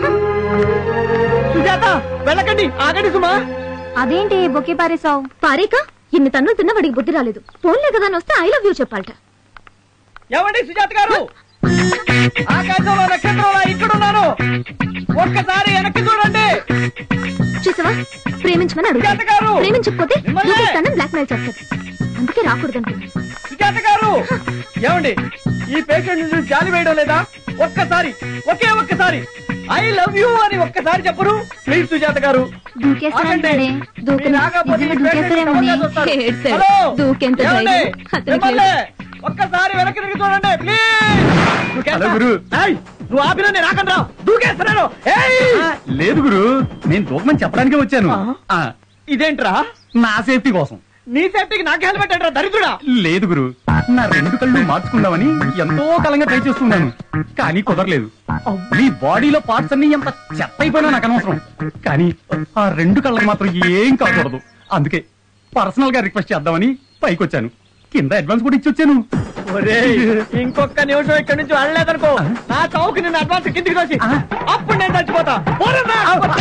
సుజాత వెళ్ళకండి ఆగండి సుమా అదేంటి బొకే పారేసావు పారేక ఇన్ని తన్నులు తిన్నా వాడికి బుద్ధి రాలేదు ఫోన్లే కదా అని వస్తే ఐ లవ్ యూ చెప్పాలట ఏమండి సుజాత గారు ఆకాశంలో నక్షత్రంలో ఇక్కడ ఉన్నాను ఒక్కసారి వెనక్కి చూడండి చూసావా ప్రేమించమని అడుగు సుజాత గారు! ప్రేమించకపోతే మిమ్మల్ని! దూకిస్తానని బ్లాక్ మెయిల్ చేస్తాడు అందుకే రాకూడదంటున్నాను సుజాత గారు ఏమండి ఈ పేషెంట్ నుంచి జాలి వేయడం లేదా ఒక్కసారి ఒకే ఒక్కసారి ఐ లవ్ యూ అని ఒక్కసారి చెప్పరు ప్లీజ్ సుజాత గారు దూకేస్తానంటాడే దూకని మీరు ఆగకపోతే ఈ నిజంగా patient దూకేస్తారేమోని సమస్య వస్తారు. ఏడ్చాడు. హలో? దూకెంత ఏమండి? ధైర్యం అతనికి మిమ్మల్ని ఒక్కసారి వెనక్కి తిరిగి చూడండి ప్లీజ్ హలో గురు నువ్వు ఆపినా నేను ఆకండి దూకేస్తున్నాను ఏయ్! లేదు గురు నేను దూకమని చెప్పడానికే వచ్చాను ఆ, ఇదేంట్రా నా సేఫ్టీ కోసం నీ సేఫ్టీకి నాకు హెల్మెట్ అంటారా దరిద్రుడా లేదు గురు నా రెండు కళ్ళు మార్చుకుందామని ఎంతో కాలంగా ట్రై చేస్తున్నాను కానీ కుదరలేదు మీ బాడీలో పార్ట్స్ అన్ని ఎంత చెత్త అయిపోయినా నాకు అనవసరం కానీ ఆ రెండు కళ్ళకి మాత్రం ఏం కాకూడదు అందుకే పర్సనల్ గా రిక్వెస్ట్ చేద్దామని పైకి వచ్చాను కింద అడ్వాన్స్ కూడా ఇచ్చి వచ్చాను ఒరేయ్, ఇంకొక నిమిషం ఇక్కడి నుంచి వెళ్ళలేదనుకో నా చౌకి నిన్ను అడ్వాన్స్ కిందికి దోసి అప్పుడు నేను చచ్చిపోతా పోరన్నా!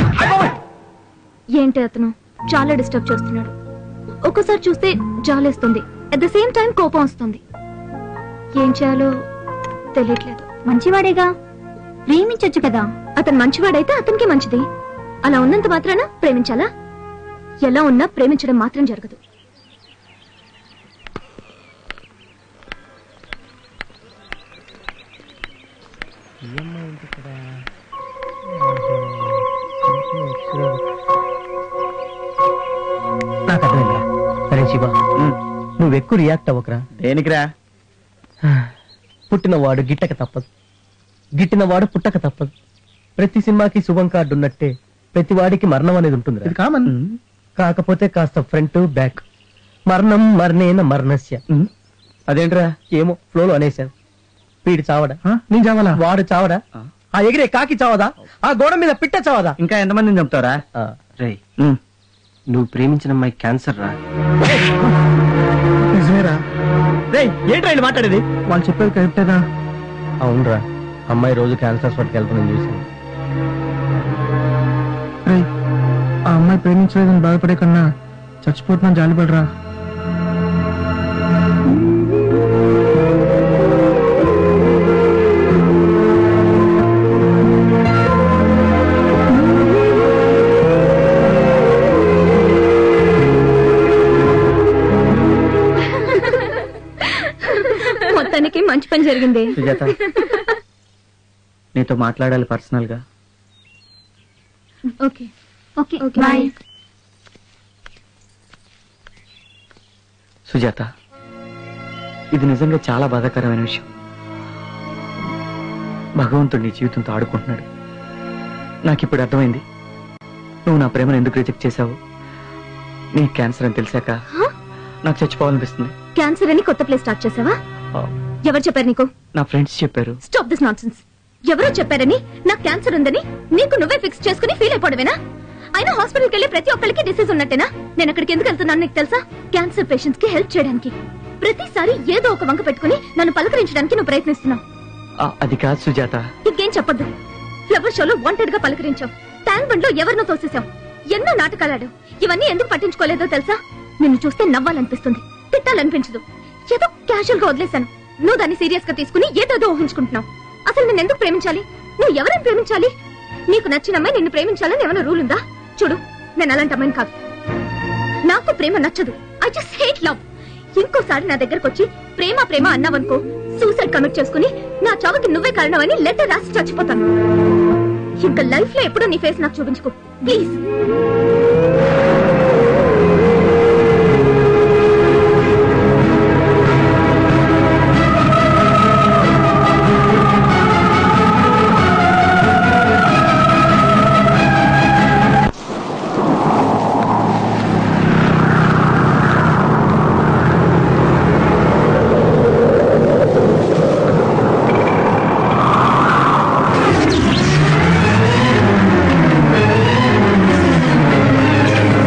ఏంటి అతను చాలా డిస్టర్బ్ చేస్తున్నాడు ఒక్కోసారి చూస్తే జాలేస్తుంది అట్ ద సేమ్ టైం కోపం వస్తుంది ఏం చేయాలో తెలియట్లేదు మంచివాడేగా ప్రేమించొచ్చు కదా అతను మంచివాడైతే అతనికి మంచిది అలా ఉన్నంత మాత్రాన ప్రేమించాలా ఎలా ఉన్నా ప్రేమించడం మాత్రం జరగదు నాకు అర్థమైందిరా సరే శివ నువ్వు ఎక్కువ రియాక్ట్ అవ్వకరా దేనికిరా పుట్టినవాడు గిట్టక తప్పదు గిట్టినవాడు పుట్టక తప్పదు ప్రతి సినిమాకి శుభం కార్డు ఉన్నట్టే ప్రతి వాడికి మరణం అనేది ఉంటుంది కామన్ కాకపోతే కాస్త ఫ్రంట్ బ్యాక్ మరణం మరణేన మరణస్య అదేంట్రా ఏమో ఫ్లోలో అనేశాను వీడు చావడా నేను చావాలా వాడు చావడా ఆ ఎగిరే కాకి చావదా ఆ గోడ మీద పిట్ట చావదా ఇంకా ఎంతమందిని చంపుతారా రే నువ్వు ప్రేమించిన అమ్మాయి క్యాన్సర్ రా నిజమేరా రే ఏంట్రా వీళ్ళు మాట్లాడేది వాళ్ళు చెప్పేది కరెక్టేనా అవునరా అమ్మాయి రోజు క్యాన్సర్ హాస్పిటల్కి వెళ్తానని చూసాను రేయ్, ఆ అమ్మాయి ప్రేమించలేదని బాధపడే కన్నా చచ్చిపోతున్నా జాలిపడరా మొత్తానికి మంచి పని జరిగింది సుజాత నీతో మాట్లాడాలి పర్సనల్ గా ఓకే ఓకే బాయ్ సుజాత ఇది నిజంగా చాలా బాధాకరమైన విషయం భగవంతుడు నీ జీవితంతో ఆడుకుంటున్నాడు నాకు ఇప్పుడు అర్థమైంది నువ్వు నా ప్రేమను ఎందుకు రిజెక్ట్ చేశావు నీ క్యాన్సర్ అని తెలిసాక నాకు చచ్చిపోవాలనిపిస్తుంది క్యాన్సర్ అని కొత్త ప్లేస్ స్టార్ట్ చేసావా ఆ, ఎవరు చెప్పారు నీకు నా ఫ్రెండ్స్ చెప్పారు స్టాప్ దిస్ నాన్సెన్స్ ఎవరో చెప్పారని నాకు క్యాన్సర్ ఉందని నీకు నువ్వే ఫిక్స్ చేసుకుని ఫీల్ అయిపోవడమేనా అయినా హాస్పిటల్కి వెళ్ళి ప్రతి ఒక్కరికి డిసీజ్ ఉన్నట్టేనా నేను అక్కడికి ఎందుకు వెళ్తున్నాను నీకు తెలుసా క్యాన్సర్ పేషెంట్స్ కి హెల్ప్ చేయడానికి ప్రతిసారి ఏదో ఒక వంక పెట్టుకుని నన్ను పలకరించడానికి నువ్వు ప్రయత్నిస్తున్నావు ఆ, అది కాదు సుజాత ఇంకేం చెప్పొద్దు ఫ్లవర్ షోలో వాంటెడ్ గా పలకరించావు ట్యాంక్ బండ్ లో ఎవరినో తోసేశావు ఎన్నో నాటకాలాడు ఇవన్నీ ఎందుకు పట్టించుకోలేదో తెలుసా నిన్ను చూస్తే నవ్వాలనిపిస్తుంది తిట్టాలనిపించదు ఏదో క్యాజువల్ గా వదిలేశాను నువ్వు దాన్ని సీరియస్ గా తీసుకుని ఏదేదో ఊహించుకుంటున్నావు అసలు నేను ఎందుకు ప్రేమించాలి నువ్వు ఎవరిని ప్రేమించాలి నీకు నచ్చిన అమ్మాయి నిన్ను ప్రేమించాలని ఏమైనా రూల్ ఉందా చూడు నేను అలాంటి అమ్మాయిని కాదు నాకు ప్రేమ నచ్చదు ఐ జస్ట్ హేట్ లవ్ ఇంకోసారి నా దగ్గరకు వచ్చి ప్రేమ ప్రేమ అన్నావనుకో సూసైడ్ కమిట్ చేసుకుని నా చావుకి నువ్వే కారణమని లెటర్ రాసి చచ్చిపోతాను ఇంకా లైఫ్ లో ఎప్పుడూ నీ ఫేస్ నాకు చూపించుకో ప్లీజ్ ఆ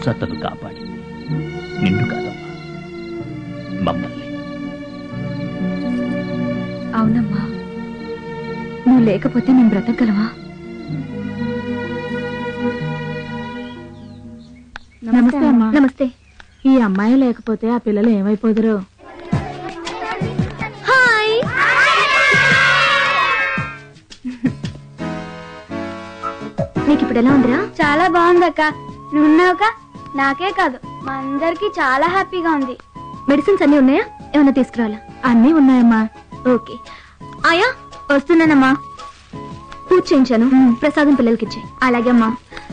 అతను కాపాడింది నిన్ను కాదమ్మా మమ్మల్ని అవునమ్మా నువ్వు లేకపోతే మేము బ్రతకగలవా నమస్తే అమ్మా నమస్తే ఈ అమ్మాయి లేకపోతే ఆ పిల్లలు ఏమైపోదురు హాయ్ నీకు ఇప్పుడు ఎలా ఉందిరా చాలా బాగుందక్క నువ్వున్నావుక నాకే కాదు మా అందరికి చాలా హ్యాపీగా ఉంది మెడిసిన్స్ అన్ని ఉన్నాయా ఏమైనా తీసుకురాలా అన్నీ ఉన్నాయమ్మా ఓకే ఆయా వస్తున్నానమ్మా పూజ చేయించాను ప్రసాదం పిల్లలకి ఇచ్చాయి అలాగే అమ్మా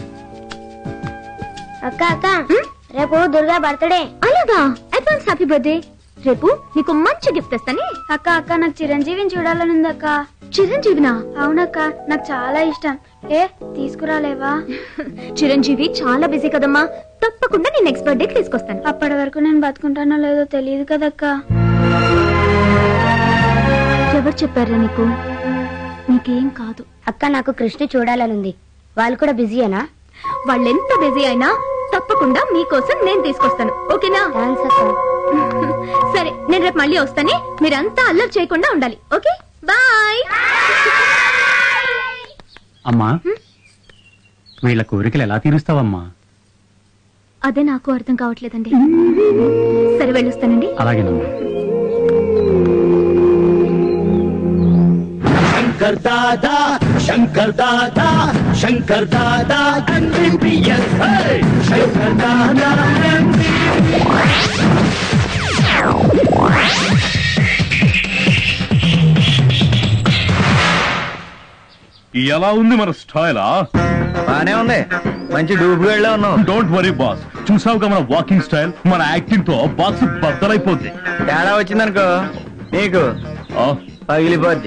అక్క అక్క రేపు దుర్గా బర్త్డే అలాగా అడ్వాన్స్ హ్యాపీ బర్త్డే రేపు నీకు మంచి గిఫ్ట్ ఇస్తానే అక్క అక్క నాకు చిరంజీవిని చూడాలని ఉంది అక్క చిరంజీవినా అవునక్క నాకు చాలా ఇష్టం ఏ తీసుకురాలేవా చిరంజీవి చాలా బిజీ కదమ్మా తప్పకుండా నేను నెక్స్ట్ బర్త్డే తీసుకొస్తాను అప్పటి వరకు నేను బతుకుంటానో లేదో తెలియదు కదక్క ఎవరు చెప్పారా నీకు నీకేం కాదు అక్క నాకు కృష్ణ చూడాలని ఉంది వాళ్ళు కూడా బిజీయేనా వాళ్ళెంత బిజీ అయినా తప్పకుండా మీకోసం నేను తీసుకొస్తాను ఓకేనా సరే నేను రేపు మళ్ళీ వస్తానే మీరంతా అల్లరి చేయకుండా ఉండాలి ఓకే బాయ్ అమ్మా వీళ్ళ కోరికలు ఎలా తీరుస్తావమ్మా అదే నాకు అర్థం కావట్లేదండి సరే వెళ్ళొస్తానండి అలాగేనమ్మా శంకర్ దాదా శంకర్ దాదా శంకర్ దాదా ఎంబీబీఎస్ శంకర్ దాదా ఎలా ఉంది మన స్టైలా బానే ఉంది మంచి డూబుగా ఉన్నావు డోంట్ వరీ బాస్ చూసావుగా మన వాకింగ్ స్టైల్ మన యాక్టింగ్ తో బాక్స్ బద్దలైపోద్ది తేడా వచ్చిందనుకో నీకు పగిలిపోద్ది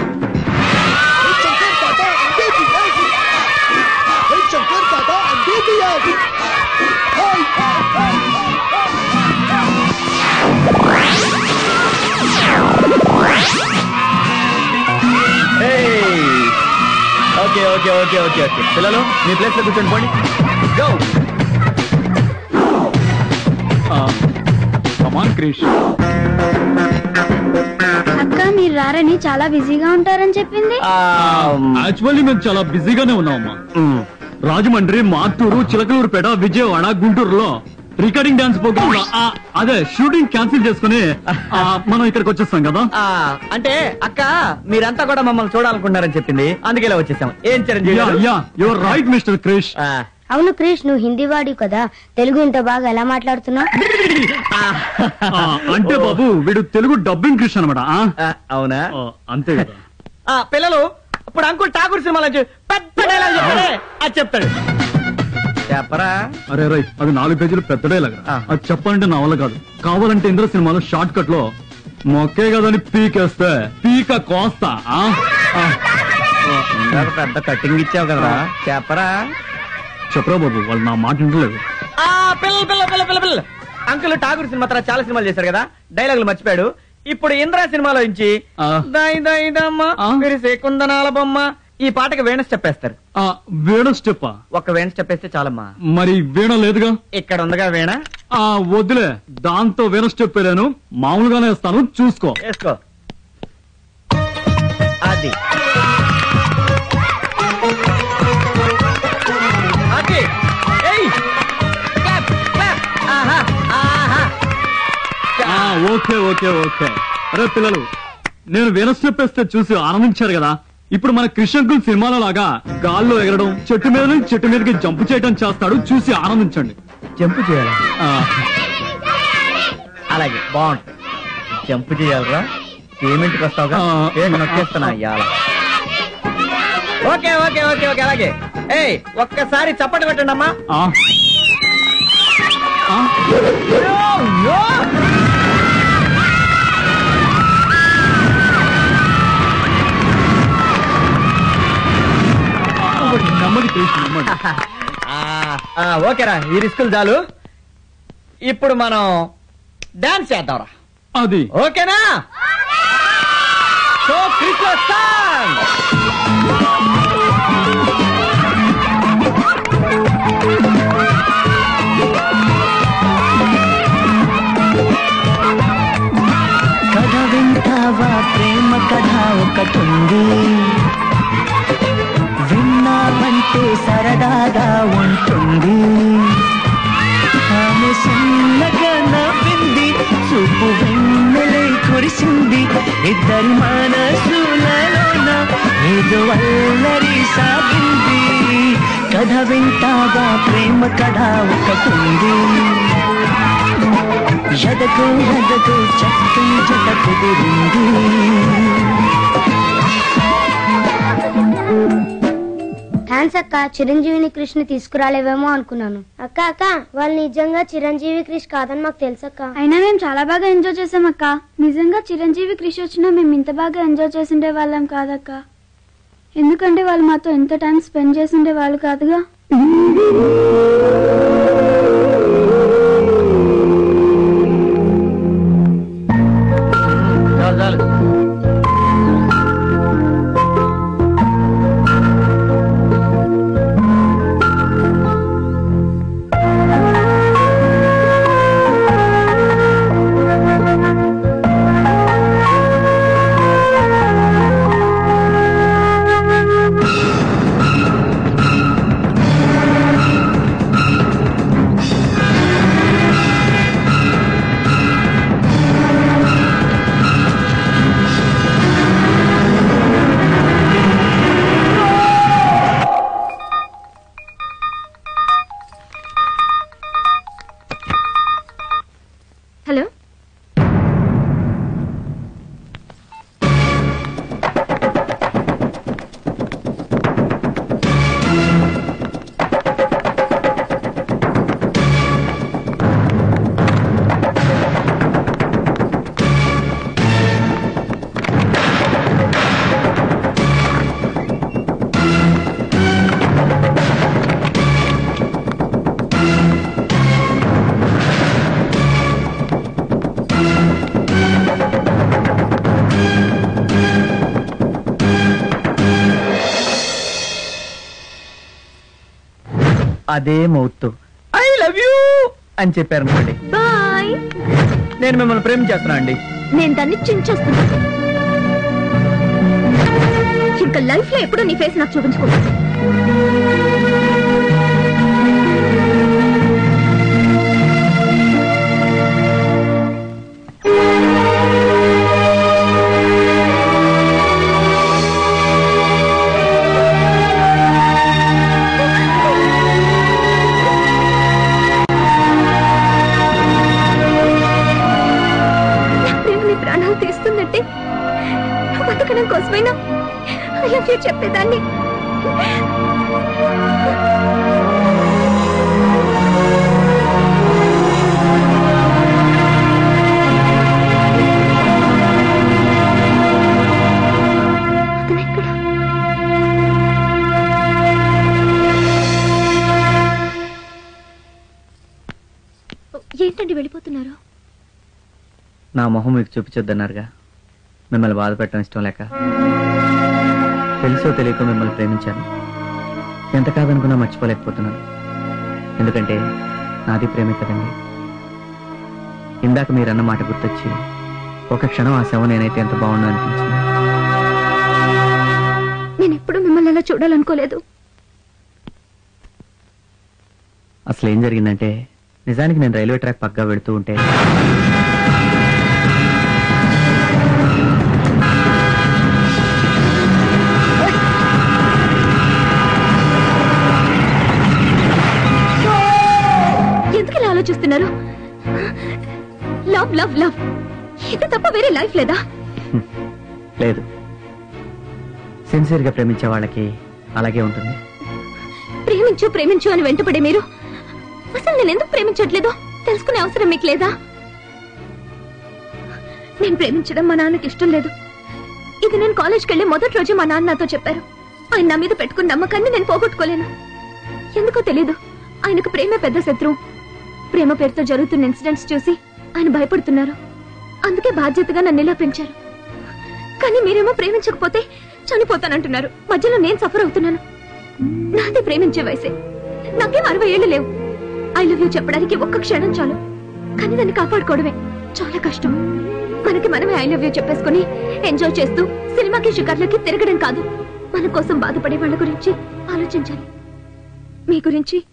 okay okay okay okay okay పిల్లలు మీ ప్లేస్ లో కూర్చోండి పోండి గో కమాన్ క్రిష్ అక్క మీరు రారని చాలా బిజీగా ఉంటారని చెప్పింది యాక్చువల్లీ మేము చాలా బిజీగానే ఉన్నామమ్మా రాజమండ్రి మార్టూరు చిలకలూరుపేట విజయవాడ గుంటూరులో రికార్డింగ్ డాన్స్ ప్రోగ్రామ్ లో ఆ, అదే షూటింగ్ క్యాన్సిల్ చేసుకుని ఆ, మనం ఇక్కడికి వచ్చేస్తాం కదా ఆ, అంటే అక్క మీరంతా కూడా మమ్మల్ని చూడాలనుకుంటున్నారని చెప్పింది అందుకే ఇలా వచ్చేసాం ఏం చిరంజీవి యా గారు? Yeah your right mister Krish అవును క్రిష్ నువ్వు హిందీ వాడి కదా తెలుగు ఇంత బాగా ఎలా మాట్లాడుతున్నావు ఆ, అంటే బాబు వీడు తెలుగు డబ్బింగ్ క్రిష్ అనమాట అవునా అంతే కదా ఆ, పిల్లలు ఇప్పుడు అంకుల్ ఠాకూర్ సినిమాలో చూ- పెద్ద డైలాగ్ చెప్తాడే అది చెప్తాడు చెప్పరా అరే రై అది నాలుగు పేజీలు పెద్దడే లాగా అది చెప్పాలంటే నా వల్ల కాదు కావాలంటే ఇంద్ర సినిమాలో షార్ట్ కట్ లో మొక్కే కదని పీకేస్తే పీక కోస్తా ఆ? ఆ. ఇందాక పెద్ద కటింగ్ ఇచ్చావు కదరా చెప్పరా చెప్పరా బాబు వాళ్ళు నా మాట వింటలేదు ఆ పిల్ల పిల్ల పిల్ల పిల్ల పిల్ల అంకుల్ ఠాకూర్ సినిమా తర్వాత చాలా సినిమాలు చేశారు కదా డైలాగులు మర్చిపోయాడు ఇప్పుడు ఇంద్రా సినిమాలో నుంచి దాయి దాయి దమ్మ విరిసే కుందనాల బొమ్మ ఈ పాటకి వేణ స్టెప్ వేస్తారు వేణ స్టెప్ ఒక వేణ స్టెప్ వేస్తే చాలమ్మా మరి వీణ లేదుగా ఇక్కడ ఉందిగా వేణ ఆ వద్దులే దాంతో వీణ స్టెప్ వేలాను మామూలుగానే ఇస్తాను చూసుకో వేసుకో అది అది ఏయ్ క్లాప్ క్లాప్ ఆహా ఆహా ఆ, ఓకే ఓకే ఓకే అరే పిల్లలు నేను వీణ స్టెప్ వేస్తే చూసి ఆనందించారు కదా ఇప్పుడు మన కృష్ణంకుల్ సినిమాలో లాగా గాల్లో ఎగరడం చెట్టు మీద నుంచి చెట్టు మీదకి జంప్ చేయడం చేస్తాడు చూసి ఆనందించండి జంప్ చేయాలి ఆ, అలాగే బాగుంటుంది జంప్ చేయాలరా పేమెంట్కి వస్తావుగా పేమెంట్ నొక్కేస్తున్నా ఇవాళ ఓకే ఓకే ఓకే ఓకే అలాగే ఏయ్ ఒక్కసారి చప్పటి పెట్టండి అమ్మా ఆ. ఆ. నెమ్మది కృష్ణ నెమ్మది ఆ, ఆ, ఓకేరా ఈ రిస్కులు చాలు ఇప్పుడు మనం డాన్స్ చేద్దాంరా అది ఓకేనా సో క్రిస్మస్ సాంగ్ ఆమె సన్నగా నవ్వింది చూపు వెన్నెలై కురిసింది ఇద్దరి మనసులలోన ఏదో అల్లరి సాగింది కథ వింటాగా ప్రేమ కథ ఒకటుంది ఎదకు ఎదకు చక్కని జత కుదిరింది థ్యాంక్స్ అక్క చిరంజీవిని కృష్ణ తీసుకురాలేవేమో అనుకున్నాను అక్క అక్క వాళ్ళు నిజంగా చిరంజీవి క్రిష్ కాదని మాకు తెలుసక్క అయినా మేము చాలా బాగా ఎంజాయ్ చేసాం అక్క నిజంగా చిరంజీవి క్రిష్ వచ్చినా మేము ఇంత బాగా ఎంజాయ్ చేసిండే వాళ్ళం కాదక్క ఎందుకంటే వాళ్ళు మాతో ఎంత టైం స్పెండ్ చేసిండే వాళ్ళు కాదుగా చాలు చాలు హలో అదే మౌత్ ఐ లవ్ యూ అని చెప్పారు అనుకోండి బాయ్ నేను మిమ్మల్ని ప్రేమించేస్తున్నా అండి నేను దాన్ని చించేస్తున్నా ఇంకా లైఫ్ లో ఎప్పుడూ నీ ఫేస్ నాకు చూపించుకో నా ప్రేమ నీ ప్రాణాలు తీస్తుందంటే బతకడం కోసమైనా ఐ లవ్ యూ చెప్పేదాన్ని అతనెక్కడ? ఏంటండి వెళ్ళిపోతున్నారు నా మొహం మీకు చూపించొద్దన్నారుగా మిమ్మల్ని బాధ పెట్టడం ఇష్టం లేక తెలుసో తెలియక మిమ్మల్ని ప్రేమించాను ఎంత కాదనుకున్నా మర్చిపోలేకపోతున్నాను ఎందుకంటే నాది ప్రేమే కదండి ఇందాక మీరన్న మాట గుర్తొచ్చి ఒక క్షణం ఆ శవం నేనైతే ఎంత బాగున్నా అనిపించింది నేను ఎప్పుడు మిమ్మల్ని అలా చూడాలనుకోలేదు అసలు ఏం జరిగిందంటే నిజానికి నేను రైల్వే ట్రాక్ పక్కా వెళుతూ ఉంటే ఎందుకు ఇలా ఆలోచిస్తున్నారు లవ్ లవ్ లవ్ ఇది తప్ప వేరే లైఫ్ లేదా లేదు సిన్సియర్గా ప్రేమించే వాళ్ళకి అలాగే ఉంటుంది ప్రేమించు ప్రేమించు అని వెంటపడే మీరు అసలు నేను ఎందుకు ప్రేమించట్లేదు తెలుసుకునే అవసరం మీకు లేదా నేను ప్రేమించడం మా నాన్నకి ఇష్టం లేదు ఇది నేను కాలేజ్కి వెళ్ళి మొదటి రోజు మా నాన్న నాతో చెప్పారు ఆయన నా మీద పెట్టుకున్న నమ్మకాన్ని నేను పోగొట్టుకోలేను ఎందుకో తెలీదు ఆయనకు ప్రేమ పెద్ద శత్రువు ప్రేమ పేరుతో జరుగుతున్న ఇన్సిడెంట్స్ చూసి ఆయన భయపడుతున్నారు అందుకే బాధ్యతగా నన్ను ఇలా పెంచారు కానీ మీరేమో ప్రేమించకపోతే చనిపోతానంటున్నారు మధ్యలో నేను సఫర్ అవుతున్నాను నాది ప్రేమించే వయసే నాకేం అరవై ఏళ్ళు లేవు ఐ లవ్ యూ చెప్పడానికి ఒక్క క్షణం చాలు కానీ దాన్ని కాపాడుకోవడమే చాలా కష్టం మనకి మనమే ఐ లవ్ యూ చెప్పేసుకుని ఎంజాయ్ చేస్తూ సినిమాకి షికార్లకి తిరగడం కాదు మన కోసం బాధపడే వాళ్ళ గురించి ఆలోచించాలి మీ గురించి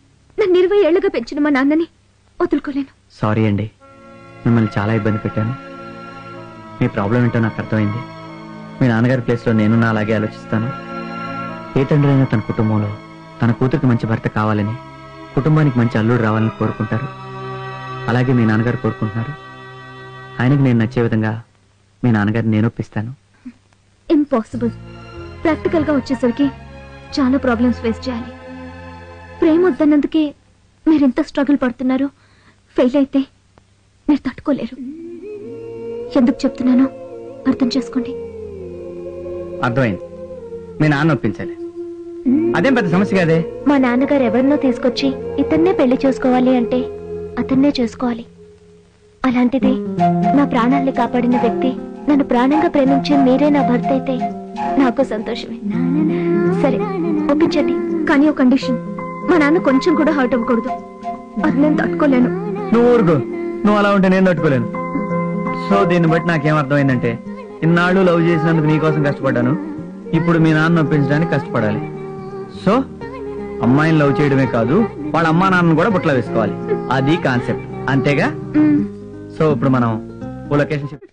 నన్ను ఇరవై ఏళ్లుగా పెంచిన మా నాన్నని వదులుకోలేను సారీ అండి మిమ్మల్ని చాలా ఇబ్బంది పెట్టాను మీ ప్రాబ్లం ఏంటో నాకు అర్థమైంది మీ నాన్నగారి ప్లేస్లో నేను నా అలాగే ఆలోచిస్తాను ఏ తండ్రి అయినా తన కుటుంబంలో తన కూతురికి మంచి భర్త కావాలని కుటుంబానికి మంచి అల్లుడు రావాలని కోరుకుంటారు అలాగే మీ నాన్నగారు కోరుకుంటున్నారు ఆయనకి నేను నచ్చే విధంగా మీ నాన్నగారిని నేను ఒప్పిస్తాను ఇంపాసిబుల్ ప్రాక్టికల్ గా వచ్చేసరికి చాలా ప్రాబ్లమ్స్ ఫేస్ చేయాలి ప్రేమ వద్దన్నందుకే మీరు ఎంత స్ట్రగుల్ పడుతున్నారు ఫెయిల్ అయితే మీరు తట్టుకోలేరు ఎందుకు చెప్తున్నానో అర్థం చేసుకోండి అర్థమైంది మీ నాన్న ఒప్పించాలి అదేం పెద్ద సమస్య కాదే మా నాన్నగారు ఎవరినో తీసుకొచ్చి ఇతన్నే పెళ్లి చేసుకోవాలి అంటే అతన్నే చేసుకోవాలి అలాంటిది నా ప్రాణాల్ని కాపాడిన వ్యక్తి నన్ను ప్రాణంగా ప్రేమించే మీరే నా భర్త అయితే నాకు సంతోషమే సరే ఒప్పించండి కానీ ఒక కండిషన్ మా నాన్న కొంచెం కూడా హర్ట్ అవ్వకూడదు అది నేను తట్టుకోలేను నువ్వు ఊరుకో నువ్వు అలా ఉంటే నేను తట్టుకోలేను సో దీన్ని బట్టి నాకేం అర్థమైందంటే ఇన్నాళ్ళు లవ్ చేసినందుకు నీకోసం కష్టపడ్డాను ఇప్పుడు మీ నాన్న ఒప్పించడానికి కష్టపడాలి సో అమ్మాయిని లవ్ చేయడమే కాదు వాళ్ళ అమ్మా నాన్నను కూడా బుట్టలో వేసుకోవాలి అది కాన్సెప్ట్ అంతేగా సో ఇప్పుడు మనం ఓ లొకేషన్ చెప్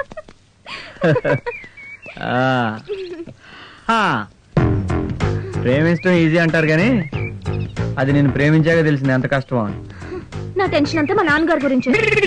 ఆ. ఆ. ప్రేమించడం ఈజీ అంటారు కానీ అది నేను ప్రేమించాక తెలిసింది ఎంత కష్టమో అని నా టెన్షన్ అంతా మా నాన్నగారి గురించి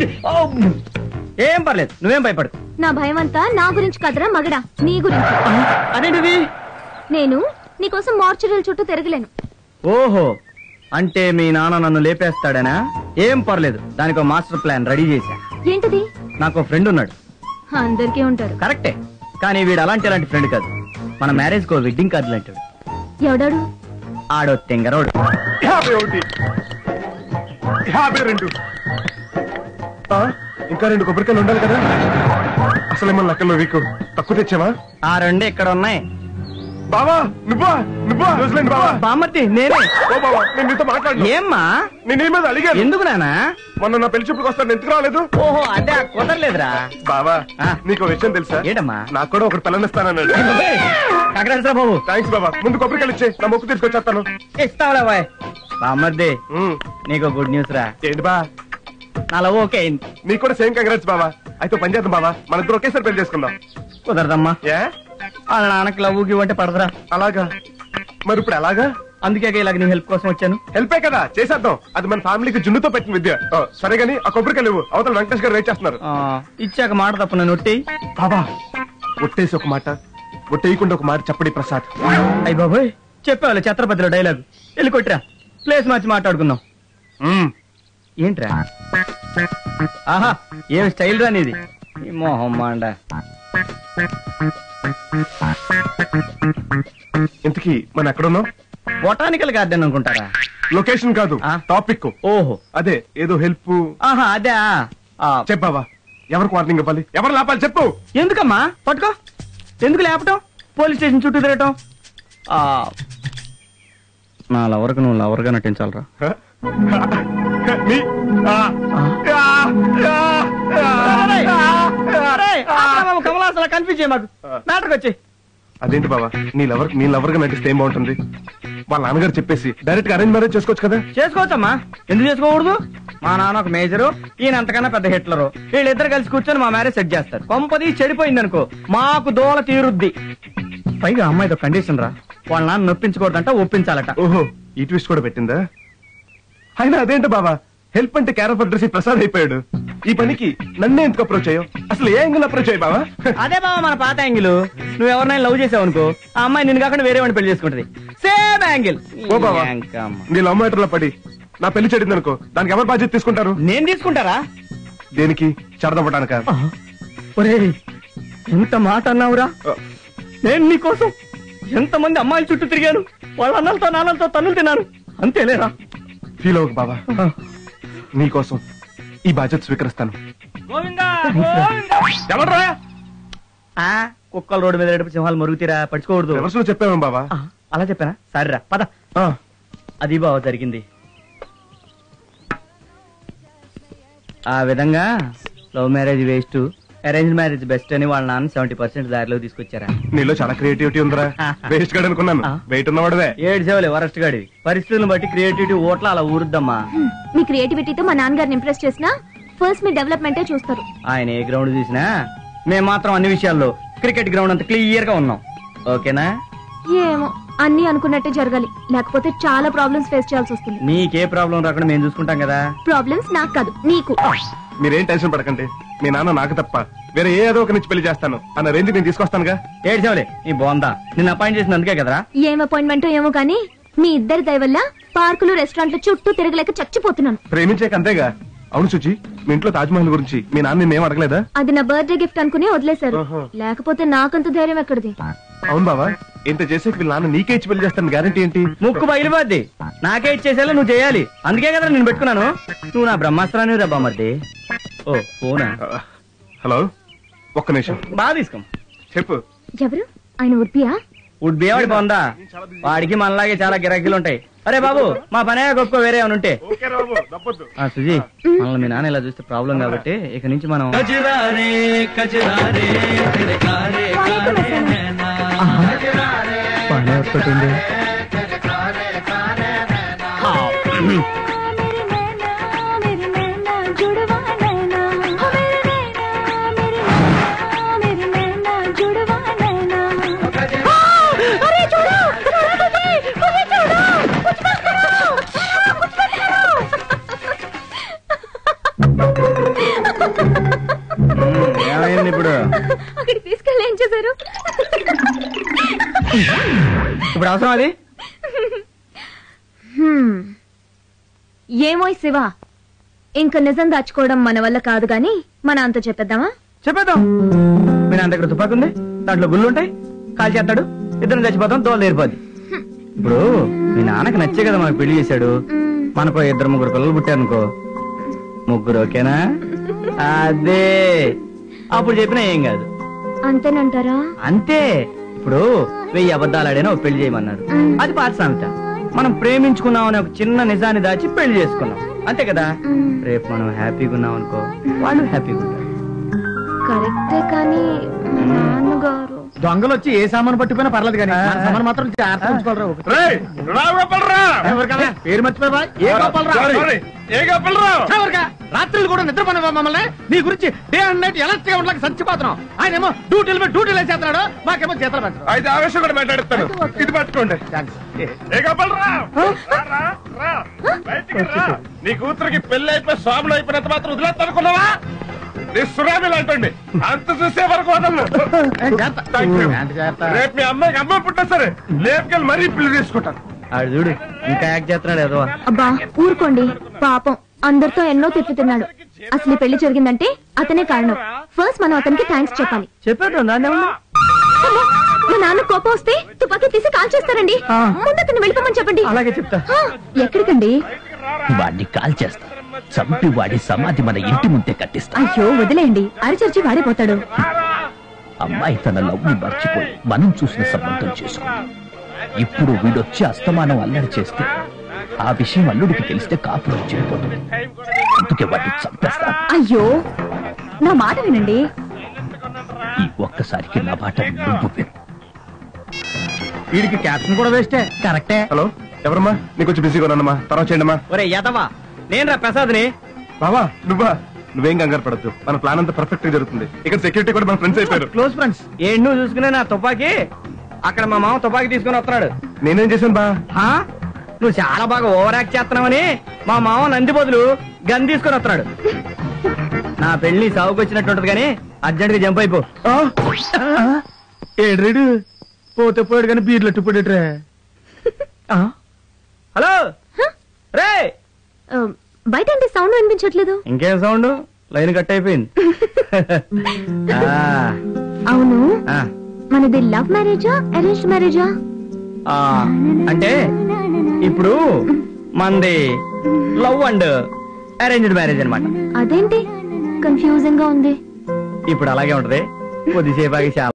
ఏం పర్లేదు నువ్వేం భయపడకు నా భయం అంతా నా గురించి కదరా మగడా నీ గురించి అదేంటిది నేను నీకోసం మార్చురీల చుట్టూ తిరగలేను ఓహో అంటే మీ నాన్న నన్ను లేపేస్తాడనా ఏం పర్లేదు దానికి ఒక మాస్టర్ ప్లాన్ రెడీ చేశా ఏంటిది నాకు ఒక ఫ్రెండ్ ఉన్నాడు అందరికీ ఉంటారు కరెక్టే కానీ వీడు అలాంటి అలాంటి ఫ్రెండ్ కాదు మన మ్యారేజ్ కో వెడ్డింగ్ కార్డులు అంటాడు ఎవడాడు ఆడో తెంగరోడు యాభై ఒకటి యాభై రెండు ఆ, ఇంకా రెండు కొబ్బరికాయలు ఉండాలి కదా అసలు ఏమన్నా లెక్కలో వీకు తక్కువ తెచ్చావా ఆ రెండు ఇక్కడ ఉన్నాయి బావా నువ్వా నువ్వా రోజులేండి బావా బామ్మర్తి నేనే ఓ బావా నేను నీతో మాట్లాడు ఏమ్మా నేను నీ మీద అడిగాను ఎందుకు నానా మొన్న నా పెళ్లి చూపులకు వస్తాను ఎందుకు రాలేదు ఓహో అదే కుదరలేదురా బావా నీకు ఒక విషయం తెలుసా ఏంటమ్మా నాకు కూడా ఒకటి పిల్లనిస్తానన్నాడు కాకరాజరా బాబు థ్యాంక్స్ బాబా ముందు కొబ్బరికాయలు ఇచ్చే నా మొక్కు తీసుకొచ్చేస్తాను ఇస్తావురా బాయ్ బామ్మర్ది నీకు గుడ్ న్యూస్ రా ఏంటి బా నా లవ్ ఓకే అయింది నీకు కూడా సేమ్ కంగ్రాట్స్ బావా అయితే ఓ పని చేద్దాం బావా మన ఇద్దరు ఒకేసారి పెళ్లి చేసుకుందాం కుదరదమ్మా ఏ వాళ్ళ నాన్నకి లవ్ ఇవ్వంటే పడదురా అలాగా మరి ఇప్పుడు ఎలాగా అందుకే ఇలాగ నీ హెల్ప్ కోసం వచ్చాను హెల్పే కదా చేసేద్దాం అది మన ఫ్యామిలీకి జున్నుతో పెట్టిన విద్య ఓ, సరే గానీ ఆ కొబ్బరికాయలు ఇవ్వు అవతల వెంకటేష్ గారు వెయిట్ చేస్తున్నారు ఆ, ఇచ్చాక మాట తప్పు నన్ను ఒట్టి బాబా ఒట్టేసి ఒక మాట ఒట్టేయకుండా ఒక మాట చెప్పడి ప్రసాద్ అయ్యి బాబోయ్ చెప్పేవాళ్ళు ఛత్రపతిలో డైలాగ్ వెళ్ళి కొట్టిరా ప్లేస్ మార్చి మాట్లాడుకుందాం ఏంట్రా ఆహా ఏం స్టైల్ రా నీది ఈ మొహం మాండ ఇంతకీ మనం ఎక్కడున్నాం బొటానికల్ గార్డెన్ అనుకుంటారా లొకేషన్ కాదు టాపిక్ ఓహో అదే ఏదో హెల్ప్ ఆహా అదే చెప్పావా ఎవరికి వార్నింగ్ ఇవ్వాలి ఎవరు లాపాలి చెప్పు ఎందుకమ్మా పట్టుకో ఎందుకు లేపటం పోలీస్ స్టేషన్ చుట్టూ తిరగటం ఆ, నా లవర్కు నువ్వు లవర్గా నటించాలరా నీ కమలాసలా కన్ఫ్యూజ్ చేయ మాకు మ్యాటర్కి వచ్చి అదేంటి బాబా నీ లవర్ నీ లవర్ గా నటిస్తే ఏం బాగుంటుంది వాళ్ళ నాన్నగారు చెప్పేసి డైరెక్ట్ గా అరేంజ్ మ్యారేజ్ చేసుకోవచ్చు కదా చేసుకోవచ్చమ్మా ఎందుకు చేసుకోకూడదు మా నాన్న ఒక మేజరు ఈయన అంతకన్నా పెద్ద హిట్లరు వీళ్ళిద్దరు కలిసి కూర్చొని మా మ్యారేజ్ సెట్ చేస్తారు కొంపది చెడిపోయింది అనుకో మాకు దోల తీరుద్ది పైగా అమ్మాయితో కండిషన్ రా వాళ్ళ నాన్న నొప్పించకూడదంట ఒప్పించాలట ఓహో ఈ ట్విస్ట్ కూడా పెట్టిందా అయినా అదేంటి బాబా హెల్ప్ అంటే క్యారఫ్ అడ్రస్ ప్రసాద్ అయిపోయాడు ఈ పనికి నన్నే ఎందుకు అప్రోచ్ అయ్యో అసలు ఏ యాంగిల్ అప్రోచ్ అయ్యి బావా అదే బావ మన పాత యాంగిల్ నువ్వు ఎవరినైనా లవ్ చేసావు అనుకో ఆ అమ్మాయి నిన్ను కాకుండా వేరే వాడిని పెళ్లి చేసుకుంటది సేమ్ యాంగిల్ ఓ బావా నీ లవ్ మ్యాటర్ లో పడి నా పెళ్లి చెడింది అనుకో దానికి ఎవరు బాధ్యత తీసుకుంటారు నేను తీసుకుంటారా దేనికి చెడదవ్వటానిక ఒరే ఎంత మాట అన్నావురా నేను నీకోసం ఎంతమంది అమ్మాయిల చుట్టూ తిరిగాను వాళ్ళ అన్నలతో నాన్నలతో తన్నులు తిన్నాను అంతేలేరా ఫీల్ అవ్వకు బాబా నీకోసం ఈ బాధ్యత స్వీకరిస్తాను ఎవడ్రా ఆ, కుక్కల రోడ్డు మీద నడిపి సింహాలు మరుగుతీరా పడుచుకోకూడదు రివర్స్ లో చెప్పావేం బాబా ఆ, అలా చెప్పానా సరేరా పద అది బావ జరిగింది ఆ విధంగా love marriage waste arrange marriage best అని వాళ్ళ నాన్న సెవెంటీ పర్సెంట్ దారిలో తీసుకొచ్చారా నీలో చాలా క్రియేటివిటీ ఉందిరా వేస్ట్ గాడు అనుకున్నాను వెయిట్ ఉన్నవాడవే ఏడు సేవలే వరస్ట్ గాడి పరిస్థితులను బట్టి క్రియేటివిటీ ఓట్ల అలా ఊరుద్దమ్మా మీ క్రియేటివిటీతో మా నాన్నగారిని ఇంప్రెస్ చేసినా ఫస్ట్ మీ డెవలప్మెంటే చూస్తారు ఆయన ఏ గ్రౌండ్ చూసినా మేము మాత్రం అన్ని విషయాల్లో క్రికెట్ గ్రౌండ్ అంత క్లియర్ గా ఉన్నాం ఓకేనా ఏమో అన్ని అనుకున్నట్టే జరగాలి లేకపోతే చాలా ప్రాబ్లమ్స్ ఫేస్ చేయాల్సి వస్తుంది నీకే ప్రాబ్లం రాకుండా మేము చూసుకుంటాం కదా ప్రాబ్లమ్స్ నాకు కాదు నీకు మీరేం టెన్షన్ పడకండి మీ నాన్న నాకు తప్ప వేరే ఏ ఏదో ఒక నుంచి పెళ్లి చేస్తాను అన్న రేంజ్ నేను తీసుకొస్తానుగా ఏడు సేవలే నీ బాగుందా నిన్ను అపాయింట్ చేసిన అందుకే కదరా ఏం అపాయింట్మెంట్ ఏమో కానీ మీ ఇద్దరి దయ వల్ల పార్కులు రెస్టారెంట్లు చుట్టూ తిరగలేక చచ్చిపోతున్నాను ప్రేమించాక అంతేగా అవును సుచి మీ ఇంట్లో తాజ్మహల్ గురించి మీ నాన్న నిన్నేం అడగలేదా అది నా బర్త్డే గిఫ్ట్ అనుకుని వదిలేశారు లేకపోతే నాకంత ధైర్యం ఎక్కడిది అవును బావా ఇంత చేసే వీళ్ళ నాన్న నీకే ఇచ్చి పెళ్లి చేస్తాను గ్యారంటీ ఏంటి ముక్కు పగిలిపోద్ది నాకే ఇచ్చేసేలా నువ్వు చేయాలి అందుకే కదా నేను పెట్టుకున్నాను నువ్వు నా బ్రహ్మాస్త్రాన్ని రబ్బా మర్ది ఓ ఫోనా హలో ఒక్క నిమిషం బాగా తీసుకో చెప్పు ఎవరు ఆయన ఉర్పియా వుడ్ బి వాడి బాగుందా వాడికి మనలాగే చాలా గిరాకీలు ఉంటాయి అరే బాబు మా పనే గొప్ప వేరే ఏమైనా ఉంటే ఆ, సుజీ మనల్ని మీ నాన్న ఇలా చూస్తే ప్రాబ్లం కాబట్టి ఇక నుంచి మనం కజరారే కజరారే తెరే కారే కారే నైనా పనే ఒక్కటుంది ఏమైంది ఇప్పుడు అక్కడికి తీసుకెళ్ళి ఏం చేశారు ఇప్పుడు అవసరం అది హ్మ్. ఏమో ఈ శివ ఇంక నిజం దాచుకోవడం మన వల్ల కాదు గాని మన అంత చెప్పేద్దామా చెప్పేద్దాం మీ నాన్న దగ్గర తుపాకు ఉంది దాంట్లో గుళ్ళు ఉంటాయి కాల్ చేస్తాడు ఇద్దరం చచ్చిపోతాం తోలు తీరిపోద్ది ఇప్పుడు మీ నాన్నకి నచ్చే కదా మనకు పెళ్లి చేశాడు మనకు ఇద్దరు ముగ్గురు పిల్లలు పుట్టారనుకో ముగ్గురు ఓకేనా అదే అప్పుడు చెప్పినా ఏం కాదు అంతేనంటారా అంతే ఇప్పుడు వెయ్యి అబద్ధాలు ఆడైనా ఒక పెళ్లి చేయమన్నారు అది పాత సామెత మనం ప్రేమించుకున్నాం అనే ఒక చిన్న నిజాన్ని దాచి పెళ్లి చేసుకున్నాం అంతే కదా రేపు మనం హ్యాపీగా ఉన్నాం అనుకో వాళ్ళు హ్యాపీగా ఉంటారు కరెక్టే కానీ మా నాన్నగారు దొంగలు వచ్చి ఏ సామాను పట్టుకున్నా పర్లేదు కానీ మన సామాను మాత్రం జాగ్రత్తగా ఉంచుకోవాలిరా ఒకటి. ఎవరు కదా? పేరు మర్చిపోయావా ఏ గోపాలరావు? Sorry. ఏ గోపాలరావు? ఎవరుగా? రాత్రులు కూడా నిద్రపోయినా మమ్మల్ని నీ గురించి డే అండ్ నైట్ ఎలా ఉండలేక చచ్చిపోతున్నాం ఆయన ఏమో డ్యూటీలు మీద డ్యూటీలు వేసేస్తున్నాడు మాకేమో చేతలు పెంచడం అయితే ఆవేశం కూడా మాట్లాడుతాను ఇది పట్టుకోండి ఏ గోపాలరావు? రా, రా, రా. బయటికి రా. నీ కూతురికి పెళ్లి అయిపోయి స్వాములు అయిపోయినంత మాత్రం వదిలేస్తా అనుకున్నావా నీ సునామీ లాంటండి అంత చూసే వరకు వదలను Thank you. రేపు మీ అమ్మాయికి అమ్మాయి పుట్టా సరే లేపుకెళ్ళి మరీ పెళ్లి చేసుకుంటాను ఆడు చూడు ఇంకా యాక్ట్ చేస్తున్నాడు ఏదో అబ్బా ఊరుకోండి పాపం అందరితో ఎన్నో తిట్టుతున్నాడు అసలు ఈ పెళ్లి జరిగిందంటే అతనే కారణం ఫస్ట్ మనం అతనికి థ్యాంక్స్ చెప్పాలి చెప్పాడు దాన్ని అమ్మో, మా నాన్న కోపం వస్తే తుపాకీ తీసి కాల్ చేస్తారండి ముందు అతను వెళ్ళిపోమని చెప్పండి అలాగే చెప్తా ఆ, ఎక్కడికండి వాడిని కాల్ చేస్తా చంపి వాడి సమాధి మన ఇంటి ముందే కట్టిస్తా అయ్యో వదిలేయండి అరిచర్చి వాడిపోతాడు అమ్మాయి తన లవ్ ని మర్చిపోయి మనం చూసిన సంబంధం చేసుకుంది ఇప్పుడు వీడొచ్చి అస్తమానం అల్లరి చేస్తే ఆ విషయం అల్లుడికి తెలిస్తే కాపురం చెడిపోతుంది అందుకే వాడిని చంపేస్తా అయ్యో నా మాట వినండి ఈ ఒక్కసారికి నా మాట నువ్వు విను వీడికి క్యాప్షన్ కూడా వేస్టే కరెక్టే హలో ఎవరమ్మా నీకు కొంచెం బిజీగా ఉన్నానమ్మా తర్వాత చేయండి అమ్మా ఒరే యదవా నేను రా ప్రసాద్ని బావా నువ్వా నువ్వేం కంగారు పడద్దు మన ప్లాన్ అంతా పర్ఫెక్ట్ గా జరుగుతుంది ఇక్కడ సెక్యూరిటీ కూడా మన ఫ్రెండ్స్ అయిపోయారు క్లోజ్ ఫ్రెండ్స్ ఏంటి నువ్వు చూసుకునే నా తుపాకీ అక్కడ మా మామ తుపాకీ తీసుకుని వస్తున్నాడు నేనేం చేశాను బా హా? నువ్వు చాలా బాగా ఓవర్ యాక్ట్ చేస్తున్నావని మా మామ నంది బదులు గన్ తీసుకొని వస్తున్నాడు నా పెళ్లి సాగుకు వచ్చినట్టు ఉంటది కానీ అర్జెంట్ గా జంప్ అయిపో ఏడ్రేడు పోతే పోయాడు కానీ బీర్లు ఎట్టుపోయాడురే హలో రే ఆ, బయట అంటే సౌండ్ వినిపించట్లేదు ఇంకేం సౌండ్ లైన్ కట్ అయిపోయింది ఆ, అవును ఆ, మనది లవ్ మ్యారేజా అరేంజ్ మ్యారేజా ఆ, అంటే ఇప్పుడు మంది లవ్ అండ్ అరేంజ్డ్ మ్యారేజ్ అన్నమాట అదేంటి కన్ఫ్యూజింగ్ గా ఉంది ఇప్పుడు అలాగే ఉంటది కొద్దిసేపు ఆగి చాలా